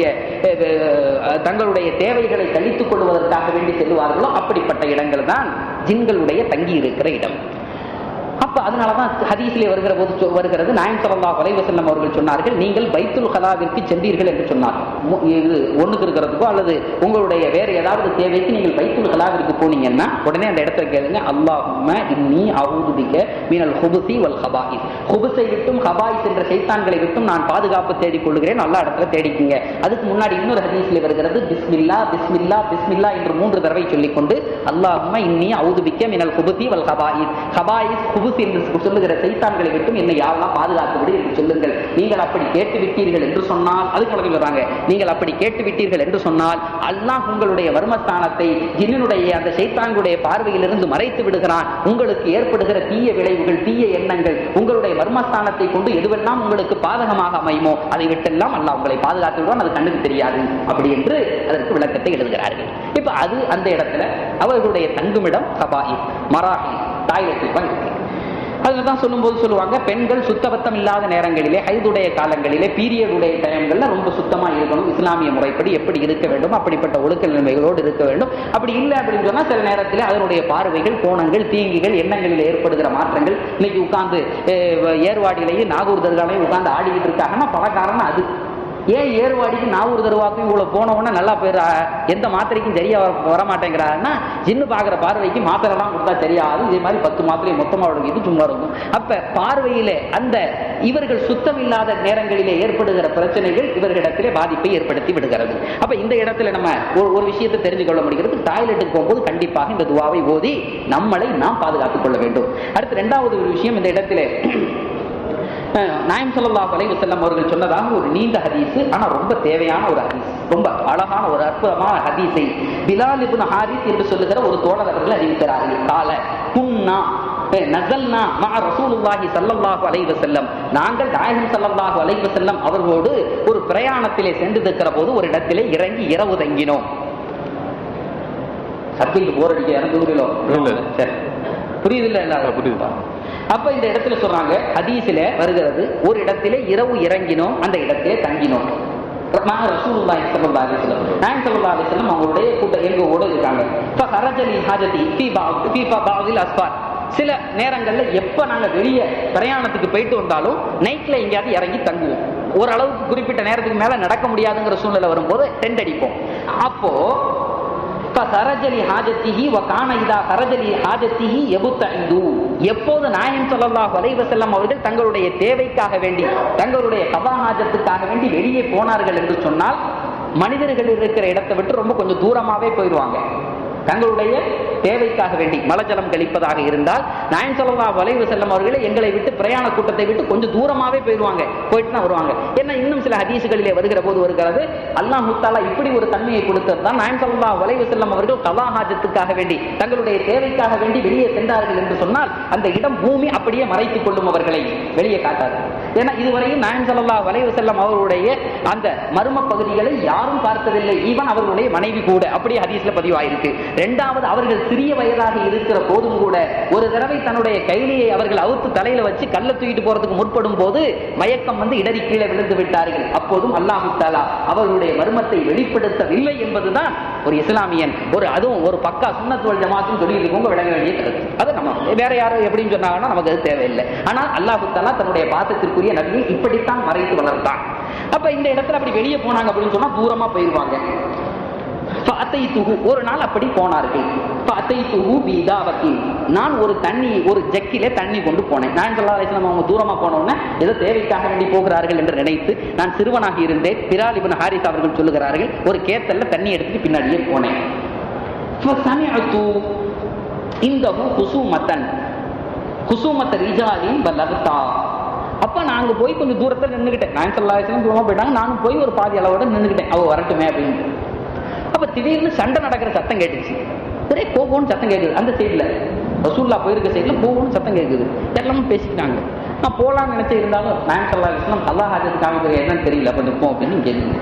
தங்களுடைய தேவைகளை கழித்துக் கொள்வதற்காக வேண்டி செல்வார்களோ அப்படிப்பட்ட இடங்கள் தான் ஜின்களுடைய தங்கி இருக்கிற இடம் அப்ப அதனாலதான் ஹதீஸிலே வருகிற போது வருகிறது நாயம் சல்லா வலைவசல்லம் அவர்கள் சொன்னார்கள் நீங்கள் பைத்துல் கலாவிற்கு சென்றீர்கள் என்று சொன்னார் இது ஒண்ணுக்கு இருக்கிறதுக்கோ அல்லது உங்களுடைய வேற ஏதாவது தேவைக்கு நீங்கள் பைத்துல் கலாவிற்கு போனீங்கன்னா உடனே அந்த இடத்துல கேளுங்க அல்லாஹும்ம இன்னி அவுதுபிக்க மீனல் ஹுபுசி வல் ஹபாயிஸ் ஹுபுஸை விட்டும் ஹபாயிஸ் என்ற சைத்தான்களை விட்டும் நான் பாதுகாப்பு தேடிக் கொள்கிறேன் நல்ல இடத்துல தேடிக்குங்க அதுக்கு முன்னாடி இன்னொரு ஹதீஸ்ல வருகிறது பிஸ்மில்லா பிஸ்மில்லா பிஸ்மில்லா என்று மூன்று தடவை சொல்லிக்கொண்டு அல்லாஹும்ம இன்னி அவுதுபிக்க மினல் ஹுபுசி வல் ஹபாயிஸ் ஹபாயிஸ் ஹுபுஸ் என்று சொல்லுகிற சைத்தான்களை விட்டும் என்னை யாரெல்லாம் பாதுகாத்து விடு என்று சொல்லுங்கள் நீங்கள் அப்படி கேட்டு விட்டீர்கள் என்று சொன்னால் அது குழந்தை சொல்றாங்க நீங்கள் அப்படி கேட்டு விட்டீர்கள் என்று சொன்னால் அல்லாஹ் உங்களுடைய வர்மஸ்தானத்தை ஜின்னுடைய அந்த சைத்தான்களுடைய பார்வையிலிருந்து மறைத்து விடுகிறான் உங்களுக்கு ஏற்படுகிற தீய விளைவுகள் தீய எண்ணங்கள் உங்களுடைய வர்மஸ்தானத்தை கொண்டு எதுவெல்லாம் உங்களுக்கு பாதகமாக அமையுமோ அதை விட்டெல்லாம் அல்லாஹ் உங்களை பாதுகாத்து விடுவான் அது கண்ணுக்கு தெரியாது அப்படி என்று அதற்கு விளக்கத்தை எழுதுகிறார்கள் இப்ப அது அந்த இடத்துல அவர்களுடைய தங்குமிடம் கபாயி மராஹி டாய்லெட்டில் தான் இருக்கு அதுதான் சொல்லும்போது சொல்லுவாங்க பெண்கள் சுத்தபத்தம் இல்லாத நேரங்களிலே ஹைதுடைய காலங்களிலே பீரியடுடைய டைம்கள்ல ரொம்ப சுத்தமா இருக்கணும் இஸ்லாமிய முறைப்படி எப்படி இருக்க வேண்டும் அப்படிப்பட்ட ஒழுக்க நிலைமைகளோடு இருக்க வேண்டும் அப்படி இல்லை அப்படின்னு சொன்னா சில நேரத்தில் அதனுடைய பார்வைகள் கோணங்கள் தீங்குகள் எண்ணங்களில் ஏற்படுகிற மாற்றங்கள் இன்னைக்கு உட்கார்ந்து ஏர்வாடியிலேயே நாகூர் தர்காலையும் உட்கார்ந்து ஆடிக்கிட்டு இருக்காங்கன்னா பல காரணம் அது ஏன் ஏர்வாடிக்கு நாவூர் தருவாக்கும் இவ்வளவு போன உடனே நல்லா போயிடா எந்த மாத்திரைக்கும் சரியா வர வர மாட்டேங்கிறாருன்னா ஜின்னு பாக்குற பார்வைக்கு மாத்திரை எல்லாம் கொடுத்தா சரியாது இதே மாதிரி பத்து மாத்திரை மொத்தமா இது சும்மா இருக்கும் அப்ப பார்வையில அந்த இவர்கள் சுத்தம் இல்லாத நேரங்களிலே ஏற்படுகிற பிரச்சனைகள் இவர்களிடத்திலே பாதிப்பை ஏற்படுத்தி விடுகிறது அப்ப இந்த இடத்துல நம்ம ஒரு ஒரு விஷயத்தை தெரிஞ்சு கொள்ள முடிகிறது டாய்லெட்டுக்கு போகும்போது கண்டிப்பாக இந்த துவாவை ஓதி நம்மளை நாம் பாதுகாத்துக் கொள்ள வேண்டும் அடுத்து இரண்டாவது ஒரு விஷயம் இந்த இடத்திலே நாயம் சொல்லா அலைஹி வஸல்லம் அவர்கள் சொன்னதாக ஒரு நீண்ட ஹதீஸ் ஆனா ரொம்ப தேவையான ஒரு ஹதீஸ் ரொம்ப அழகான ஒரு அற்புதமான ஹதீஸை பிலால் இப்னு ஹாரிஸ் என்று சொல்லுகிற ஒரு தோழர் அவர்கள் அறிவிக்கிறார்கள் கால குன்னா நசல்னா மா ரசூலுல்லாஹி ஸல்லல்லாஹு அலைஹி வஸல்லம் நாங்கள் நாயகம் ஸல்லல்லாஹு அலைஹி வஸல்லம் அவர்களோடு ஒரு பிரயாணத்திலே சென்று இருக்கிற போது ஒரு இடத்திலே இறங்கி இரவு தங்கினோம் சத்திக்கு போர் அடிக்க எனக்கு புரியலோ இல்ல. சரி புரியுது இல்ல புரியுது. அப்ப இந்த இடத்துல சொல்றாங்க ஹதீஸ்ல வருகிறது ஒரு இடத்திலே இரவு இறங்கினோம் அந்த இடத்திலே தங்கினோம் நாங்க ரசூலுல்லாஹி ஸல்லல்லாஹு அலைஹி வஸல்லம் நாயகம் ஸல்லல்லாஹு அலைஹி வஸல்லம் அவங்களுடைய கூட்ட எங்களோட இருக்காங்க ஃப ஹரஜலி ஹாஜதி ஃபீ பஅத் ஃபீ பஅதில் அஸ்பார் சில நேரங்கள்ல எப்ப நாங்க வெளியே பிரயாணத்துக்கு போயிட்டு வந்தாலும் நைட்ல எங்கேயாவது இறங்கி தங்குவோம் ஓரளவுக்கு குறிப்பிட்ட நேரத்துக்கு மேல நடக்க முடியாதுங்கிற சூழ்நிலை வரும்போது டென்ட் அடிப்போம் அப்போ ஃபரஜலி ஹாஜத்திஹி வ கான இதா ஃபரஜலி ஹாஜத்திஹி யபுத்தஇது எப்போது நாயகம் ஸல்லல்லாஹு அலைஹி வஸல்லம் அவர்கள் தங்களுடைய தேவைக்காக வேண்டி தங்களுடைய கபா ஹாஜத்துக்காக வேண்டி வெளியே போனார்கள் என்று சொன்னால் மனிதர்கள் இருக்கிற இடத்தை விட்டு ரொம்ப கொஞ்சம் தூரமாவே போயிடுவாங்க தங்களுடைய தேவைக்காக வேண்டி மலஜலம் கழிப்பதாக இருந்தால் நாயன் ஸல்லல்லாஹு அலைஹி வஸல்லம் அவர்களே எங்களை விட்டு பிரயாண கூட்டத்தை விட்டு கொஞ்சம் தூரமாவே போயிடுவாங்க போயிட்டு தான் வருவாங்க ஏன்னா இன்னும் சில ஹதீசுகளிலே வருகிற போது வருகிறது அல்லாஹ் தாலா இப்படி ஒரு தன்மையை கொடுத்தது தான் நாயன் ஸல்லல்லாஹு அலைஹி வஸல்லம் அவர்கள் கலா ஹாஜத்துக்காக வேண்டி தங்களுடைய தேவைக்காக வேண்டி வெளியே சென்றார்கள் என்று சொன்னால் அந்த இடம் பூமி அப்படியே மறைத்துக் கொள்ளும் அவர்களை வெளியே காட்டாது ஏன்னா இதுவரையும் நாயன் ஸல்லல்லாஹு அலைஹி வஸல்லம் அவர்களுடைய அந்த மர்ம பகுதிகளை யாரும் பார்த்ததில்லை ஈவன் அவர்களுடைய மனைவி கூட அப்படியே ஹதீஸ்ல பதிவாயிருக்கு ரெண்டாவது அவர்கள் சிறிய வயதாக இருக்கிற போதும் கூட ஒரு தடவை தன்னுடைய கைலியை அவர்கள் அவுத்து தலையில வச்சு கல்ல தூக்கிட்டு போறதுக்கு முற்படும் போது மயக்கம் வந்து இடறி கீழே விழுந்து விட்டார்கள் அப்போதும் அல்லாஹு தாலா அவர்களுடைய மர்மத்தை வெளிப்படுத்தவில்லை என்பதுதான் ஒரு இஸ்லாமியன் ஒரு அதுவும் ஒரு பக்கா சுண்ணத்துவல் ஜமாத்தும் சொல்லியிருக்கவங்க விளங்க வேண்டிய கருத்து அது நம்ம வேற யாரும் எப்படின்னு சொன்னாங்கன்னா நமக்கு அது தேவையில்லை ஆனால் அல்லாஹு தாலா தன்னுடைய பாசத்திற்குரிய நபியை இப்படித்தான் மறைத்து வளர்த்தான் அப்ப இந்த இடத்துல அப்படி வெளியே போனாங்க அப்படின்னு சொன்னா தூரமா போயிருவாங்க ஃபஅத்தைத்துஹு. ஒரு நாள் அப்படி போனார்கள் ஃபஅத்தைத்துஹு பீதாவத்தின். நான் ஒரு தண்ணி ஒரு ஜக்கிலே தண்ணி கொண்டு போனேன் நான் ஸல்லல்லாஹு அலைஹி வஸல்லம் அவங்க தூரமா போன உடனே ஏதோ தேவைக்காக வேண்டி போகிறார்கள் என்று நினைத்து நான் சிறுவனாக இருந்தேன் பிரால் இப்னு ஹாரிஸ் அவர்கள் சொல்லுகிறார்கள் ஒரு கேத்தல்ல தண்ணி எடுத்துட்டு பின்னாடியே போனேன் ஃபசமிஅது இந்தஹு குசுமத்தன் குசுமத்த ரிஜாலின் பலகத்தா அப்ப நாங்க போய் கொஞ்சம் தூரத்துல நின்னுக்கிட்டேன் நான் ஸல்லல்லாஹு அலைஹி வஸல்லம் தூரமா போயிட்டாங்க நானும் போய் ஒரு பாதி அளவோட நின்னுக்கிட்டேன் அவ வரட்டுமே அப்படின்னு அப்ப திடீர்னு சண்டை நடக்கிற சத்தம் கேட்டுச்சு ஒரே போகும்னு சத்தம் கேட்குது அந்த சைடுல ரசூல்லா போயிருக்க சைடுல போகும்னு சத்தம் கேட்குது எல்லாமே பேசிக்கிட்டாங்க நான் போலாம்னு நினைச்சு இருந்தாலும் நான் சொல்லா இஸ்லாம் அல்லா ஹாஜத்து காமிக்கிறது என்னன்னு தெரியல அப்ப நிற்போம் அப்படின்னு கேள்வி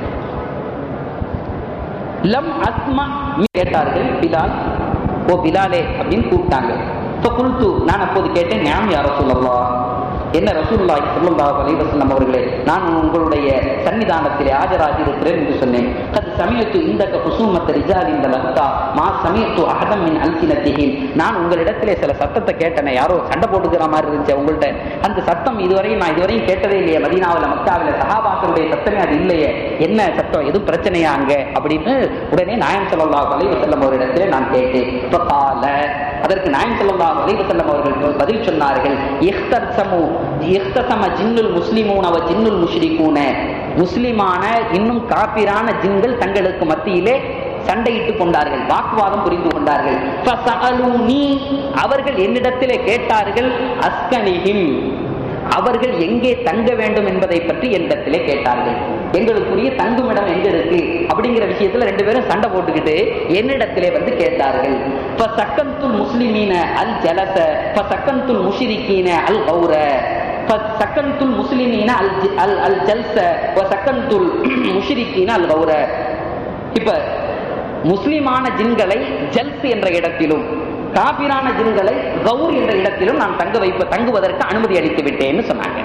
லம் அஸ்மா கேட்டார்கள் பிலால் ஓ பிலாலே அப்படின்னு கூப்பிட்டாங்க இப்போ குல்து நான் அப்போது கேட்டேன் ஞாம் யார சொல்லலாம் என்ன ரசூலுல்லாஹி ஸல்லல்லாஹு அலைஹி வஸல்லம் அவர்களே நான் உங்களுடைய சன்னிதானத்திலே ஆஜராகி இருக்கிறேன் என்று சொன்னேன் கத் சமயத்து இந்தக குசுமத்த ரிஜாலின் லஹ்தா மா சமயத்து அஹதம் மின் அல்சினத்திஹிம் நான் உங்களிடத்திலே சில சத்தத்தை கேட்டேனே யாரோ சண்டை போட்டுக்கிற மாதிரி இருந்துச்சு உங்கள்ட்ட அந்த சத்தம் இதுவரையும் நான் இதுவரையும் கேட்டதே இல்லையே மதீனாவில் மக்காவில் சஹாபாக்களுடைய சத்தமே அது இல்லையே என்ன சத்தம் எதுவும் பிரச்சனையா அங்க அப்படின்னு உடனே நாயம் ஸல்லல்லாஹு அலைஹி வஸல்லம் அவரிடத்திலே நான் கேட்டேன் இப்ப கால அதற்கு நாயம் ஸல்லல்லாஹு அலைஹி வஸல்லம் அவர்கள் பதில் சொன்னார்கள் இஹ்தர்சமு இஹ்தசம ஜின்னுல் முஸ்லிமூன வ ஜின்னுல் முஷ்ரிகூன முஸ்லிமான இன்னும் காபிரான ஜின்கள் தங்களுக்கு மத்தியிலே சண்டையிட்டுக் கொண்டார்கள் வாக்குவாதம் புரிந்து கொண்டார்கள் ஃபஸஅலூனி, அவர்கள் என்னிடத்திலே கேட்டார்கள் அஸ்கனிஹிம் அவர்கள் எங்கே தங்க வேண்டும் என்பதை பற்றி என்னிடத்திலே கேட்டார்கள் எங்களுக்குரிய தங்குமிடம் எங்க இருக்கு அப்படிங்கிற விஷயத்துல ரெண்டு பேரும் சண்டை போட்டுக்கிட்டு என்னிடத்திலே வந்து கேட்டார்கள் சக்கந்துல் முஸ்லிமீன அல் ஜலச சக்கந்துல் முஷிரிக்கீன அல் கௌர சக்கந்துல் முஸ்லிமீன அல் ஜி- அல் அல் ஜல்ச சக்கந்துல் முஷிரிக்கீன அல் கௌர இப்ப முஸ்லிமான ஜின்களை ஜல்ஸ் என்ற இடத்திலும் காபிரான ஜின்களை கௌர் என்ற இடத்திலும் நான் தங்க வைப்ப தங்குவதற்கு அனுமதி அளித்து விட்டேன்னு சொன்னாங்க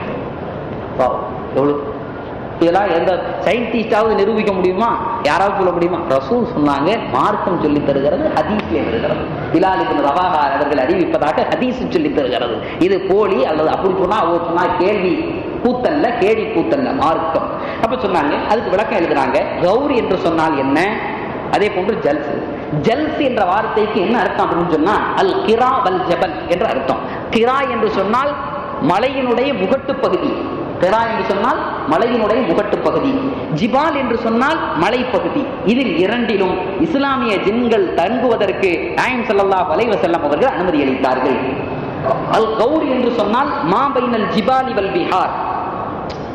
Wow, எவ்வளவு இதெல்லாம் எந்த சயின்டிஸ்டாவது நிரூபிக்க முடியுமா யாராவது சொல்ல முடியுமா ரசூல் சொன்னாங்க மார்க்கம் சொல்லி தருகிறது ஹதீஸ்ல வருகிறது பிலால் இப்னு ரவாஹா அவர்கள் அறிவிப்பதாக ஹதீஸ் சொல்லி தருகிறது இது போலி அல்லது அப்படி சொன்னா அவர் சொன்னா கேள்வி கூத்தல்ல கேடி கூத்தல்ல மார்க்கம் அப்ப சொன்னாங்க அதுக்கு விளக்கம் எழுதுறாங்க கௌரி என்று சொன்னால் என்ன அதே போன்று ஜல்ஸ் ஜல்ஸ் என்ற வார்த்தைக்கு என்ன அர்த்தம் அப்படின்னு சொன்னா அல் கிரா வல் ஜபல் என்ற அர்த்தம் கிரா என்று சொன்னால் மலையினுடைய முகட்டு பகுதி கிரா என்று சொன்னால் மலையினுடைய முகட்டு பகுதி ஜிபால் என்று சொன்னால் மலைப்பகுதி இதில் இரண்டிலும் இஸ்லாமிய ஜின்கள் தங்குவதற்கு நாயம் ஸல்லல்லாஹு அலைஹி வஸல்லம் அவர்கள் அனுமதி அளித்தார்கள் அல் கௌர் என்று சொன்னால் மா பைனல் ஜிபாலி வல் பிஹார்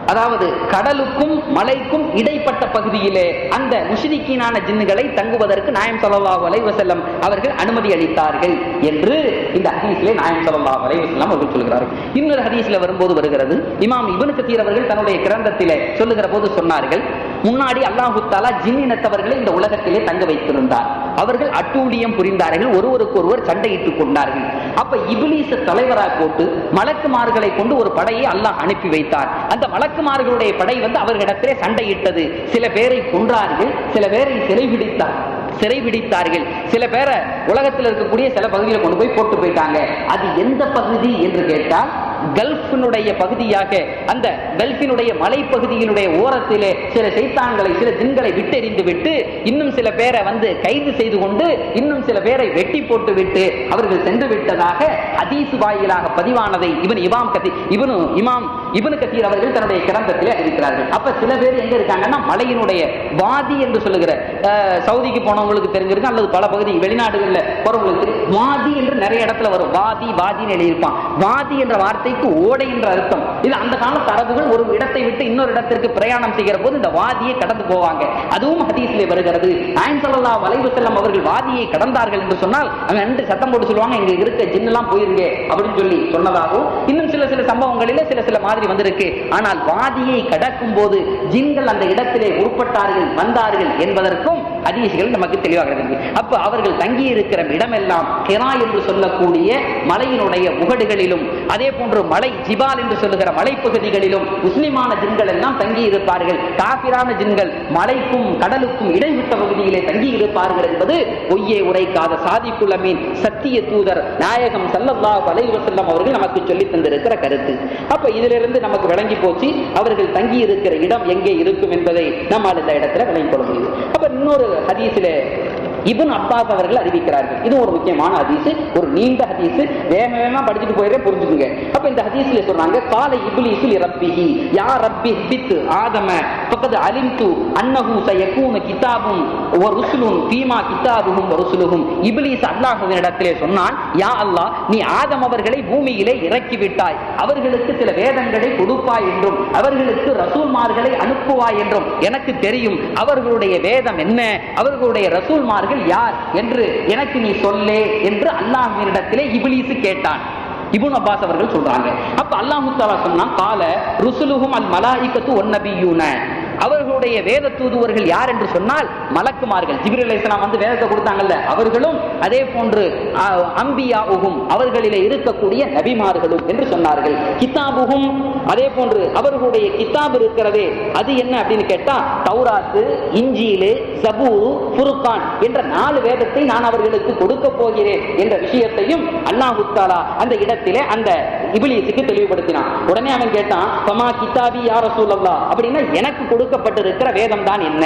அதாவது கடலுக்கும் மலைக்கும் இடைப்பட்ட பகுதியிலே அந்த முஷ்ரிக்கீனான ஜின்னுகளை தங்குவதற்கு நாயம் ஸல்லல்லாஹு அலைஹி வஸல்லம் அவர்கள் அனுமதி அளித்தார்கள் என்று இந்த ஹதீஸிலே நாயம் ஸல்லல்லாஹு அலைஹி வஸல்லம் அவர்கள் சொல்கிறார்கள் இன்னொரு ஹதீஸ்ல வரும்போது வருகிறது இமாம் இப்னு கத்தீர் அவர்கள் தன்னுடைய கிரந்தத்திலே சொல்லுகிற போது சொன்னார்கள் முன்னாடி அல்லாஹு தாலா ஜின் இனத்தவர்களை இந்த உலகத்திலே தங்க வைத்திருந்தார் அவர்கள் அட்டூழியம் புரிந்தார்கள் ஒருவருக்கு ஒருவர் சண்டையிட்டுக் கொண்டார்கள் அப்ப இபிலீச தலைவராக போட்டு மலக்குமார்களை கொண்டு ஒரு படையை அல்லாஹ் அனுப்பி வைத்தார் அந்த மலக்குமார்களுடைய படை வந்து அவர்களிடத்திலே சண்டையிட்டது சில பேரை கொன்றார்கள் சில பேரை சிறைபிடித்தார் சிறைபிடித்தார்கள் சில பேரை உலகத்தில் இருக்கக்கூடிய சில பகுதியில கொண்டு போய் போட்டு போயிட்டாங்க அது எந்த பகுதி என்று கேட்டால் கல்ஃபினுடைய பகுதியாக அந்த கல்ஃபினுடைய மலைப்பகுதியினுடைய ஓரத்திலே சில சைத்தான்களை சில ஜின்களை விட்டெறிந்து விட்டு இன்னும் சில பேரை வந்து கைது செய்து கொண்டு இன்னும் சில பேரை வெட்டி போட்டு விட்டு அவர்கள் சென்று விட்டதாக ஹதீஸ் வாயிலாக பதிவானதை இவன் இமாம் கத்தி இவனு இமாம் இவனு கத்தீர் அவர்கள் தன்னுடைய கிரந்தத்திலே அறிவிக்கிறார்கள் அப்ப சில பேர் எங்க இருக்காங்கன்னா மலையினுடைய வாதி என்று சொல்லுகிற அஹ், சவுதிக்கு போனவங்களுக்கு தெரிஞ்சிருக்கும் அல்லது பல பகுதி வெளிநாடுகள்ல போறவங்களுக்கு தெரியும். வாதி என்று நிறைய இடத்துல வரும் வாதி வாதின்னு எழுதியிருப்பான் வாதி என்ற வார்த்தைக்கு ஓடை என்ற அர்த்தம் இது அந்த காலத்து அரபுகள் ஒரு இடத்தை விட்டு இன்னொரு இடத்திற்கு பிரயாணம் செய்கிற போது இந்த வாதியை கடந்து போவாங்க அதுவும் ஹதீஸ்ல வருகிறது நாயம் ஸல்லல்லாஹு அலைஹி வஸல்லம் அவர்கள் வாதியை கடந்தார்கள் என்று சொன்னால் அங்க நின்று சத்தம் போட்டு சொல்லுவாங்க இங்க இருக்க ஜின்னெல்லாம் போயிருங்க அப்படின்னு சொல்லி சொன்னதாகவும் இன்னும் சில சில சம்பவங்களிலே சில சில மாதிரி வந்திருக்கு ஆனால் வாதியை கடக்கும் போது ஜின்கள் அந்த இடத்திலே உருப்பட்டார்கள் வந்தார்கள் என்பதற்கும் ஹதீஸ்கள் நமக்கு தெளிவாக இருக்கு அப்ப அவர்கள் தங்கி இருக்கிற இடமெல்லாம் கிரா என்று சொல்லக்கூடிய மலையினுடைய முகடுகளிலும் அதே போன்று மலை ஜிபால் என்று சொல்லுகிற மலைப்பகுதிகளிலும் முஸ்லிமான ஜின்கள் எல்லாம் தங்கி இருப்பார்கள் காபிரான ஜின்கள் மலைக்கும் கடலுக்கும் இடைவிட்ட பகுதியிலே தங்கி இருப்பார்கள் என்பது பொய்யை உரைக்காத சாதிக்குள்ளமீன் சத்திய தூதர் நாயகம் ஸல்லல்லாஹு அலைஹி வஸல்லம் அவர்கள் நமக்கு சொல்லி தந்திருக்கிற கருத்து அப்ப இதிலிருந்து நமக்கு விளங்கி போச்சு அவர்கள் தங்கி இருக்கிற இடம் எங்கே இருக்கும் என்பதை நம்மால் இந்த இடத்துல விளங்கிக் கொள்ள முடியுது அப்ப இன்னொரு ஹதீஸிலே இப்னு அப்பாஸ் அவர்கள் அறிவிக்கிறார்கள் இது ஒரு முக்கியமான ஹதீஸ் ஒரு நீண்ட ஹதீஸ் வேக வேகமா படிச்சுட்டு போயிடுறேன் புரிஞ்சுக்குங்க அப்ப இந்த ஹதீஸ்ல சொல்றாங்க கால இப்லீசு லி ரப்பிஹி யா ரப்பி பித் ஆதம ஃபக்கத் அலிம்து அன்னஹு சயகூனு கிதாபும் வ ருசுலுன் ஃபீமா கிதாபுஹும் வ ருசுலுஹும் இப்லீஸ் அல்லாஹ்வின் இடத்திலே சொன்னான் யா அல்லாஹ் நீ ஆதம் அவர்களை பூமியிலே இறக்கி விட்டாய் அவர்களுக்கு சில வேதங்களை கொடுப்பாய் என்றும் அவர்களுக்கு ரசூல்மார்களை அனுப்புவாய் என்றும் எனக்கு தெரியும் அவர்களுடைய வேதம் என்ன அவர்களுடைய ரசூல்மார்கள் யார் என்று எனக்கு நீ சொல்லே என்று அல்லாஹ்வினிடத்திலே இபிலிசு கேட்டான் இபுன் அப்பாஸ் அவர்கள் சொல்றாங்க அப்ப அல்லாஹு தாலா சொன்னா கால ருசுலுஹும் அல் மலாயிக்கத்து ஒன்னபியூன அவர்களுடைய வேத தூதுவர்கள் யார் என்று சொன்னால் மலக்குமார்கள் ஜிபிர் அலைஹிஸ்ஸலாம் வந்து வேதத்தை கொடுத்தாங்கல்ல அவர்களும் அதே போன்று அஹ், அம்பியாவுகும் அவர்களிலே இருக்கக்கூடிய நபிமார்களும் என்று சொன்னார்கள் கிதாபுகும் அதே போன்று அவர்களுடைய கிதாப் இருக்கிறதே அது என்ன அப்படின்னு கேட்டா தௌராத்து இஞ்சிலு சபூர் ஃபுர்கான் என்ற நாலு வேதத்தை நான் அவர்களுக்கு கொடுக்க போகிறேன் என்ற விஷயத்தையும் அல்லாஹு தாலா அந்த இடத்திலே அந்த இபிலியத்துக்கு தெளிவுபடுத்தினான் உடனே அவன் கேட்டான் பமா கிதாபி யார் ரசூலல்லா அப்படின்னா எனக்கு கொடுக்கப்பட்டிருக்கிற வேதம் தான் என்ன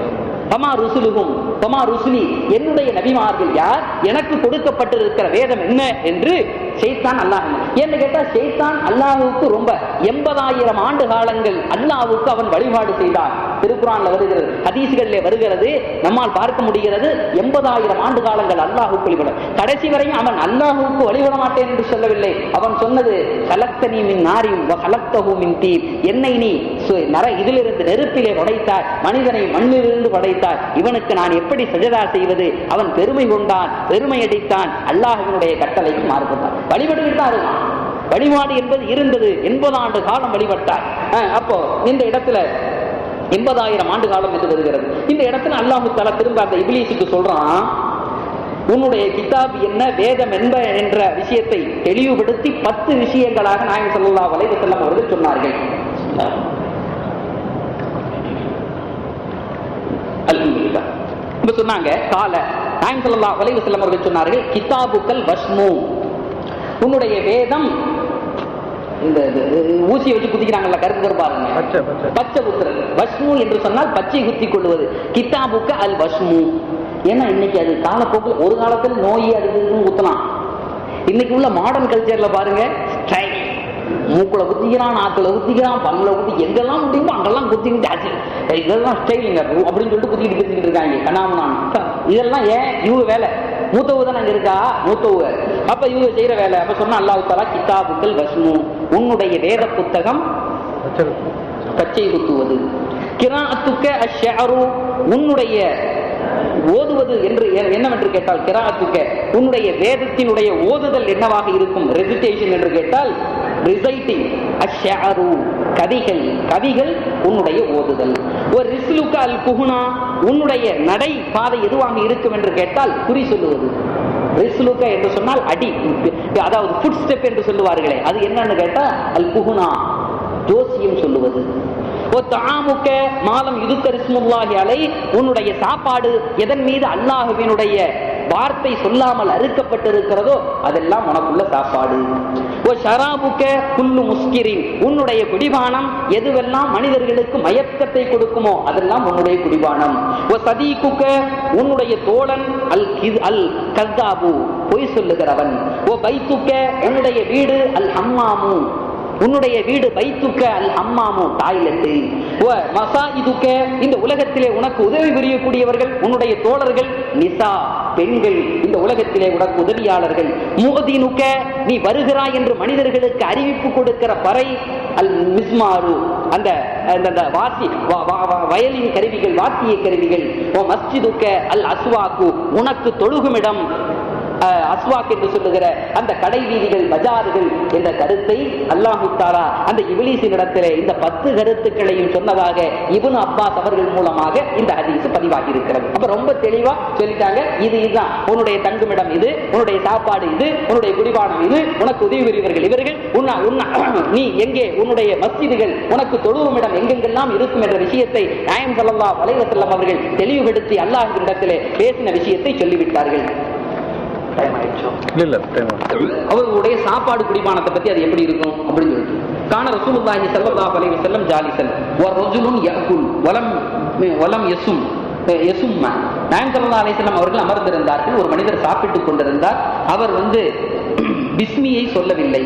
பமா ருசுலுகும் பமா ருசுலி என்னுடைய நபிமார்கள் யார் எனக்கு கொடுக்கப்பட்டிருக்கிற வேதம் என்ன என்று ஷைத்தான் அல்லாஹ் ஏன்னு கேட்டா ஷைத்தான் அல்லாஹ்வுக்கு ரொம்ப எண்பதாயிரம் ஆண்டு காலங்கள் அல்லாஹ்வுக்கு அவன் வழிபாடு செய்தான் திருக்குறான்ல வருகிறது ஹதீஸ்களிலே வருகிறது நம்மால் பார்க்க முடிகிறது எண்பதாயிரம் ஆண்டு காலங்கள் அல்லாஹ்வுக்கு வழிபட கடைசி வரையும் அவன் அல்லாஹ்வுக்கு வழிபட மாட்டேன் என்று சொல்லவில்லை அவன் சொன்னது கலக்தனி மின் நாரியும் கலக்தகு மின் தீ என்னை நீ சு- நர இதிலிருந்து நெருப்பிலே படைத்தார் மனிதனை மண்ணிலிருந்து படைத்தார் இவனுக்கு நான் எப்படி சஜதா செய்வது அவன் பெருமை கொண்டான் பெருமை அடித்தான் அல்லாஹ்வினுடைய கட்டளைக்கு மாறுபட்டான் வழிபட்டுக்கிட்டு தான் இருக்கான் வழிபாடு என்பது இருந்தது எண்பது ஆண்டு காலம் வழிபட்டார் அஹ் அப்போ இந்த இடத்துல எண்பதாயிரம் ஆண்டு காலம் என்று வருகிறது இந்த இடத்துல அல்லாஹு தலா திரும்ப அந்த இபிலிஸுக்கு சொல்றான் உன்னுடைய கிதாப் என்ன வேதம் என்ன என்ற விஷயத்தை தெளிவுபடுத்தி பத்து விஷயங்களாக நாயகம் ஸல்லல்லாஹு அலைஹி வஸல்லம் அவர்கள் சொன்னார்கள் அல்ஹம்துலில்லாஹ் இப்ப சொன்னாங்க கால நாயகம் ஸல்லல்லாஹு அலைஹி வஸல்லம் அவர்கள் சொன்னார்கள் கிதாபுக்கல் வஸ்மு உன்னுடைய வேதம் இந்த இது- இது ஊசியை வச்சு குத்திக்கிறாங்கல்ல கருப்பு கருப்பாருங்க பச்சை பச்சை பச்சை குத்துறது வஷ்மு என்று சொன்னால் பச்சை குத்தி கொள்வது கிதாபுக்கு அல் வஷ்மு ஏன்னா இன்னைக்கு அது காலப்போக்கில் ஒரு காலத்தில் நோய் அதுக்கு இதுன்னு குத்தலாம் இன்னைக்கு உள்ள மாடர்ன் கல்ச்சர்ல பாருங்க ஸ்டைல் மூக்குல குத்திக்கிறான் நாக்குல குத்திக்கிறான் பல்ல குத்தி எங்கெல்லாம் முடியுமோ அங்கெல்லாம் குத்திக்கிட்டு ஆச்சு இதெல்லாம் ஸ்டைலிங்க அப்படின்னு சொல்லிட்டு குத்திக்கிட்டு பிரிச்சுக்கிட்டு இருக்காங்க கண்ணாமனான் இதெல்லாம் ஏன் இவங்க வேலை மூத்தவு தான் அங்க இருக்கா மூத்தவு அப்ப இவங்க செய்யற வேலை அப்ப சொன்னா அல்லாஹ் தாலா கிதாபுக்கள் வஸ்மு உன்னுடைய வேத புத்தகம் பச்சை பச்சை குத்துவது கிராத்துக்க அஷ்ஷஅரு உன்னுடைய ஓதுவது என்று எ- என்னவென்று கேட்டால் கிராத்துக்க உன்னுடைய வேதத்தினுடைய ஓதுதல் என்னவாக இருக்கும் ரெசிடேஷன் என்று கேட்டால் ரிசைட்டிங் அஷ்ஷஅரு கதிகள் கவிகள் உன்னுடைய ஓதுதல் ஒரு ரிஸ்லுக்க அல் குஹுனா உன்னுடைய நடை பாதை எதுவாக இருக்கும் என்று கேட்டால் குறி சொல்லுவது ரிஸ்லுக்க என்று சொன்னால் அடி அதாவது ஃபுட் ஸ்டெப் என்று சொல்லுவார்களே அது என்னன்னு கேட்டா அல் குஹுனா ஜோசியம் சொல்லுவது ஓ தாமுக்க மாலம் இதுக்கரிஸ்முல்லாஹி அலை உன்னுடைய சாப்பாடு எதன் மீது அல்லாஹுவினுடைய வார்த்தை சொல்லாமல் அறுக்கப்பட்டிருக்கிறதோ அதெல்லாம் உனக்குள்ள சாப்பாடு ஓ ஷராபுக்க புல்லு முஸ்கிரின் உன்னுடைய குடிபானம் எதுவெல்லாம் மனிதர்களுக்கு மயக்கத்தை கொடுக்குமோ அதெல்லாம் உன்னுடைய குடிபானம் ஓ சதீகுக்க உன்னுடைய தோழன் அல் கிஸ்- அல் கஸ்தாபு பொய் சொல்லுகிறவன் ஓ பைத்துக்க உன்னுடைய வீடு அல் ஹம்மாமு உன்னுடைய வீடு பைத்துக்க அல் ஹம்மாமு டாய்லெட்டு ஓ மசாயிதுக்க இந்த உலகத்திலே உனக்கு உதவி புரியக்கூடியவர்கள் உன்னுடைய தோழர்கள் நிசா பெண்கள் இந்த உலகத்திலே உனக்கு உதவியாளர்கள் முகதீனுக்க நீ வருகிறாய் என்று மனிதர்களுக்கு அறிவிப்பு கொடுக்கிற பறை அல் மிஸ்மாரு அந்த அந்த- அந்த வாசி வ- வ- வ- வயலின் கருவிகள் வாத்திய கருவிகள் ஓ மஸ்ஜிதுக்க அல் அஸ்வாக்கு உனக்கு தொழுகுமிடம் அஹ், அஸ்வாக் என்று சொல்லுகிற அந்த கடை வீதிகள் பஜார்கள் என்ற கருத்தை அல்லாஹு தாலா அந்த இபிலிசின் இடத்திலே இந்த பத்து கருத்துக்களையும் சொன்னதாக இப்னு அப்பாஸ் அவர்கள் மூலமாக இந்த ஹதீஸ் பதிவாகி இருக்கிறது அப்ப ரொம்ப தெளிவா சொல்லிட்டாங்க இது இதுதான் உன்னுடைய தங்குமிடம் இது உன்னுடைய சாப்பாடு இது உன்னுடைய குடிபானம் இது உனக்கு உதவி புரிவர்கள் இவர்கள் உன்ன உன்ன நீ எங்கே உன்னுடைய மஸ்ஜிதுகள் உனக்கு தொழுவும் இடம் எங்கெங்கெல்லாம் இருக்கும் என்ற விஷயத்தை நாயம் ஸல்லல்லாஹு அலைஹி வஸல்லம் அவர்கள் தெளிவுபடுத்தி அல்லாஹ்விடத்திலே பேசின விஷயத்தை சொல்லிவிட்டார்கள் டைம் ஆயிடுச்சோ இல்ல இல்ல டைம் அவர்களுடைய சாப்பாடு குடிபானத்தை பத்தி அது எப்படி இருக்கும் அப்படின்னு சொல்லிட்டு காண ரசூலுல்லாஹி ஸல்லல்லாஹு அலைஹி வஸல்லம் ஜாலிசன் வ ரஜுலுன் யஅகுல் வலம் வலம் யசும் யசும்ம நாயகம் ஸல்லல்லாஹு அலைஹி வஸல்லம் அவர்கள் அமர்ந்திருந்தார்கள் ஒரு மனிதர் சாப்பிட்டுக் கொண்டிருந்தார் அவர் வந்து பிஸ்மியை சொல்லவில்லை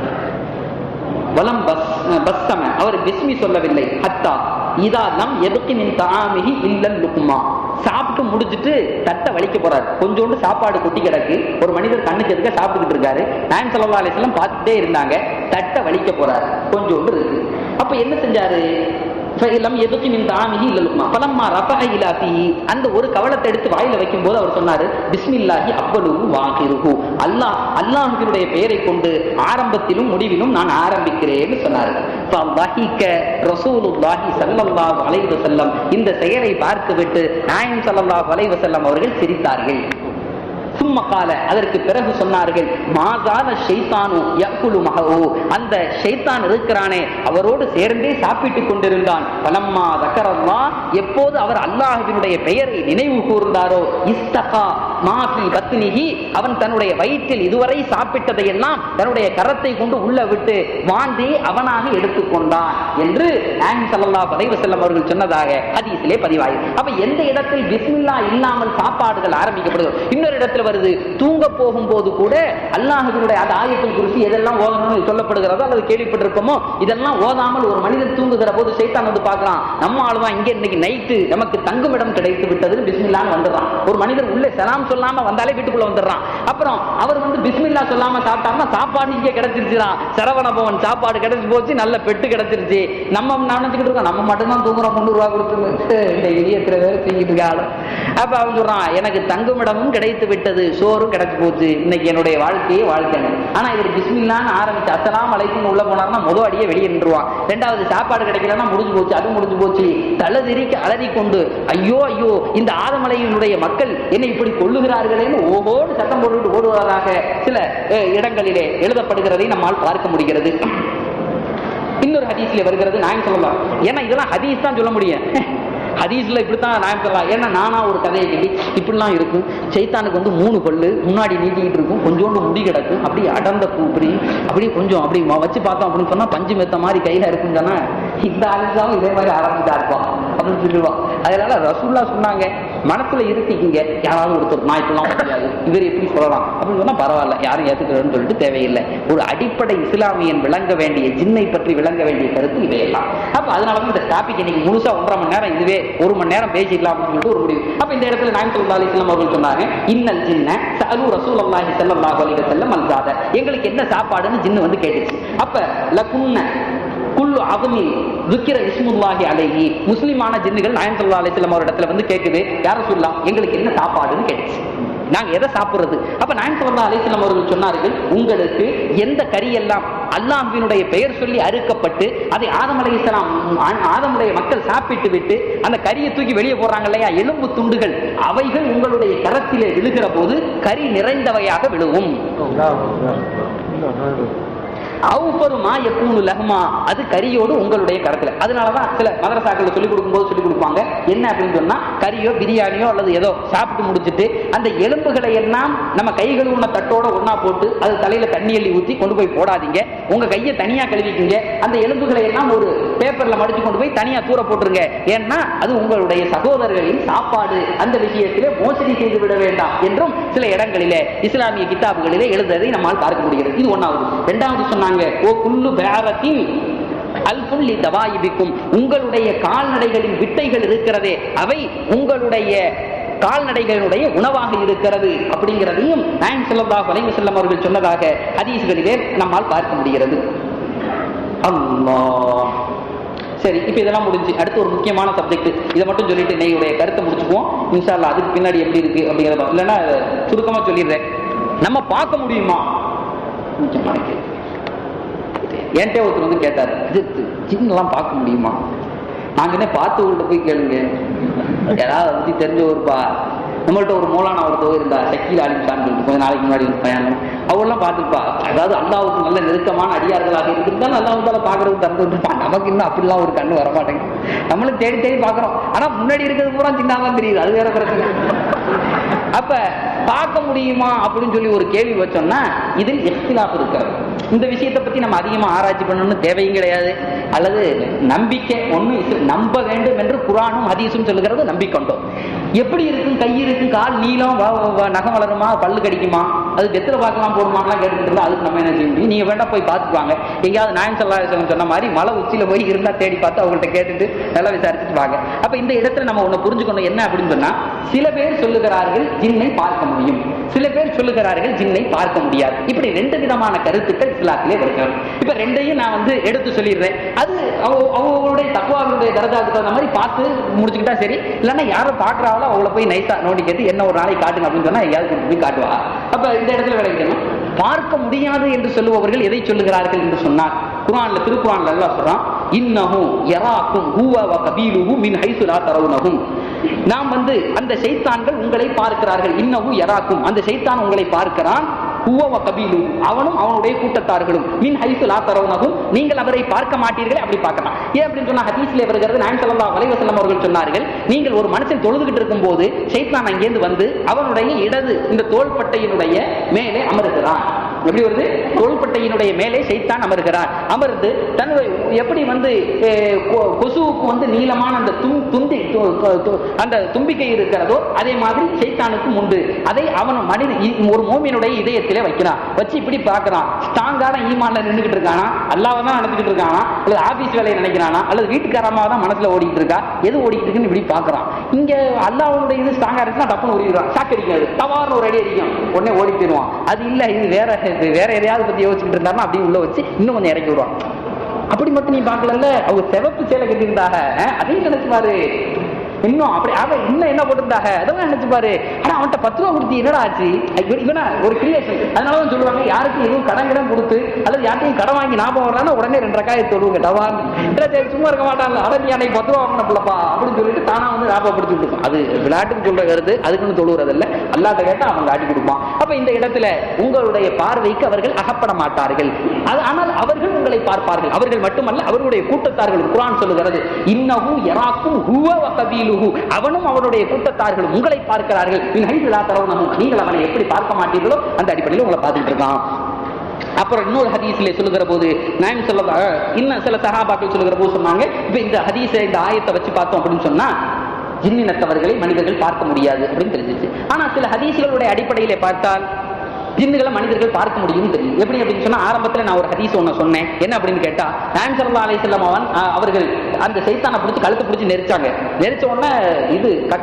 வலம் பஸ் பஸ்ஸம அவர் பிஸ்மி சொல்லவில்லை ஹத்தா இதா நம் எதுக்கு மின் தாமிகி இல்லல் லுக்மா சாப்பிட்டு முடிச்சிட்டு தட்டை வலிக்க போறாரு கொஞ்சோண்டு சாப்பாடு கொட்டி கிடக்கு ஒரு மனிதர் கண்ணுக்கு எதுக்க சாப்பிட்டுக்கிட்டு இருக்காரு நாயம் சல்லா அலிஸ்லாம் பார்த்துட்டே இருந்தாங்க தட்டை வலிக்க போறாரு கொஞ்சோண்டு இருக்கு அப்ப என்ன செஞ்சாரு ஃபைலம் எதுக்கு மின் தாமிகி இல்லல் லுக்மா பலம்மா ரஃபஹ இலா ஃபீஹி அந்த ஒரு கவலத்தை எடுத்து வாயில வைக்கும்போது அவர் சொன்னாரு பிஸ்மில்லாஹி அவ்வளவு வாகிருஹு அல்லாஹ் அல்லாஹ்வினுடைய பெயரை கொண்டு ஆரம்பத்திலும் முடிவிலும் நான் ஆரம்பிக்கிறேன்னு சொன்னாரு ஃபவஹிக ரசூலுல்லாஹி ஸல்லல்லாஹு அலைஹி வஸல்லம் இந்த செயலை பார்த்துவிட்டு நாயம் ஸல்லல்லாஹு அலைஹி வஸல்லம் அவர்கள் சிரித்தார்கள் சும்மா கால அதற்கு பிறகு சொன்னார்கள் மாதான ஷைத்தானு யக்குலு மகவு அந்த ஷைத்தான் இருக்கிறானே அவரோடு சேர்ந்தே சாப்பிட்டுக் கொண்டிருந்தான் பலம்மா தக்கரல்லா எப்போது அவர் அல்லாஹ்வினுடைய பெயரை நினைவு கூர்ந்தாரோ இஸ்தகா மாஃபி பத்னிஹி அவன் தன்னுடைய வயிற்றில் இதுவரை சாப்பிட்டதை எல்லாம் தன்னுடைய கரத்தை கொண்டு உள்ள விட்டு வாந்தி அவனாக எடுத்துக்கொண்டான் என்று ஆன் சல்லா பதைவ செல்லம் அவர்கள் சொன்னதாக ஹதீஸிலே பதிவாயி அப்ப எந்த இடத்தில் பிஸ்மில்லா இல்லாமல் சாப்பாடுகள் ஆரம்பிக்கப்படுது இன்னொரு இடத்துல வருது தூங்க போகும்போது கூட அல்லாஹுவினுடைய அந்த ஆயத்தில் குறித்து எதெல்லாம் ஓதணும்னு சொல்லப்படுகிறதோ அல்லது கேள்விப்பட்டிருக்கோமோ இதெல்லாம் ஓதாமல் ஒரு மனிதன் தூங்குகிற போது சைத்தான் வந்து பார்க்கலாம் நம்ம ஆளுதான் இங்க இன்னைக்கு நைட்டு நமக்கு தங்குமிடம் கிடைத்து விட்டதுன்னு பிஸ்மில்லான்னு வந்துடுறான் ஒரு மனிதர் உள்ளே சலாம் சொல்லாம வந்தாலே வீட்டுக்குள்ள வந்துடுறான் அப்புறம் அவர் வந்து பிஸ்மில்லா சொல்லாம சாப்பிட்டாருன்னா சாப்பாடு இங்கே கிடைச்சிருச்சுதான் சரவண பவன் சாப்பாடு கிடைச்சு போச்சு நல்ல பெட்டு கிடைச்சிருச்சு நம்ம நினைச்சுக்கிட்டு இருக்கோம் நம்ம மட்டும்தான் தூங்குறோம் முந்நூறு ரூபா கொடுத்து இந்த எளிய எத்தனை பேர் தூங்கிட்டு இருக்காங்க அப்ப அவன் சொல்றான் எனக்கு தங்குமிடமும் கிடைத்து விட்டது சோறும் கிடைச்சு போச்சு இன்னைக்கு என்னுடைய வாழ்க்கையே வாழ்க்கைங்க ஆனா இவர் பிஸ்மில்லான்னு ஆரம்பிச்சு அசலாம் அலைக்கும் உள்ள போனார்னா முதல் அடியே வெளியே நின்றுவான் ரெண்டாவது சாப்பாடு கிடைக்கலன்னா முடிஞ்சு போச்சு அது முடிஞ்சு போச்சு தலதிரிக்க அலறி கொண்டு ஐயோ ஐயோ இந்த ஆதமலையினுடைய மக்கள் என்னை இப்படி கொள்ளுகிறார்களேன்னு ஓஹோடு சத்தம் போட்டுவிட்டு ஓடுவதாக சில அஹ், இடங்களிலே எழுதப்படுகிறதை நம்மால் பார்க்க முடிகிறது இன்னொரு ஹதீஸ்ல வருகிறது நாயம் சொல்லலாம் ஏன்னா இதெல்லாம் ஹதீஸ் தான் சொல்ல முடியும் ஹதீஸ்ல இப்படித்தான் நாயம் சொல்லலாம் ஏன்னா நானா ஒரு கதையை கேட்டி இப்படிலாம் இருக்கும் சைத்தானுக்கு வந்து மூணு பல்லு முன்னாடி நீட்டிக்கிட்டு இருக்கும் கொஞ்சோண்டு முடி கிடக்கும் அப்படி அடர்ந்த பூ இப்படி அப்படியே கொஞ்சம் அப்படி ம- வச்சு பார்த்தோம் அப்படின்னு சொன்னா பஞ்சு மெத்த மாதிரி கையில இருக்கும் சொன்னா இந்த ஆளுதான் இதே மாதிரி ஆரம்பிச்சா இருப்பான் அப்படின்னு சொல்லுவான் அதனால ரசூல்லா சொன்னாங்க மனசுல இருத்திக்கிங்க யாராவது ஒருத்தர் நான் இப்படிலாம் முடியாது இவர் எப்படி சொல்லலாம் அப்படின்னு சொன்னா பரவாயில்ல யாரும் ஏத்துக்கிறேன்னு சொல்லிட்டு தேவையில்லை ஒரு அடிப்படை இஸ்லாமியன் விளங்க வேண்டிய ஜின்னை பற்றி விளங்க வேண்டிய கருத்து இவையெல்லாம் அப்ப அதனாலதான் இந்த டாபிக் இன்னைக்கு முழுசா ஒன்றரை மணி நேரம் இதுவே ஒரு மணி நேரம் பேசிக்கலாம் அப்படின்னு சொல்லிட்டு ஒரு முடிவு அப்ப இந்த இடத்துல நாயம் சொல்லா அலிஸ்லாம் அவர்கள் சொன்னாங்க இன்னல் ஜின்ன சலு ரசூல் அல்லாஹி ஸல்லல்லாஹு அலைஹி வஸல்லம் அல்ஜாத எங்களுக்கு என்ன சாப்பாடுன்னு ஜின்னு வந்து கேட்டுச்சு அப்ப லகுன்ன குல்லு அவமி துக்கிர இஸ்முல்லாஹி அலைஹி முஸ்லிமான ஜின்னுகள் நாயன் சல்லா அலிஸ்லாம் அவர் இடத்துல வந்து கேக்குது யார சொல்லலாம் எங்களுக்கு என்ன சாப்பாடுன்னு கேட்டுச்சு நாங்க எதை சாப்பிடுறது அப்ப நாயன் சல்லா அலிஸ்லாம் அவர்கள் சொன்னார்கள் உங்களுக்கு எந்த கறியெல்லாம் அல்லாஹ்வினுடைய பெயர் சொல்லி அறுக்கப்பட்டு அதை ஆதம் அலைஹிஸ்ஸலாம் ஆதமுடைய மக்கள் சாப்பிட்டு விட்டு அந்த கரியை தூக்கி வெளியே போடுறாங்க இல்லையா எலும்பு துண்டுகள் அவைகள் உங்களுடைய கரத்திலே விழுகிற போது கறி நிறைந்தவையாக விழுவும் அவுபருமா எப்பூனு லஹ்மா அது கரியோடு உங்களுடைய கரத்துல அதனாலதான் சில மதரசாக்கள் சொல்லிக் கொடுக்கும்போது சொல்லிக் கொடுப்பாங்க என்ன அப்படின்னு சொன்னா கறியோ பிரியாணியோ அல்லது ஏதோ சாப்பிட்டு முடிச்சிட்டு அந்த எலும்புகளை எல்லாம் நம்ம கைகள் உள்ள தட்டோட ஒண்ணா போட்டு அது தலையில தண்ணி அள்ளி ஊத்தி கொண்டு போய் போடாதீங்க உங்க கையை தனியா கழுவிக்கிங்க அந்த எலும்புகளை எல்லாம் ஒரு பேப்பர்ல மடிச்சு கொண்டு போய் தனியா தூர போட்டுருங்க ஏன்னா அது உங்களுடைய சகோதரர்களின் சாப்பாடு அந்த விஷயத்திலே மோசடி செய்து விட வேண்டாம் என்றும் சில இடங்களிலே இஸ்லாமிய கிதாபுகளிலே எழுதுவதை நம்மால் பார்க்க முடிகிறது இது ஒன்னாவது இரண்டாவது சொன்னாங்க ஓ குல்லு பேரத்தின் அல்புல்லி தவாயிபிக்கும் உங்களுடைய கால்நடைகளின் விட்டைகள் இருக்கிறதே அவை உங்களுடைய கால்நடைகளுடைய உணவாக இருக்கிறது அப்படிங்கிறதையும் நாயன் ஸல்லல்லாஹு அலைஹி வஸல்லம் அவர்கள் சொன்னதாக ஹதீஸ்களிலே நம்மால் பார்க்க முடிகிறது அல்லாஹ் சரி இப்போ இதெல்லாம் முடிஞ்சு அடுத்து ஒரு முக்கியமான சப்ஜெக்ட் இதை மட்டும் சொல்லிட்டு இன்னையுடைய கருத்தை முடிச்சுக்குவோம் இன்ஷா அல்லாஹ் அதுக்கு பின்னாடி எப்படி இருக்கு அப்படிங்கிறத இல்லைன்னா சுருக்கமா சொல்லிடுறேன் நம்ம பார்க்க முடியுமா முக்கியமான கேள்வி என்கிட்ட ஒருத்தர் வந்து கேட்டார் இது ஜின்னெல்லாம் பார்க்க முடியுமா நாங்க என்ன பார்த்து போய் கேளுங்க யாராவது அதை பத்தி தெரிஞ்ச ஒருப்பா நம்மள்ட்ட ஒரு மூலான ஒருத்தவர் இருந்தா சக்கீல் ஆலிம்சான் சொல்லிட்டு கொஞ்ச நாளைக்கு முன்னாடி ஒரு பையன் அவெல்லாம் பார்த்துப்பா அதாவது அல்லாவுக்கு நல்ல நெருக்கமான அடியார்களாக இருந்தாலும் அல்லாவுக்கால பாக்குறது தந்து இருப்பான் நமக்கு இன்னும் அப்படிலாம் ஒரு கண்ணு வர மாட்டேங்குது நம்மளும் தேடி தேடி பாக்குறோம் ஆனா முன்னாடி இருக்கிறது பூரா சின்னாதான் தெரியுது அது வேற பிரச்சனை அப்ப பார்க்க முடியுமா அப்படின்னு சொல்லி ஒரு கேள்வி வச்சோம்னா இதில் எஃப்திலாப் இருக்கிறது இந்த விஷயத்தை பத்தி நம்ம அதிகமா ஆராய்ச்சி பண்ணணும்னு தேவையும் கிடையாது அல்லது நம்பிக்கை ஒண்ணு இஸ்- நம்ப வேண்டும் என்று குரானும் ஹதீஸும் சொல்லுகிறது நம்பிக்கொண்டோம் எப்படி இருக்கும் கை இருக்கும் கால் நீளம் வ- வ- வ- நகம் வளருமா பல்லு கடிக்குமா அது வெத்தில பார்க்கலாம் போடுமாலாம் கேட்டுட்டு இருந்தா அதுக்கு நம்ம என்ன செய்ய முடியும் நீங்க வேண்டாம் போய் பார்த்துக்குவாங்க எங்கேயாவது நாயன் சல்லாஹம் சொன்ன மாதிரி மலை உச்சியில போய் இருந்தா தேடி பார்த்து அவங்கள்ட்ட கேட்டுட்டு நல்லா விசாரிச்சுட்டு வாங்க அப்ப இந்த இடத்துல நம்ம ஒண்ணு புரிஞ்சுக்கணும் என்ன அப்படின்னு சொன்னா சில பேர் சொல்லுகிறார்கள் ஜின்னை பார்க்க முடியும் சில பேர் சொல்லுகிறார்கள் ஜின்னை பார்க்க முடியாது இப்படி ரெண்டு விதமான கருத்துக்கள் இஸ்லாத்திலே வருகிறது இப்ப ரெண்டையும் நான் வந்து எடுத்து சொல்லிடுறேன் அது அவ- அவங்களுடைய தக்குவாவுடைய தரஜாவுக்கு தகுந்த மாதிரி பார்த்து முடிச்சுக்கிட்டா சரி இல்லைன்னா யாரை பாக்குறாங்களோ அவங்கள போய் நைஸா நோண்டி கேட்டு என்ன ஒரு நாளைக்கு காட்டுங்க அப்படின்னு சொன்னா எங்கேயாவது கூட்டிட்டு போய் காட்டுவா அப்ப இந்த இடத்துல விளைவிக்கணும் பார்க்க முடியாது என்று சொல்லுபவர்கள் எதை சொல்லுகிறார்கள் என்று சொன்னார் குரான்ல திருக்குறான்ல எல்லாம் சொல்றான் இன்னஹு யராக்கும் ஹுவ வ கபீலுஹு மின் ஹைசு லா தரவுனஹும் நாம் வந்து அந்த சைத்தான்கள் உங்களை பார்க்கிறார்கள் இன்னஹு யராக்கும் அந்த சைத்தான் உங்களை பார்க்கிறான் ஹுவ வ கபீலுஹு அவனும் அவனுடைய கூட்டத்தார்களும் மின் ஹைசு லா தரவுனஹும் நீங்கள் அவரை பார்க்க மாட்டீர்களே அப்படி பார்க்கலாம் ஏன் அப்படின்னு சொன்னா ஹதீஸ்ல வருகிறது நாயன் ஸல்லல்லாஹு அலைஹி வஸல்லம் அவர்கள் சொன்னார்கள் நீங்கள் ஒரு மனுஷன் தொழுதுகிட்டு இருக்கும்போது சைத்தான் அங்கேருந்து வந்து அவனுடைய இடது இந்த தோள்பட்டையினுடைய மேலே அமருகிறான் எப்படி வருது தோள்பட்டையினுடைய மேலே சைத்தான் அமர்கிறான் அமர்ந்து தன்னுடைய எப்படி வந்து அஹ், கொ- கொசுவுக்கு வந்து நீளமான அந்த தும் துந்தி து- து- து- அந்த தும்பிக்கை இருக்கிறதோ அதே மாதிரி சைத்தானுக்கும் உண்டு அதை அவன் மனித இ- ஒரு மோமியனுடைய இதயத்திலே வைக்கிறான் வச்சு இப்படி பார்க்கறான் ஸ்ட்ராங்கான ஈமான்ல நின்றுகிட்டு இருக்கானா அல்லாவை தான் நினைச்சுக்கிட்டு இருக்கானா அல்லது ஆபீஸ் வேலையை நினைக்கிறானா அல்லது வீட்டுக்காரமாக தான் மனசுல ஓடிட்டு இருக்கா எது ஓடிட்டு இருக்குன்னு இப்படி பார்க்கறான் இங்க அல்லாவுடைய இது ஸ்ட்ராங்கா இருக்குன்னா டப்புன்னு ஓடிடுறான் ஷாக் அடிக்காது தவார்னு ஒரு அடி அடிக்கும் உடனே ஓடி போயிடுவான் அது இல்ல இது வேற இது வேற எதையாவது பத்தி யோசிச்சுட்டு இருந்தாருன்னா அப்படியே உள்ள வச்சு இன்னும் கொஞ்சம் இறக்கி விடுவான் அப்படி மட்டும் நீ பார்க்கலல்ல அவங்க சிவப்பு சேலை கட்டியிருந்தாக அஹ், அதையும் நினைச்சு பாரு இன்னும் அப்படி அவன் இன்னும் என்ன போட்டிருந்தாக அதெல்லாம் நினைச்சு பாரு ஆனா அவன்கிட்ட பத்து ரூபா கொடுத்து என்னடா ஆச்சு இவன் இவனா ஒரு கிரியேஷன் அதனாலதான் சொல்லுவாங்க யாருக்கும் எதுவும் கடன் கடன் கொடுத்து அல்லது யார்ட்டையும் கடன் வாங்கி ஞாபகம் வரானா உடனே ரெண்டு ரக்காயை தொழுவுங்க டவான் இல்ல சரி சும்மா இருக்க மாட்டாங்க அட நீ அன்னைக்கு பத்து ரூபா வாங்கின பிள்ளப்பா அப்படின்னு சொல்லிட்டு தானா வந்து ஞாபகப்படுத்தி விட்டுருக்கும் அது விளையாட்டுக்கு சொல்ற கருத்து அதுக்குன்னு தொழுவுறது இல்ல அல்லாட்ட கேட்டா அவன் காட்டி கொடுப்பான் அப்ப இந்த இடத்துல உங்களுடைய பார்வைக்கு அவர்கள் அகப்பட மாட்டார்கள் அது ஆனால் அவர்கள் உங்களை பார்ப்பார்கள் அவர்கள் மட்டுமல்ல அவர்களுடைய கூட்டத்தார்கள் குரான் சொல்லுகிறது இன்னஹு யராக்கும் ஹுவ வ கபீலுஹு அவனும் அவனுடைய கூட்டத்தார்களும் உங்களை பார்க்கிறார்கள் மின் ஹைது லா தரவுனஹும் நீங்கள் அவனை எப்படி பார்க்க மாட்டீர்களோ அந்த அடிப்படையில் உங்களை பார்த்துட்டு இருக்கான் அப்புறம் இன்னொரு ஹதீஸ்ல சொல்லுகிற போது நாயம் சொல்ல இன்னும் சில சஹாபாக்கள் சொல்லுகிற போது சொன்னாங்க இப்ப இந்த ஹதீஸை இந்த ஆயத்தை வச்சு பார்த்தோம் அப்படின்னு சொன்னா ஜின்னினத்தவர்களை மனிதர்கள் பார்க்க முடியாது அப்படின்னு தெரிஞ்சிச்சு ஆனா சில ஹதீஸ்களுடைய அடிப்படையிலே பார்த்தால் ஜின்னுகளை மனிதர்கள் பார்க்க முடியும் தெரியும் எப்படி அப்படின்னு சொன்னா ஆரம்பத்துல நான் ஒரு ஹதீஸ் ஒண்ணு சொன்னேன் என்ன அப்படின்னு கேட்டா நாயம் சல்லா அலிஸ்லாம் அவன் அஹ், அவர்கள் அந்த சைத்தானை பிடிச்சி கழுத்தை பிடிச்சி நெரிச்சாங்க நெரிச்ச உடனே இது கக்குச்சு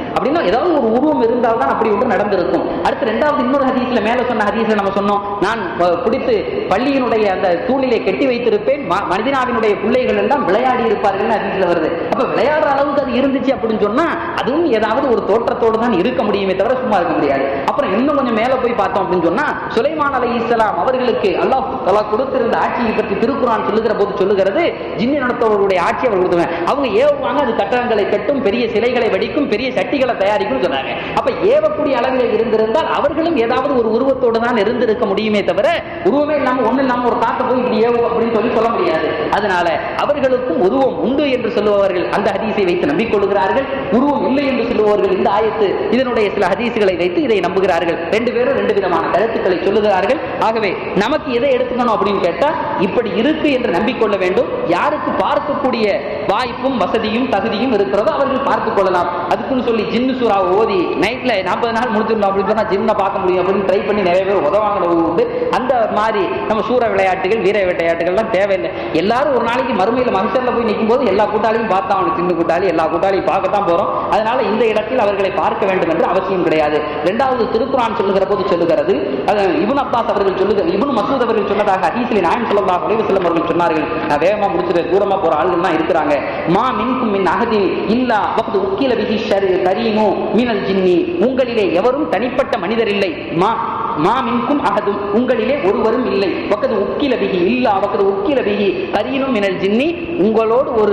அப்படின்னா ஏதாவது ஒரு உருவம் இருந்தால் தான் அப்படி ஒன்று நடந்திருக்கும் அடுத்து ரெண்டாவது இன்னொரு ஹதீஸ்ல மேல சொன்ன ஹதீஸ்ல நம்ம சொன்னோம் நான் அஹ், பிடித்து பள்ளியினுடைய அந்த தூணிலே கட்டி வைத்திருப்பேன் ம- மனிதனாவினுடைய பிள்ளைகள் எல்லாம் விளையாடி இருப்பார்கள் ஹதீஸ்ல வருது அப்ப விளையாடுற அளவுக்கு அது இருந்துச்சு அப்படின்னு சொன்னா அதுவும் ஏதாவது ஒரு தோற்றத்தோடு தான் இருக்க முடியுமே தவிர சும்மா இருக்க முடியாது அப்புறம் இன்னும் கொஞ்சம் மேல போய் பார்த்தோம் அப்படின்னு சொன்னா சுலைமான் அலை இஸ்லாம் அவர்களுக்கு அல்லாஹ் தலா கொடுத்திருந்த ஆட்சியை பற்றி திருக்குறான் சொல்லுகிற போது சொல்லுகிறது ஜின்னி நடத்தவர்களுடைய ஆட்சி அவர் கொடுத்துருவாங்க அவங்க ஏவுவாங்க அது கட்டடங்களை கட்டும் பெரிய சிலைகளை வடிக்கும் பெரிய சட்டிகளை தயாரிக்கும் சொன்னாங்க அப்ப ஏவக்கூடிய அளவில் இருந்திருந்தால் அவர்களும் ஏதாவது ஒரு உருவத்தோடு தான் இருந்திருக்க முடியுமே தவிர உருவமே இல்லாம ஒண்ணு இல்லாம ஒரு காத்த போய் இப்படி ஏவும் அப்படின்னு சொல்லி சொல்ல முடியாது அதனால அவர்களுக்கும் உருவம் உண்டு என்று சொல்லுபவர்கள் அந்த ஹதீஸை வைத்து நம்பிக்கொள்கிறார்கள் உருவம் இல்லை என்று சொல்லுபவர்கள் இந்த ஆயத்து இதனுடைய சில ஹதீசுகளை வைத்து இதை நம்புகிறார்கள் ரெண்டு பேரும் ரெண்டு விதமான கருத்துக்களை சொல்லுகிறார்கள் ஆகவே நமக்கு எதை எடுத்துக்கணும் அப்படின்னு கேட்டா இப்படி இருக்கு என்று நம்பிக்கொள்ள வேண்டும் யாருக்கு பார்க்கக்கூடிய வாய்ப்பும் வசதியும் தகுதியும் இருக்கிறதோ அவர்கள் பார்த்துக் கொள்ளலாம் அதுக்குன்னு சொல்லி ஜின்னு சூறா ஓதி நைட்ல நாற்பது நாள் முடிச்சிடணும் அப்படின்னு சொன்னா ஜின்னை பார்க்க முடியும் அப்படின்னு ட்ரை பண்ணி நிறைய பேர் உதவாங்க உண்டு அந்த மாதிரி நம்ம சூற விளையாட்டுகள் வீர விளையாட்டுகள்லாம் தேவையில்லை எல்லாரும் ஒரு நாளைக்கு மறுமையில மனுஷர்ல போய் நிற்கும் போது எல்லா கூட்டாளியும் பார்த்தா அவனுக்கு சின்ன கூட்டாளி எல்லா கூட்டாளியும் பார்க்கத்தான் போறோம் அதனால இந்த இடத்தில் அவர்களை பார்க்க வேண்டும் என்று அவசியம் கிடையாது இரண்டாவது திருக்குறான் சொல்லுகிற போது சொல்லுகிறது அது இபுன் அப்பாஸ் அவர்கள் சொல்லுகிற இபுன் மசூத் அவர்கள் சொன்னதாக ஹதீஸ்ல நாயம் சொல்லலாம் உலக செல்லம் அவர்கள் சொன்னார்கள் நான் வேகமா முடிச்சுட்டு தூரமா போற ஆளுகள் தான் இருக்கிறாங்க மா மின்கும் மின் அகதி இல்லா வக்து உக்கில விஹி ஷரு கரீனு மினல் ஜின்னி உங்களிலே எவரும் தனிப்பட்ட மனிதர் இல்லை மா மா மின்கும் அகதும் உங்களிலே ஒருவரும் இல்லை வக்கது உக்கில பிகி இல்லா வக்கது உக்கில பிகி கரீனும் மினல் ஜின்னி உங்களோடு ஒரு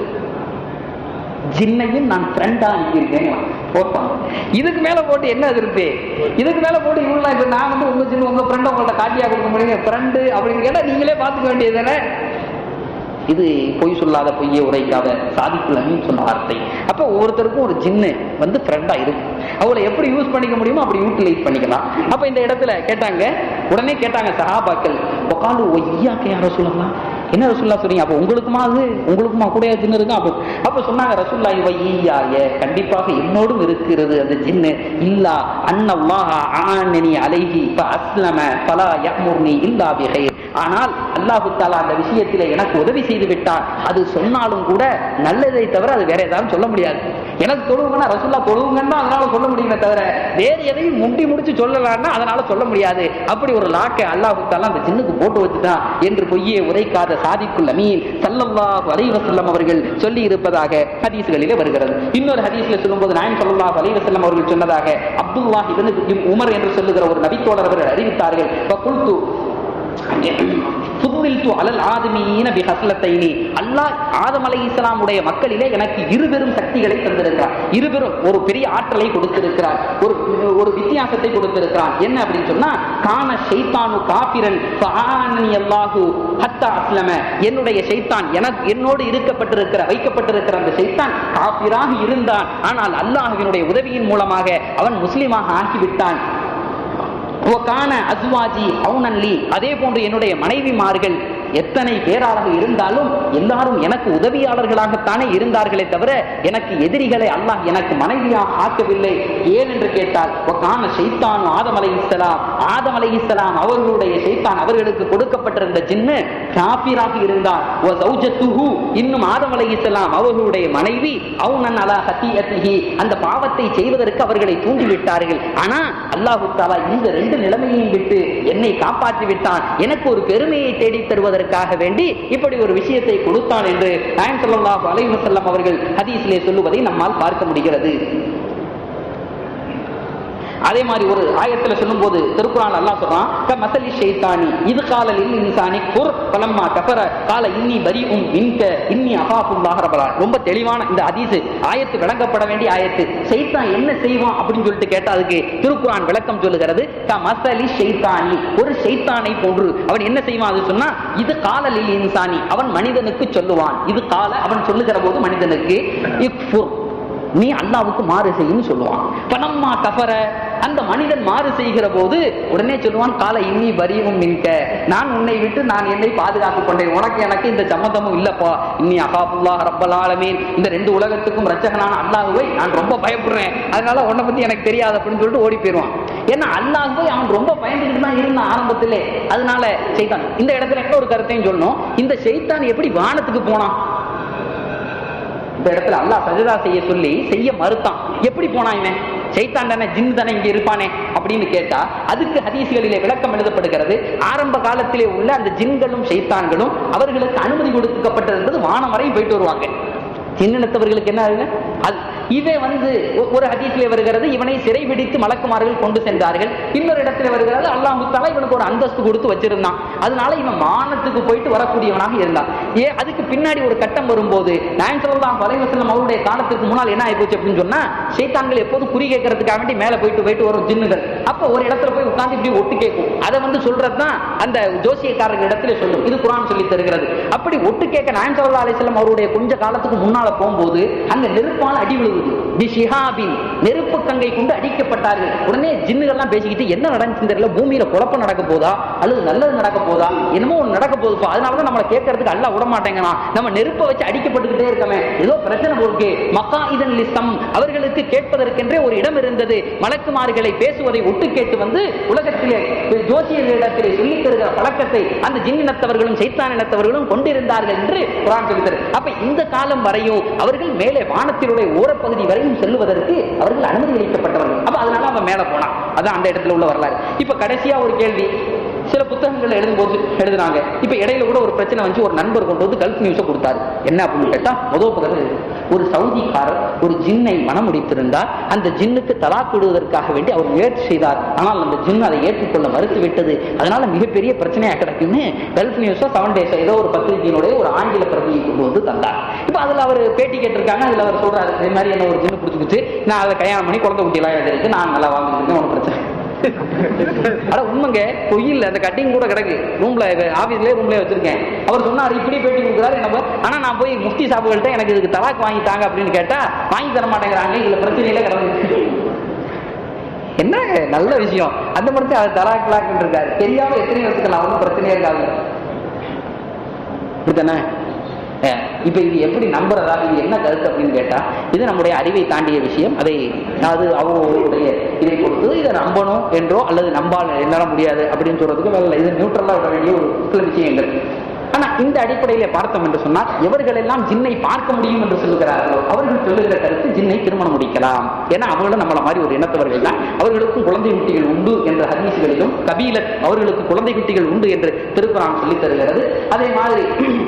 ஜின்னையும் நான் ஃப்ரெண்டா அனுப்பியிருக்கேன் போட்டான் இதுக்கு மேல போட்டு என்ன இருக்கு இதுக்கு மேல போட்டு இவங்களா இப்ப நான் வந்து உங்க ஜின் உங்க ஃப்ரெண்ட் உங்கள்ட்ட காட்டியா கொடுக்க முடியுங்க ஃப்ரெண்டு அப்படின்னு கேட்டா நீங்களே பாத்துக்க வேண்டியது தானே இது பொய் சொல்லாத பொய்யை உரைக்காத சாதிக்குள்ளன்னு சொன்ன வார்த்தை அப்ப ஒவ்வொருத்தருக்கும் ஒரு ஜின்னு வந்து ஃப்ரெண்டா இருக்கும் அவளை எப்படி யூஸ் பண்ணிக்க முடியுமோ அப்படி யூட்டிலைஸ் பண்ணிக்கலாம் அப்ப இந்த இடத்துல கேட்டாங்க உடனே கேட்டாங்க சஹாபாக்கள் உக்காந்து ஒய்யாக்க யார சொல்லலாம் என்ன ரசுல்லா சொல்றீங்க அப்ப உங்களுக்குமா அது உங்களுக்குமா கூட ஜின்னு இருக்கும் அப்ப அப்ப சொன்னாங்க ரசுல்லா இவ ஈயாய கண்டிப்பாக என்னோடும் இருக்கிறது அந்த ஜின்னு இல்லா அன்னல்லாஹ ஆனனி அலைஹி இப்ப அஸ்லம பலா யமுர்னி இல்லா பிகைர் ஆனால் அல்லாஹு தாலா அந்த விஷயத்திலே எனக்கு உதவி செய்து விட்டார் அது சொன்னாலும் கூட நல்லதை தவிர அது வேற ஏதாவது சொல்ல முடியாது எனக்கு தொழுவுங்கன்னா ரசுல்லா தொழுவுங்கன்னா அதனால சொல்ல முடியுமே தவிர வேற எதையும் முட்டி முடிச்சு சொல்லலாம்னா அதனால சொல்ல முடியாது அப்படி ஒரு லாக்கை அல்லாஹு தாலா அந்த ஜின்னுக்கு போட்டு வச்சுட்டான் என்று பொய்யே உரைக்காத சாதிக்குல் அமீன் சல்லல்லாஹு அலைஹி வஸல்லம் அவர்கள் சொல்லி இருப்பதாக ஹதீஸ்களிலே வருகிறது இன்னொரு ஹதீஸ்ல சொல்லும்போது நாயம் ஸல்லல்லாஹு அலைஹி வஸல்லம் அவர்கள் சொன்னதாக அப்துல்லாஹ் இப்னு உமர் என்று சொல்லுகிற ஒரு நபித்தோழர் அவர்கள் அறிவித்தார்கள் ஃபகுல்து ஃபுத்தில்து அலல் ஆதமீன பிஹஸ்லத்தைனி அல்லாஹ் ஆதம் அலைஹிஸ்ஸலாமுடைய மக்களிலே எனக்கு இருபெரும் சக்திகளை தந்திருக்கிறார் இருபெரும் ஒரு பெரிய ஆற்றலை கொடுத்திருக்கிறார் ஒரு ஒரு வித்தியாசத்தை கொடுத்திருக்கிறான் என்ன அப்படின்னு சொன்னா கான ஷைத்தானு காபிரன் ஃபஆனனி அல்லாஹு ஹத்தா அஸ்லம என்னுடைய ஷைத்தான் எனக்கு என்னோடு இருக்கப்பட்டிருக்கிற வைக்கப்பட்டிருக்கிற அந்த ஷைத்தான் காபிராக இருந்தான் ஆனால் அல்லாஹ்வினுடைய உதவியின் மூலமாக அவன் முஸ்லிமாக ஆகிவிட்டான் கான அஸ்வாஜி அவுனன்லி அதே போன்று என்னுடைய மனைவிமார்கள் எத்தனை பேராளக இருந்தாலும் எல்லாரும் எனக்கு உதவியாளர்களாகத்தானே இருந்தார்களே தவிர எனக்கு எதிரிகளை அல்லாஹ் எனக்கு மனைவியாக ஆக்கவில்லை ஏன் என்று கேட்டால் கான ஷைத்தான் ஆதம் அலை இஸ்லாம் ஆதம் அலை இஸ்லாம் அவர்களுடைய ஷைத்தான் அவர்களுக்கு கொடுக்கப்பட்டிருந்த ஜின்னு காபிராக இருந்தார் ஓ சௌஜத்துஹு இன்னும் ஆதம் அலை இஸ்லாம் அவர்களுடைய மனைவி அவுனன் அலா ஹத்தியத்திஹி அந்த பாவத்தை செய்வதற்கு அவர்களை தூண்டிவிட்டார்கள் ஆனா அல்லாஹு தாலா இந்த ரெண்டு நிலைமையையும் விட்டு என்னை காப்பாற்றி விட்டான் எனக்கு ஒரு பெருமையை தேடி தருவதற்காக வேண்டி இப்படி ஒரு விஷயத்தை கொடுத்தான் என்று நாயம் ஸல்லல்லாஹு அலைஹி வஸல்லம் அவர்கள் ஹதீஸிலே சொல்லுவதை நம்மால் பார்க்க முடிகிறது அதே மாதிரி ஒரு ஆயத்துல சொல்லும்போது திருக்குறான் அல்லாஹ் சொல்றான் க மசலி ஷைத்தானி இது காலலில் இன்சானி குர் பலம்மா கஃபர கால இன்னி பரி உம் மின்க இன்னி அபாஃபுல்லாஹ் ரபலா ரொம்ப தெளிவான இந்த ஹதீஸ் ஆயத்து விளங்கப்பட வேண்டிய ஆயத்து ஷைத்தான் என்ன செய்வான் அப்படின்னு சொல்லிட்டு கேட்டா அதுக்கு திருக்குறான் விளக்கம் சொல்லுகிறது க மசலி ஷைத்தானி ஒரு ஷைத்தானை போன்று அவன் என்ன செய்வான் அது சொன்னா இது காலலில் இன்சானி அவன் மனிதனுக்கு சொல்லுவான் இது கால அவன் சொல்லுகிற போது மனிதனுக்கு இக்ஃபுர் நீ அல்லாவுக்கு மாறு செய்யுன்னு சொல்லுவான் பணம்மா கஃபர அந்த மனிதன் மாறு செய்கிற போது உடனே சொல்லுவான் கால இன்னி வரியும் மின்க நான் உன்னை விட்டு நான் என்னை பாதுகாத்துக் கொண்டேன் உனக்கு எனக்கு இந்த சம்மந்தமும் இல்லப்பா இன்னி அகாபுல்லா ரப்பல் ஆலமீன் இந்த ரெண்டு உலகத்துக்கும் ரச்சகனான அல்லாஹுவை நான் ரொம்ப பயப்படுறேன் அதனால உன்னை பத்தி எனக்கு தெரியாது அப்படின்னு சொல்லிட்டு ஓடி போயிடுவான் ஏன்னா அல்லாஹுவை அவன் ரொம்ப பயந்துட்டு தான் இருந்தான் ஆரம்பத்திலே அதனால செய்தான் இந்த இடத்துல என்ன ஒரு கருத்தையும் சொல்லணும் இந்த செய்தான் எப்படி வானத்துக்கு போனான் இந்த இடத்துல அல்லாஹ் சஜதா செய்ய சொல்லி செய்ய மறுத்தான் எப்படி போனான் இவன் சைத்தான் தானே ஜின் தானே இங்க இருப்பானே அப்படின்னு கேட்டா அதுக்கு ஹதீஸ்களிலே விளக்கம் எழுதப்படுகிறது ஆரம்ப காலத்திலே உள்ள அந்த ஜின்களும் சைத்தான்களும் அவர்களுக்கு அனுமதி கொடுக்கப்பட்டிருந்தது வானம் வரையும் போயிட்டு வருவாங்க சின்னத்தவர்களுக்கு என்ன ஆகுங்க? அது இவன் வந்து ஒ- ஒரு ஹதீஸ்ல வருகிறது இவனை சிறை பிடித்து மலக்குமார்கள் கொண்டு சென்றார்கள் இன்னொரு இடத்துல வருகிறது அல்லாஹ் முத்தாலா இவனுக்கு ஒரு அந்தஸ்து கொடுத்து வச்சிருந்தான் அதனால இவன் வானத்துக்கு போயிட்டு வரக்கூடியவனாக இருந்தான் ஏ அதுக்கு பின்னாடி ஒரு கட்டம் வரும்போது நான் சொல்லலாம் வலைவசலம் அவருடைய காலத்துக்கு முன்னால் என்ன ஆயிப்போச்சு அப்படின்னு சொன்னா சைத்தான்கள் எப்போதும் குறி கேட்கறதுக்காக வேண்டி மேல போயிட்டு போயிட்டு வரும் ஜின்னுகள் அப்ப ஒரு இடத்துல போய் உட்கார்ந்து இப்படி ஒட்டு கேட்கும் அதை வந்து சொல்றதுதான் அந்த ஜோசியக்காரர்கள் இடத்துல சொல்லும் இது குரான் சொல்லி தருகிறது அப்படி ஒட்டு கேட்க நாயம் சல்லா அலிஸ்லாம் அவருடைய கொஞ்ச காலத்துக்கு முன்னால போகும்போது அங்க நெருப்பால் அடி விழுகுது பி ஷிஹாபின் நெருப்பு கங்கை கொண்டு அடிக்கப்பட்டார்கள் உடனே ஜின்னுகள்லாம் பேசிக்கிட்டு என்ன நடந்துச்சு தெரியல பூமியில குழப்பம் நடக்க போதா அல்லது நல்லது நடக்க போதா என்னமோ ஒண்ணு நடக்க போகுதுப்பா அதனாலதான் நம்மளை கேட்கறதுக்கு அல்ல விட மாட்டேங்கிறான் நம்ம நெருப்பை வச்சு அடிக்கப்பட்டுக்கிட்டே இருக்கமே ஏதோ பிரச்சனை போருக்கு மக்கா இதன் லிஸ்டம் அவர்களுக்கு கேட்பதற்கென்றே ஒரு இடம் இருந்தது மலக்குமார்களை பேசுவதை ஒட்டு கேட்டு வந்து உலகத்திலே ஜோசியர்களிடத்திலே சொல்லித் தருகிற பழக்கத்தை அந்த ஜின்னினத்தவர்களும் சைத்தான் இனத்தவர்களும் கொண்டிருந்தார்கள் என்று குரான் சொல்லித்தரு அப்ப இந்த காலம் வரையும் அவர்கள் மேலே வானத்தினுடைய ஓரப்பகுதி வரையும் செல்வதற்கு அவர்கள் அனுமதி அளிக்கப்பட்டவர்கள் அப்ப அதனால அவன் மேல போனான் அதான் அந்த இடத்துல உள்ள வரலாறு இப்ப கடைசியா ஒரு கேள்வி சில புத்தகங்கள் எழுதும்போது எழுதுனாங்க இப்ப இடையில கூட ஒரு பிரச்சனை வந்து ஒரு நண்பர் கொண்டு வந்து கல்ஃப் நியூஸை கொடுத்தாரு என்ன அப்படின்னு கேட்டா முதல் பக்கம் இது. ஒரு சவுதிக்காரர் ஒரு ஜின்னை மனம் முடித்திருந்தார் அந்த ஜின்னுக்கு தலாக் விடுவதற்காக வேண்டி அவர் முயற்சி செய்தார் ஆனால் அந்த ஜின் அதை ஏற்றுக்கொள்ள மறுத்து விட்டது அதனால மிகப்பெரிய பிரச்சனையா கிடக்குன்னு கல்ஃப் நியூஸோ செவன் டேஸோ ஏதோ ஒரு பத்திரிகையினுடைய ஒரு ஆங்கில பிரதியை கொண்டு வந்து தந்தார் இப்ப அதுல அவர் பேட்டி கேட்டிருக்காங்க அதுல அவர் சொல்றாரு இது மாதிரி என்ன ஒரு ஜின்னு பிடிச்சிக்கிச்சு நான் அதை கல்யாணம் பண்ணி குழந்தை குட்டியெல்லாம் எழுதிருக்கு நான் நல்லா வாழ்ந்துருக்கேன் ஒன்றும் பிரச்சனை அட உண்மைங்க பொய்யில் அந்த கட்டிங் கூட கிடக்கு ரூம்ல ஆபீஸ்லயே ரூம்லயே வச்சிருக்கேன் அவர் சொன்னார் இப்படி பேட்டி கொடுக்குறாரு என்ன ஆனா நான் போய் முஃப்தி சாபுகள்கிட்ட எனக்கு இதுக்கு தலாக் வாங்கி தாங்க அப்படின்னு கேட்டா வாங்கி தர மாட்டேங்கிறாங்க இதுல பிரச்சனையில கிடக்கு என்ன நல்ல விஷயம் அந்த மனுஷன் அவர் தலாக் தலாக் இருக்காரு தெரியாம எத்தனை வச்சுக்கலாம் ஒன்றும் பிரச்சனையே இருக்காது இதுதானே அஹ் இப்ப இது எப்படி நம்புறதா இது என்ன கருத்து அப்படின்னு கேட்டா இது நம்முடைய அறிவை தாண்டிய விஷயம் அதை அது அவங்களுடைய இதை பொறுத்து இதை நம்பணும் என்றோ அல்லது நம்பால் என்னால முடியாது அப்படின்னு சொல்றதுக்கு வேலை இல்லை. இது நியூட்ரலா விட வேண்டிய ஒரு சில விஷயங்கள் ஆனா இந்த அடிப்படையில பார்த்தோம் என்று சொன்னால் எவர்கள் எல்லாம் ஜின்னை பார்க்க முடியும் என்று சொல்லுகிறார்களோ அவர்கள் சொல்லுகிற கருத்து ஜின்னை திருமணம் முடிக்கலாம் ஏன்னா அவங்களும் நம்மள மாதிரி ஒரு இனத்தவர்கள் தான் அவர்களுக்கும் குழந்தை குட்டிகள் உண்டு என்ற ஹதீஸ்களிலும் கபீலத் அவர்களுக்கு குழந்தை குட்டிகள் உண்டு என்று திருக்குறான் சொல்லித் தருகிறது அதே மாதிரி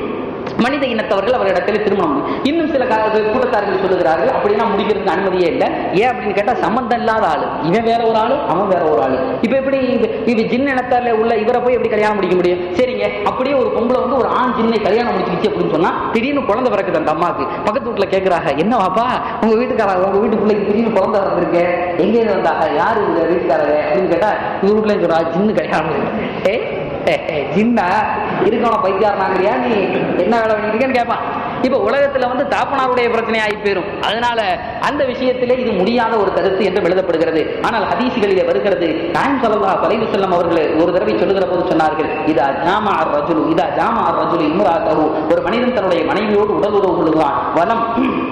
மனித இனத்தவர்கள் அவரிடத்தில் திருமணம் முடியும். இன்னும் சில கா- கூட்டத்தார்கள் சொல்லுகிறார்கள் அப்படின்னா முடிக்கிறதுக்கு அனுமதியே இல்லை ஏன் அப்படின்னு கேட்டா சம்பந்தம் இல்லாத ஆளு இவன் வேற ஒரு ஆளு அவன் வேற ஒரு ஆளு இப்ப எப்படி இது- இது ஜின் இனத்தால உள்ள இவரை போய் எப்படி கல்யாணம் முடிக்க முடியும் சரிங்க அப்படியே ஒரு பொம்பளை வந்து ஒரு ஆண் ஜின்னை கல்யாணம் முடிச்சிருச்சு அப்படின்னு சொன்னா திடீர்னு குழந்தை பிறக்குது அந்த அம்மாக்கு பக்கத்து வீட்டுல கேக்குறாங்க என்ன வாப்பா உங்க வீட்டுக்காரங்க உங்க வீட்டுக்குள்ள திடீர்னு குழந்தை வந்திருக்கு எங்க இருந்து வந்தாங்க யாரு இந்த வீட்டுக்காரங்க அப்படின்னு கேட்டா இவங்க வீட்டுல சொல்றா ஜின்னு கல்யாணம் முடியும். ஏ ஏ, ஏ, ஜின்னா இருக்கணும் பைத்தியாரனாங்கறியா நீ என்ன வேலை பண்ணிருக்கேன்னு கேட்பான் இப்ப உலகத்துல வந்து தாப்பனாருடைய பிரச்சனை ஆகி போயிரும் அதனால அந்த விஷயத்திலே இது முடியாத ஒரு கருத்து என்று எழுதப்படுகிறது ஆனால் ஹதீசுகளிலே வருகிறது நாயம் ஸல்லல்லாஹு அலைஹி வஸல்லம் அவர்கள் ஒரு தடவை சொல்லுகிற போது சொன்னார்கள் இதா ஜாமா அர் ரஜுலு இதா ஜாமா அர் ரஜுலு இம்ராத்தஹு ஒரு மனிதன் தன்னுடைய மனைவியோடு உடல் உறவு கொள்கிறான் வலம்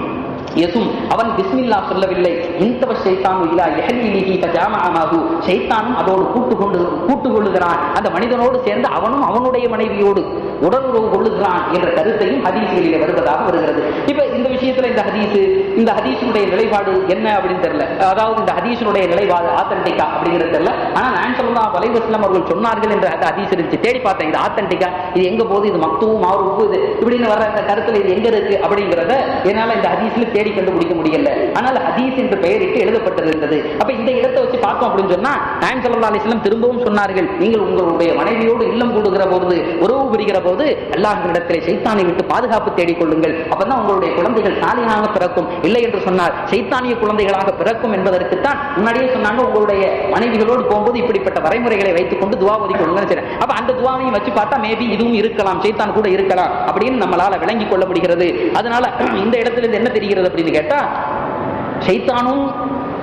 எசும் அவன் பிஸ்மில்லா சொல்லவில்லை இந்தவ ஷைத்தானு இலா யஹ்லிலிஹி ஃபஜாமஅமாஹு ஷைத்தானும் அதோடு கூட்டு கொண்டு கூட்டு கொள்ளுகிறான் அந்த மனிதனோடு சேர்ந்து அவனும் அவனுடைய மனைவியோடு உடல் உறவு கொள்ளுகிறான் என்ற கருத்தையும் ஹதீஸ்களிலே வருவதாக வருகிறது இப்ப இந்த விஷயத்துல இந்த ஹதீஸ் இந்த ஹதீஸினுடைய நிலைப்பாடு என்ன அப்படின்னு தெரியல அதாவது இந்த ஹதீஸினுடைய நிலைப்பாடு ஆத்தன்டிக்கா அப்படிங்கிறது தெரியல ஆனா நான் சொல்லலாம் வலைவஸ்லம் அவர்கள் சொன்னார்கள் என்ற அந்த ஹதீஸ் இருந்துச்சு தேடி பார்த்தேன் இது ஆத்தன்டிக்கா இது எங்க போகுது இது மக்துவும் மாறுப்பு இது இப்படின்னு வர்ற இந்த கருத்துல இது எங்க இருக்கு அப்படிங்கிறத என்னால இந்த ஹதீஸ்ல தேடி கண்டுபிடிக்க முடியல ஆனால் ஹதீஸ் என்று பெயரிட்டு எழுதப்பட்டிருந்தது அப்ப இந்த இடத்தை வச்சு பார்த்தோம் அப்படின்னு சொன்னா நாயம் சல்லா அலிஸ்லாம் திரும்பவும் சொன்னார்கள் நீங்கள் உங்களுடைய மனைவியோடு இல்லம் கூடுகிற போது உறவு புரிகிற போது அல்லாஹ்விடத்திலே சைத்தானை விட்டு பாதுகாப்பு தேடிக் கொள்ளுங்கள் அப்பதான் உங்களுடைய குழந்தைகள் சாலியாக பிறக்கும் இல்லை என்று சொன்னார் சைத்தானிய குழந்தைகளாக பிறக்கும் என்பதற்குத்தான் முன்னாடியே சொன்னாங்க உங்களுடைய மனைவிகளோடு போகும்போது இப்படிப்பட்ட வரைமுறைகளை வைத்துக் கொண்டு துவா ஒதுக்கி கொள்ளுங்கன்னு சொன்னேன். அப்ப அந்த துவாவையும் வச்சு பார்த்தா மேபி இதுவும் இருக்கலாம் சைத்தான் கூட இருக்கலாம் அப்படின்னு நம்மளால விளங்கிக் கொள்ள முடிகிறது அதனால இந்த இடத்துல இருந்து என்ன தெரிகிறது அப்படின்னு கேட்டா சைத்தானும்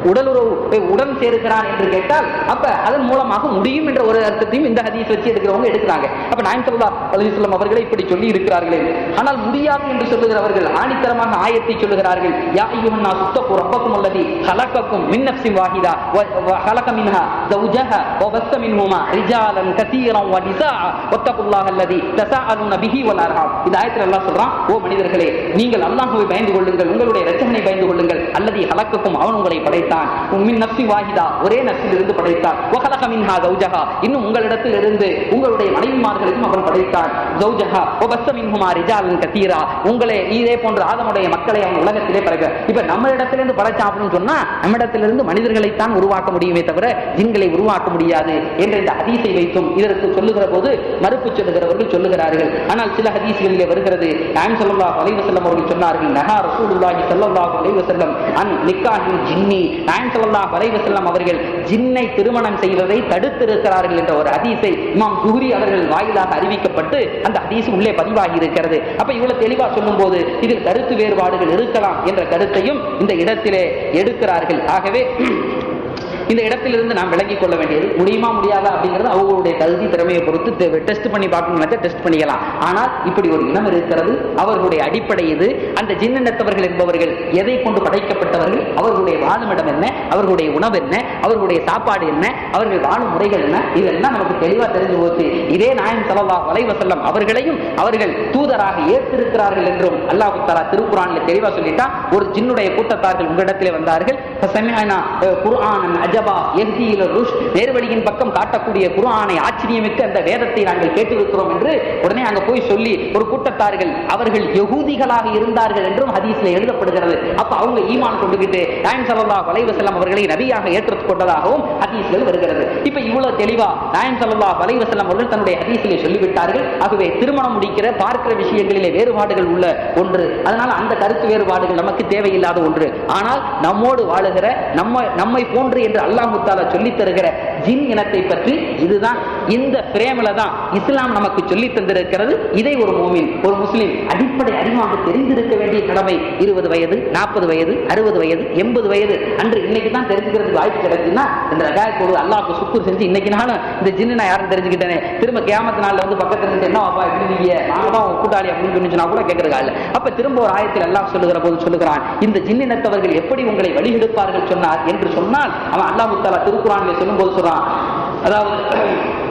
உடலுறவு அஹ், உடன் சேர்க்கிறான் என்று கேட்டால் அப்ப அதன் மூலமாக முடியும் என்ற ஒரு அர்த்தத்தையும் இந்த ஹதீஸ் வச்சு எடுக்கிறவங்க எடுக்கிறாங்க அப்ப நாயம் சல்லா அலிஸ்லாம் அவர்களை இப்படி சொல்லி இருக்கிறார்களே ஆனால் முடியாது என்று சொல்லுகிறவர்கள் ஆணித்தரமாக ஆயத்தை சொல்லுகிறார்கள் யா ஐயுஹன்னா சுத்தப்பு ரப்பக்கும் அல்லதி خلقكم من نفس واحدة و- وخلق منها زوجها وبث منهما رجالا كثيرا ونساء واتقوا الله الذي تساءلون به والأرحام இந்த ஆயத்தில் அல்லாஹ் சொல்றான் ஓ மனிதர்களே நீங்கள் அல்லாஹ்வை பயந்து கொள்ளுங்கள் உங்களுடைய இரட்சகனை பயந்து கொள்ளுங்கள் அல்லதி ஹலக்குக்கும் அவன் உங்களை படைத்தான் மின் நப்சி வாஹிதா ஒரே நப்சில் இருந்து படைத்தான் வஹலக மின்ஹா ஜௌஜஹா இன்னும் உங்களிடத்தில் இருந்து உங்களுடைய மனைவிமார்களுக்கும் அவன் படைத்தான் ஜௌஜஹா வபஸ்ஸ மின்ஹுமா ரிஜாலன் கதீரா உங்களை இதே போன்ற ஆதமுடைய மக்களை அவன் உலகத்திலே படைக்க இப்ப நம்ம இடத்திலிருந்து படைச்சான் அப்படின்னு சொன்னா நம்ம இடத்திலிருந்து மனிதர்களைத்தான் உருவாக்க முடியுமே தவிர ஜின்களை உருவாக்க முடியாது என்ற இந்த ஹதீஸை வைத்தும் இதற்கு சொல்லுகிற போது மறுப்பு சொல்லுகிறவர்கள் சொல்லுகிறார்கள் ஆனால் சில ஹதீஸ்களிலே வருகிறது நாயம் ஸல்லல்லாஹு அலைஹி வஸல்லம் அவர்கள் சொன்னார்கள் நஹா ரசூலுல்லாஹி ஸல்லல்லாஹு அலைஹி வஸல்லம் அன் நிக்காஹில் ஜின்னி நாயம் ஸல்லல்லாஹு அலைஹி வஸல்லம் அவர்கள் ஜின்னை திருமணம் செய்வதை தடுத்திருக்கிறார்கள் என்ற ஒரு ஹதீஸை இமாம் சுஹரி அவர்கள் வாயிலாக அறிவிக்கப்பட்டு அந்த ஹதீஸ் உள்ளே பதிவாகி இருக்கிறது அப்ப இவ்வளவு தெளிவா சொல்லும்போது இதில் கருத்து வேறுபாடுகள் இருக்கலாம் என்ற கருத்தையும் இந்த இடத்திலே எடுக்கிறார்கள் ஆகவே இந்த இடத்திலிருந்து நாம் விளங்கிக் கொள்ள வேண்டியது முடியுமா முடியாதா அப்படிங்கிறது அவங்களுடைய தகுதி திறமையை பொறுத்து டெஸ்ட் பண்ணி பார்க்கணும் டெஸ்ட் பண்ணிக்கலாம் ஆனால் இப்படி ஒரு இனம் இருக்கிறது அவர்களுடைய அடிப்படை இது அந்த ஜின்னத்தவர்கள் என்பவர்கள் எதை கொண்டு படைக்கப்பட்டவர்கள் அவர்களுடைய வாழுமிடம் என்ன அவர்களுடைய உணவு என்ன அவர்களுடைய சாப்பாடு என்ன அவர்கள் வாழும் முறைகள் என்ன இதெல்லாம் நமக்கு தெளிவா தெரிஞ்சு போச்சு இதே நாயம் சல்லா வலைவசல்லம் அவர்களையும் அவர்கள் தூதராக ஏற்றிருக்கிறார்கள் என்றும் அல்லாஹு தாலா திருக்குறான்ல தெளிவா சொல்லிட்டா ஒரு ஜின்னுடைய கூட்டத்தார்கள் உங்களிடத்திலே வந்தார்கள் ஃபசமிஅனா, அஹ், குர்ஆனன் அஜபா யஹ்தி இல ருஷ்ட் நேர்வழியின் பக்கம் காட்டக்கூடிய குர்ஆனை ஆச்சரியமிக்க அந்த வேதத்தை நாங்கள் கேட்டிருக்கிறோம் என்று உடனே அங்க போய் சொல்லி ஒரு கூட்டத்தார்கள் அவர்கள் யகூதிகளாக இருந்தார்கள் என்றும் ஹதீஸ்ல எழுதப்படுகிறது அப்ப அவங்க ஈமான் கொண்டுகிட்டு நாயம் ஸல்லல்லாஹு அலைஹி வஸல்லம் அவர்களை நபியாக ஏற்றுக் கொண்டதாகவும் ஹதீஸ்கள் வருகிறது இப்ப இவ்வளவு தெளிவா நாயம் ஸல்லல்லாஹு அலைஹி வஸல்லம் அவர்கள் தன்னுடைய ஹதீஸிலே சொல்லிவிட்டார்கள் ஆகவே திருமணம் முடிக்கிற பார்க்கிற விஷயங்களிலே வேறுபாடுகள் உள்ள ஒன்று அதனால அந்த கருத்து வேறுபாடுகள் நமக்கு தேவையில்லாத ஒன்று ஆனால் நம்மோடு வாழுகிற நம்ம நம்மை போன்று என்று அல்லாஹு தாலா சொல்லித் தருகிற ஜின் இனத்தை பற்றி இதுதான் இந்த பிரேமில தான் இஸ்லாம் நமக்கு சொல்லி தந்திருக்கிறது இதை ஒரு மூமின் ஒரு முஸ்லிம் அடிப்படை அறிவாக தெரிந்திருக்க வேண்டிய கடமை இருபது வயது நாற்பது வயது அறுபது வயது எண்பது வயது அன்று இன்னைக்கு தான் தெரிஞ்சுக்கிறதுக்கு வாய்ப்பு கிடைச்சுன்னா இந்த ரகாயத்தோடு அல்லாஹ்க்கு சுக்குர் செஞ்சு இன்னைக்கு நாளும் இந்த ஜின்னு நான் யாரும் தெரிஞ்சுக்கிட்டேனே திரும்ப கியாமத்து நாள்ல வந்து பக்கத்துல இருந்து என்ன அப்பா இப்படி நீங்க நாங்க தான் உங்க கூட்டாளி அப்படின்னு சொன்னிச்சுனா கூட கேட்கறது இல்ல அப்ப திரும்ப ஒரு ஆயத்தில் அல்லாஹ் சொல்லுகிற போது சொல்லுகிறான் இந்த ஜின்னினத்தவர்கள் எப்படி உங்களை வழிகெடுப்பார்கள் சொன்னார் என்று சொன்னால் அவன் அல்லாஹ் தாலா திருக்குறானில் சொல்லும்போது சொல்றான் அதாவது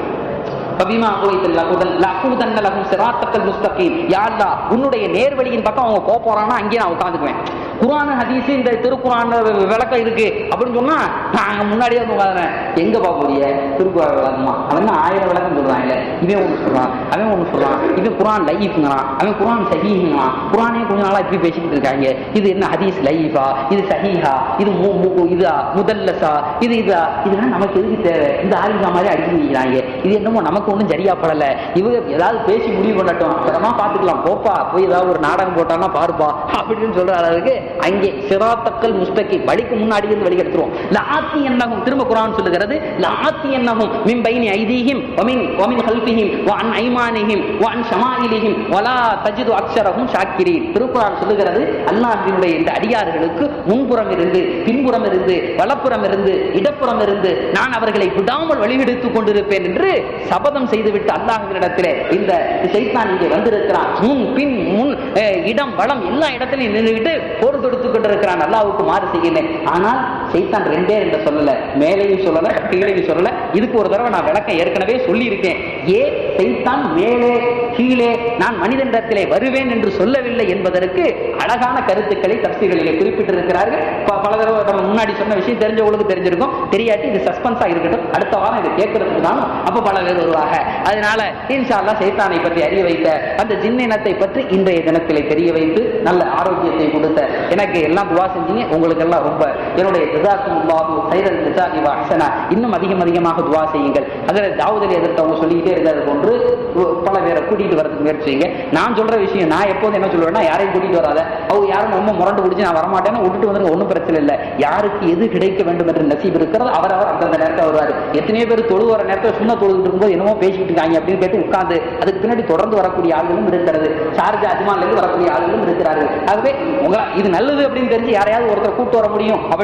பபிமா அகுவைத்தல் லகுதன் லகுதன்ன லகும் சிராத்தக்கல் முஸ்தகீம் யா அல்லாஹ் உன்னுடைய நேர்வழியின் பக்கம் அவங்க போக போறான்னா அங்கேயே நான் உட்காந்துக்குவேன் குர்ஆன் ஹதீஸ் இந்த திருக்குறான் விளக்கம் இருக்கு அப்படின்னு சொன்னா நான் முன்னாடியே வந்து உட்காந்துறேன் எங்க பார்க்க போறிய திருக்குறான் விளக்கமா அவன் தான் ஆயிரம் விளக்கம் சொல்றான் இல்ல இவன் ஒண்ணு சொல்றான் அவன் ஒண்ணு சொல்றான் இவன் குர்ஆன் லைஃப்ங்கிறான் அவன் குர்ஆன் சஹீஹ்ங்கிறான் குர்ஆனே கொஞ்ச நாளா இப்படி பேசிக்கிட்டு இருக்காங்க இது என்ன ஹதீஸ் லைஃபா இது சஹீஹா இது மு- மு- இதா முதல்லசா இது இதா இதெல்லாம் நமக்கு எதுக்கு தேவை இந்த ஆலிமா மாதிரி அடிச்சு நிற்கிறாங்க இது என்னமோ நமக்கு ஒண்ணும் சரியா படல இவங்க ஏதாவது பேசி முடிவு பண்ணட்டும் அப்புறமா பாத்துக்கலாம் போப்பா போய் ஏதாவது ஒரு நாடகம் போட்டான்னா பாருப்பா அப்படின்னு சொல்ற அளவுக்கு அங்கே சிராத்தக்கல் முஸ்தகி வழிக்கு முன்னாடி இருந்து வழி எடுத்துருவோம் லாத்தி என்னகும் திரும்ப குரான் சொல்லுகிறது லாத்தி என்னகும் மின் பைனி ஐதீஹிம் வமின் வமின் ஹல்பிஹிம் வன் ஐமானிஹிம் வன் ஷமாயிலிஹிம் வலா தஜிது அக்ஷரஹும் ஷாக்கிரீன் திருக்குறான் சொல்லுகிறது அல்லாஹ்வினுடைய இந்த அடியார்களுக்கு முன்புறம் இருந்து பின்புறம் இருந்து வலப்புறம் இருந்து இடப்புறம் இருந்து நான் அவர்களை விடாமல் வழிகெடுத்துக் கொண்டிருப்பேன் என்று சபதம் செய்துவிட்டு அல்லாஹ்வினிடத்திலே இந்த சைத்தான் இங்கே வந்திருக்கிறான் முன் பின் முன் அஹ், இடம் வளம் எல்லா இடத்திலையும் நின்றுவிட்டு போர் தொடுத்துக் கொண்டிருக்கிறான் அல்லாஹ்வுக்கு மாறு செய்யல ஆனால் சைத்தான் ரெண்டே ரெண்ட சொல்லல மேலையும் சொல்லல கீழையும் சொல்லல இதுக்கு ஒரு தடவை நான் விளக்கம் ஏற்கனவே சொல்லி இருக்கேன் ஏ சைத்தான் மேலே கீழே நான் மனிதனிடத்திலே வருவேன் என்று சொல்லவில்லை என்பதற்கு அழகான கருத்துக்களை தப்சீகளிலே குறிப்பிட்டிருக்கிறார்கள் ப- பல தடவை நம்ம முன்னாடி சொன்ன விஷயம் தெரிஞ்சவங்களுக்கு தெரிஞ்சிருக்கும் தெரியாட்டி இது சஸ்பென்ஸா இருக்கட்டும் அடுத்த வாரம் இதை கேட்கறதுக்கு தான் அப்ப பல பேர் வருவாங்க அதனால இன்ஷா அல்லாஹ் சைத்தானை பற்றி அறிய வைத்த அந்த ஜின்னினத்தை பற்றி இன்றைய தினத்திலே தெரிய வைத்து நல்ல ஆரோக்கியத்தை கொடுத்த எனக்கு எல்லாம் துவா செஞ்சீங்க உங்களுக்கு எல்லாம் ரொம்ப என்னுடைய ஜிசாக்கும் அல்லாஹு சைரல் ஜிசாகி வஹ்சனா இன்னும் அதிகம் அதிகமாக துவா செய்யுங்கள் அதில் தாவூதலி எதிர்த்தவங்க சொல்லிக்கிட்டே இருக்கிறது போன்று பல பேரை கூட்டிட்டு வரதுக்கு முயற்சி செய்யுங்க நான் சொல்ற விஷயம் நான் எப்போது என்ன சொல்லுவேன்னா யாரையும் கூட்டிட்டு வராத அவங்க யாரும் ரொம்ப முரண்டு பிடிச்சி நான் வரமாட்டேன்னு விட்டுட்டு வந்து ஒன்றும் பிரச்சனை இல்லை யாருக்கு எது கிடைக்க வேண்டும் என்று நசீப் இருக்கிறது அவரவர் அந்தந்த நேரத்தில் வருவார் எத்தனையோ பேர் தொழு வர நேரத்தில் சும்மா தொழுகிட்டு இருக்கும்போது என்னமோ பேசிக்கிட்டு இருக்காங்க அப்படின்னு கேட்டு உட்கார்ந்து அதுக்கு பின்னாடி தொடர்ந்து வரக்கூடிய ஆளுகளும் இருக்கிறது சார்ஜ் அஜ்மான்ல இருந்து வரக்கூடிய ஆளுகளும் இருக்கிறார்கள் ஆகவே உங்களா இது நல்லது அப்படின்னு தெரிஞ்சு யாரையாவது ஒருத்தர் கூட்டு வர முடியும் அப்படின்னு சொல்லிட்டு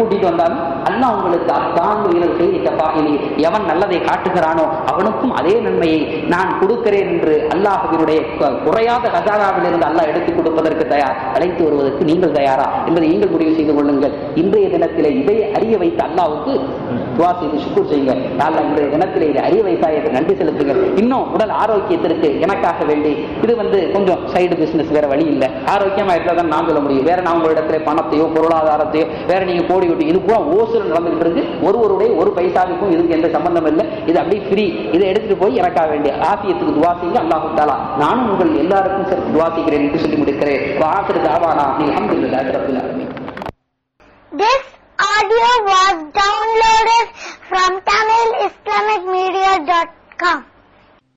கூட்டிட்டு வந்தாலும் அல்லாஹ் உங்களுக்கு அத்தான் செய்தி தப்பாகிலே எவன் நல்லதை காட்டுகிறானோ அவனுக்கும் அதே நன்மையை நான் கொடுக்கிறேன் என்று அல்லாஹுவினுடைய கு- குறையாத கஜானாவில் இருந்து அல்லாஹ் எடுத்துக் கொடுப்பதற்கு தயார் அழைத்து வருவதற்கு நீங்கள் தயாரா என்பதை நீங்கள் முடிவு செய்து கொள்ளுங்கள் இன்றைய தினத்திலே இதை அறிய வைத்த அல்லாஹ்வுக்கு துவா செய்து சுக்குர் செய்யுங்க அல்லாஹ் இன்றைய தினத்திலே இதை அறிய வைத்தாயத்தை நன்றி செலுத்துங்கள் இன்னும் உடல் ஆரோக்கியத்திற்கு எனக்காக வேண்டி இது வந்து கொஞ்சம் சைடு பிசினஸ் வேற வழி இல்லை ஆரோக்கியமா இருந்தா தான் நான் சொல்ல முடியும் வேற நான் உங்களிடத்துல பணத்தையோ பொருளாதாரத்தையோ வேற நீங்க கோடி விட்டு இது பூரா ஓசூல் நடந்துகிட்டு இருக்கு ஒருவருடைய ஒரு பைசாவுக்கும் இதுக்கு எந்த சம்பந்தம் இல்லை இது அப்படியே ஃப்ரீ இதை எடுத்துட்டு போய் எனக்காக வேண்டிய ஆசியத்துக்கு துவா செய்யுங்க அல்லாஹு தாலா நானும் உங்கள் எல்லாருக்கும் சேர்த்து துவா செய்கிறேன் என்று சொல்லி முடிக்கிறேன் வாசல் தாவானா அல்ஹம்துலில்லாஹி ரப்பில் ஆலமீன் This audio was downloaded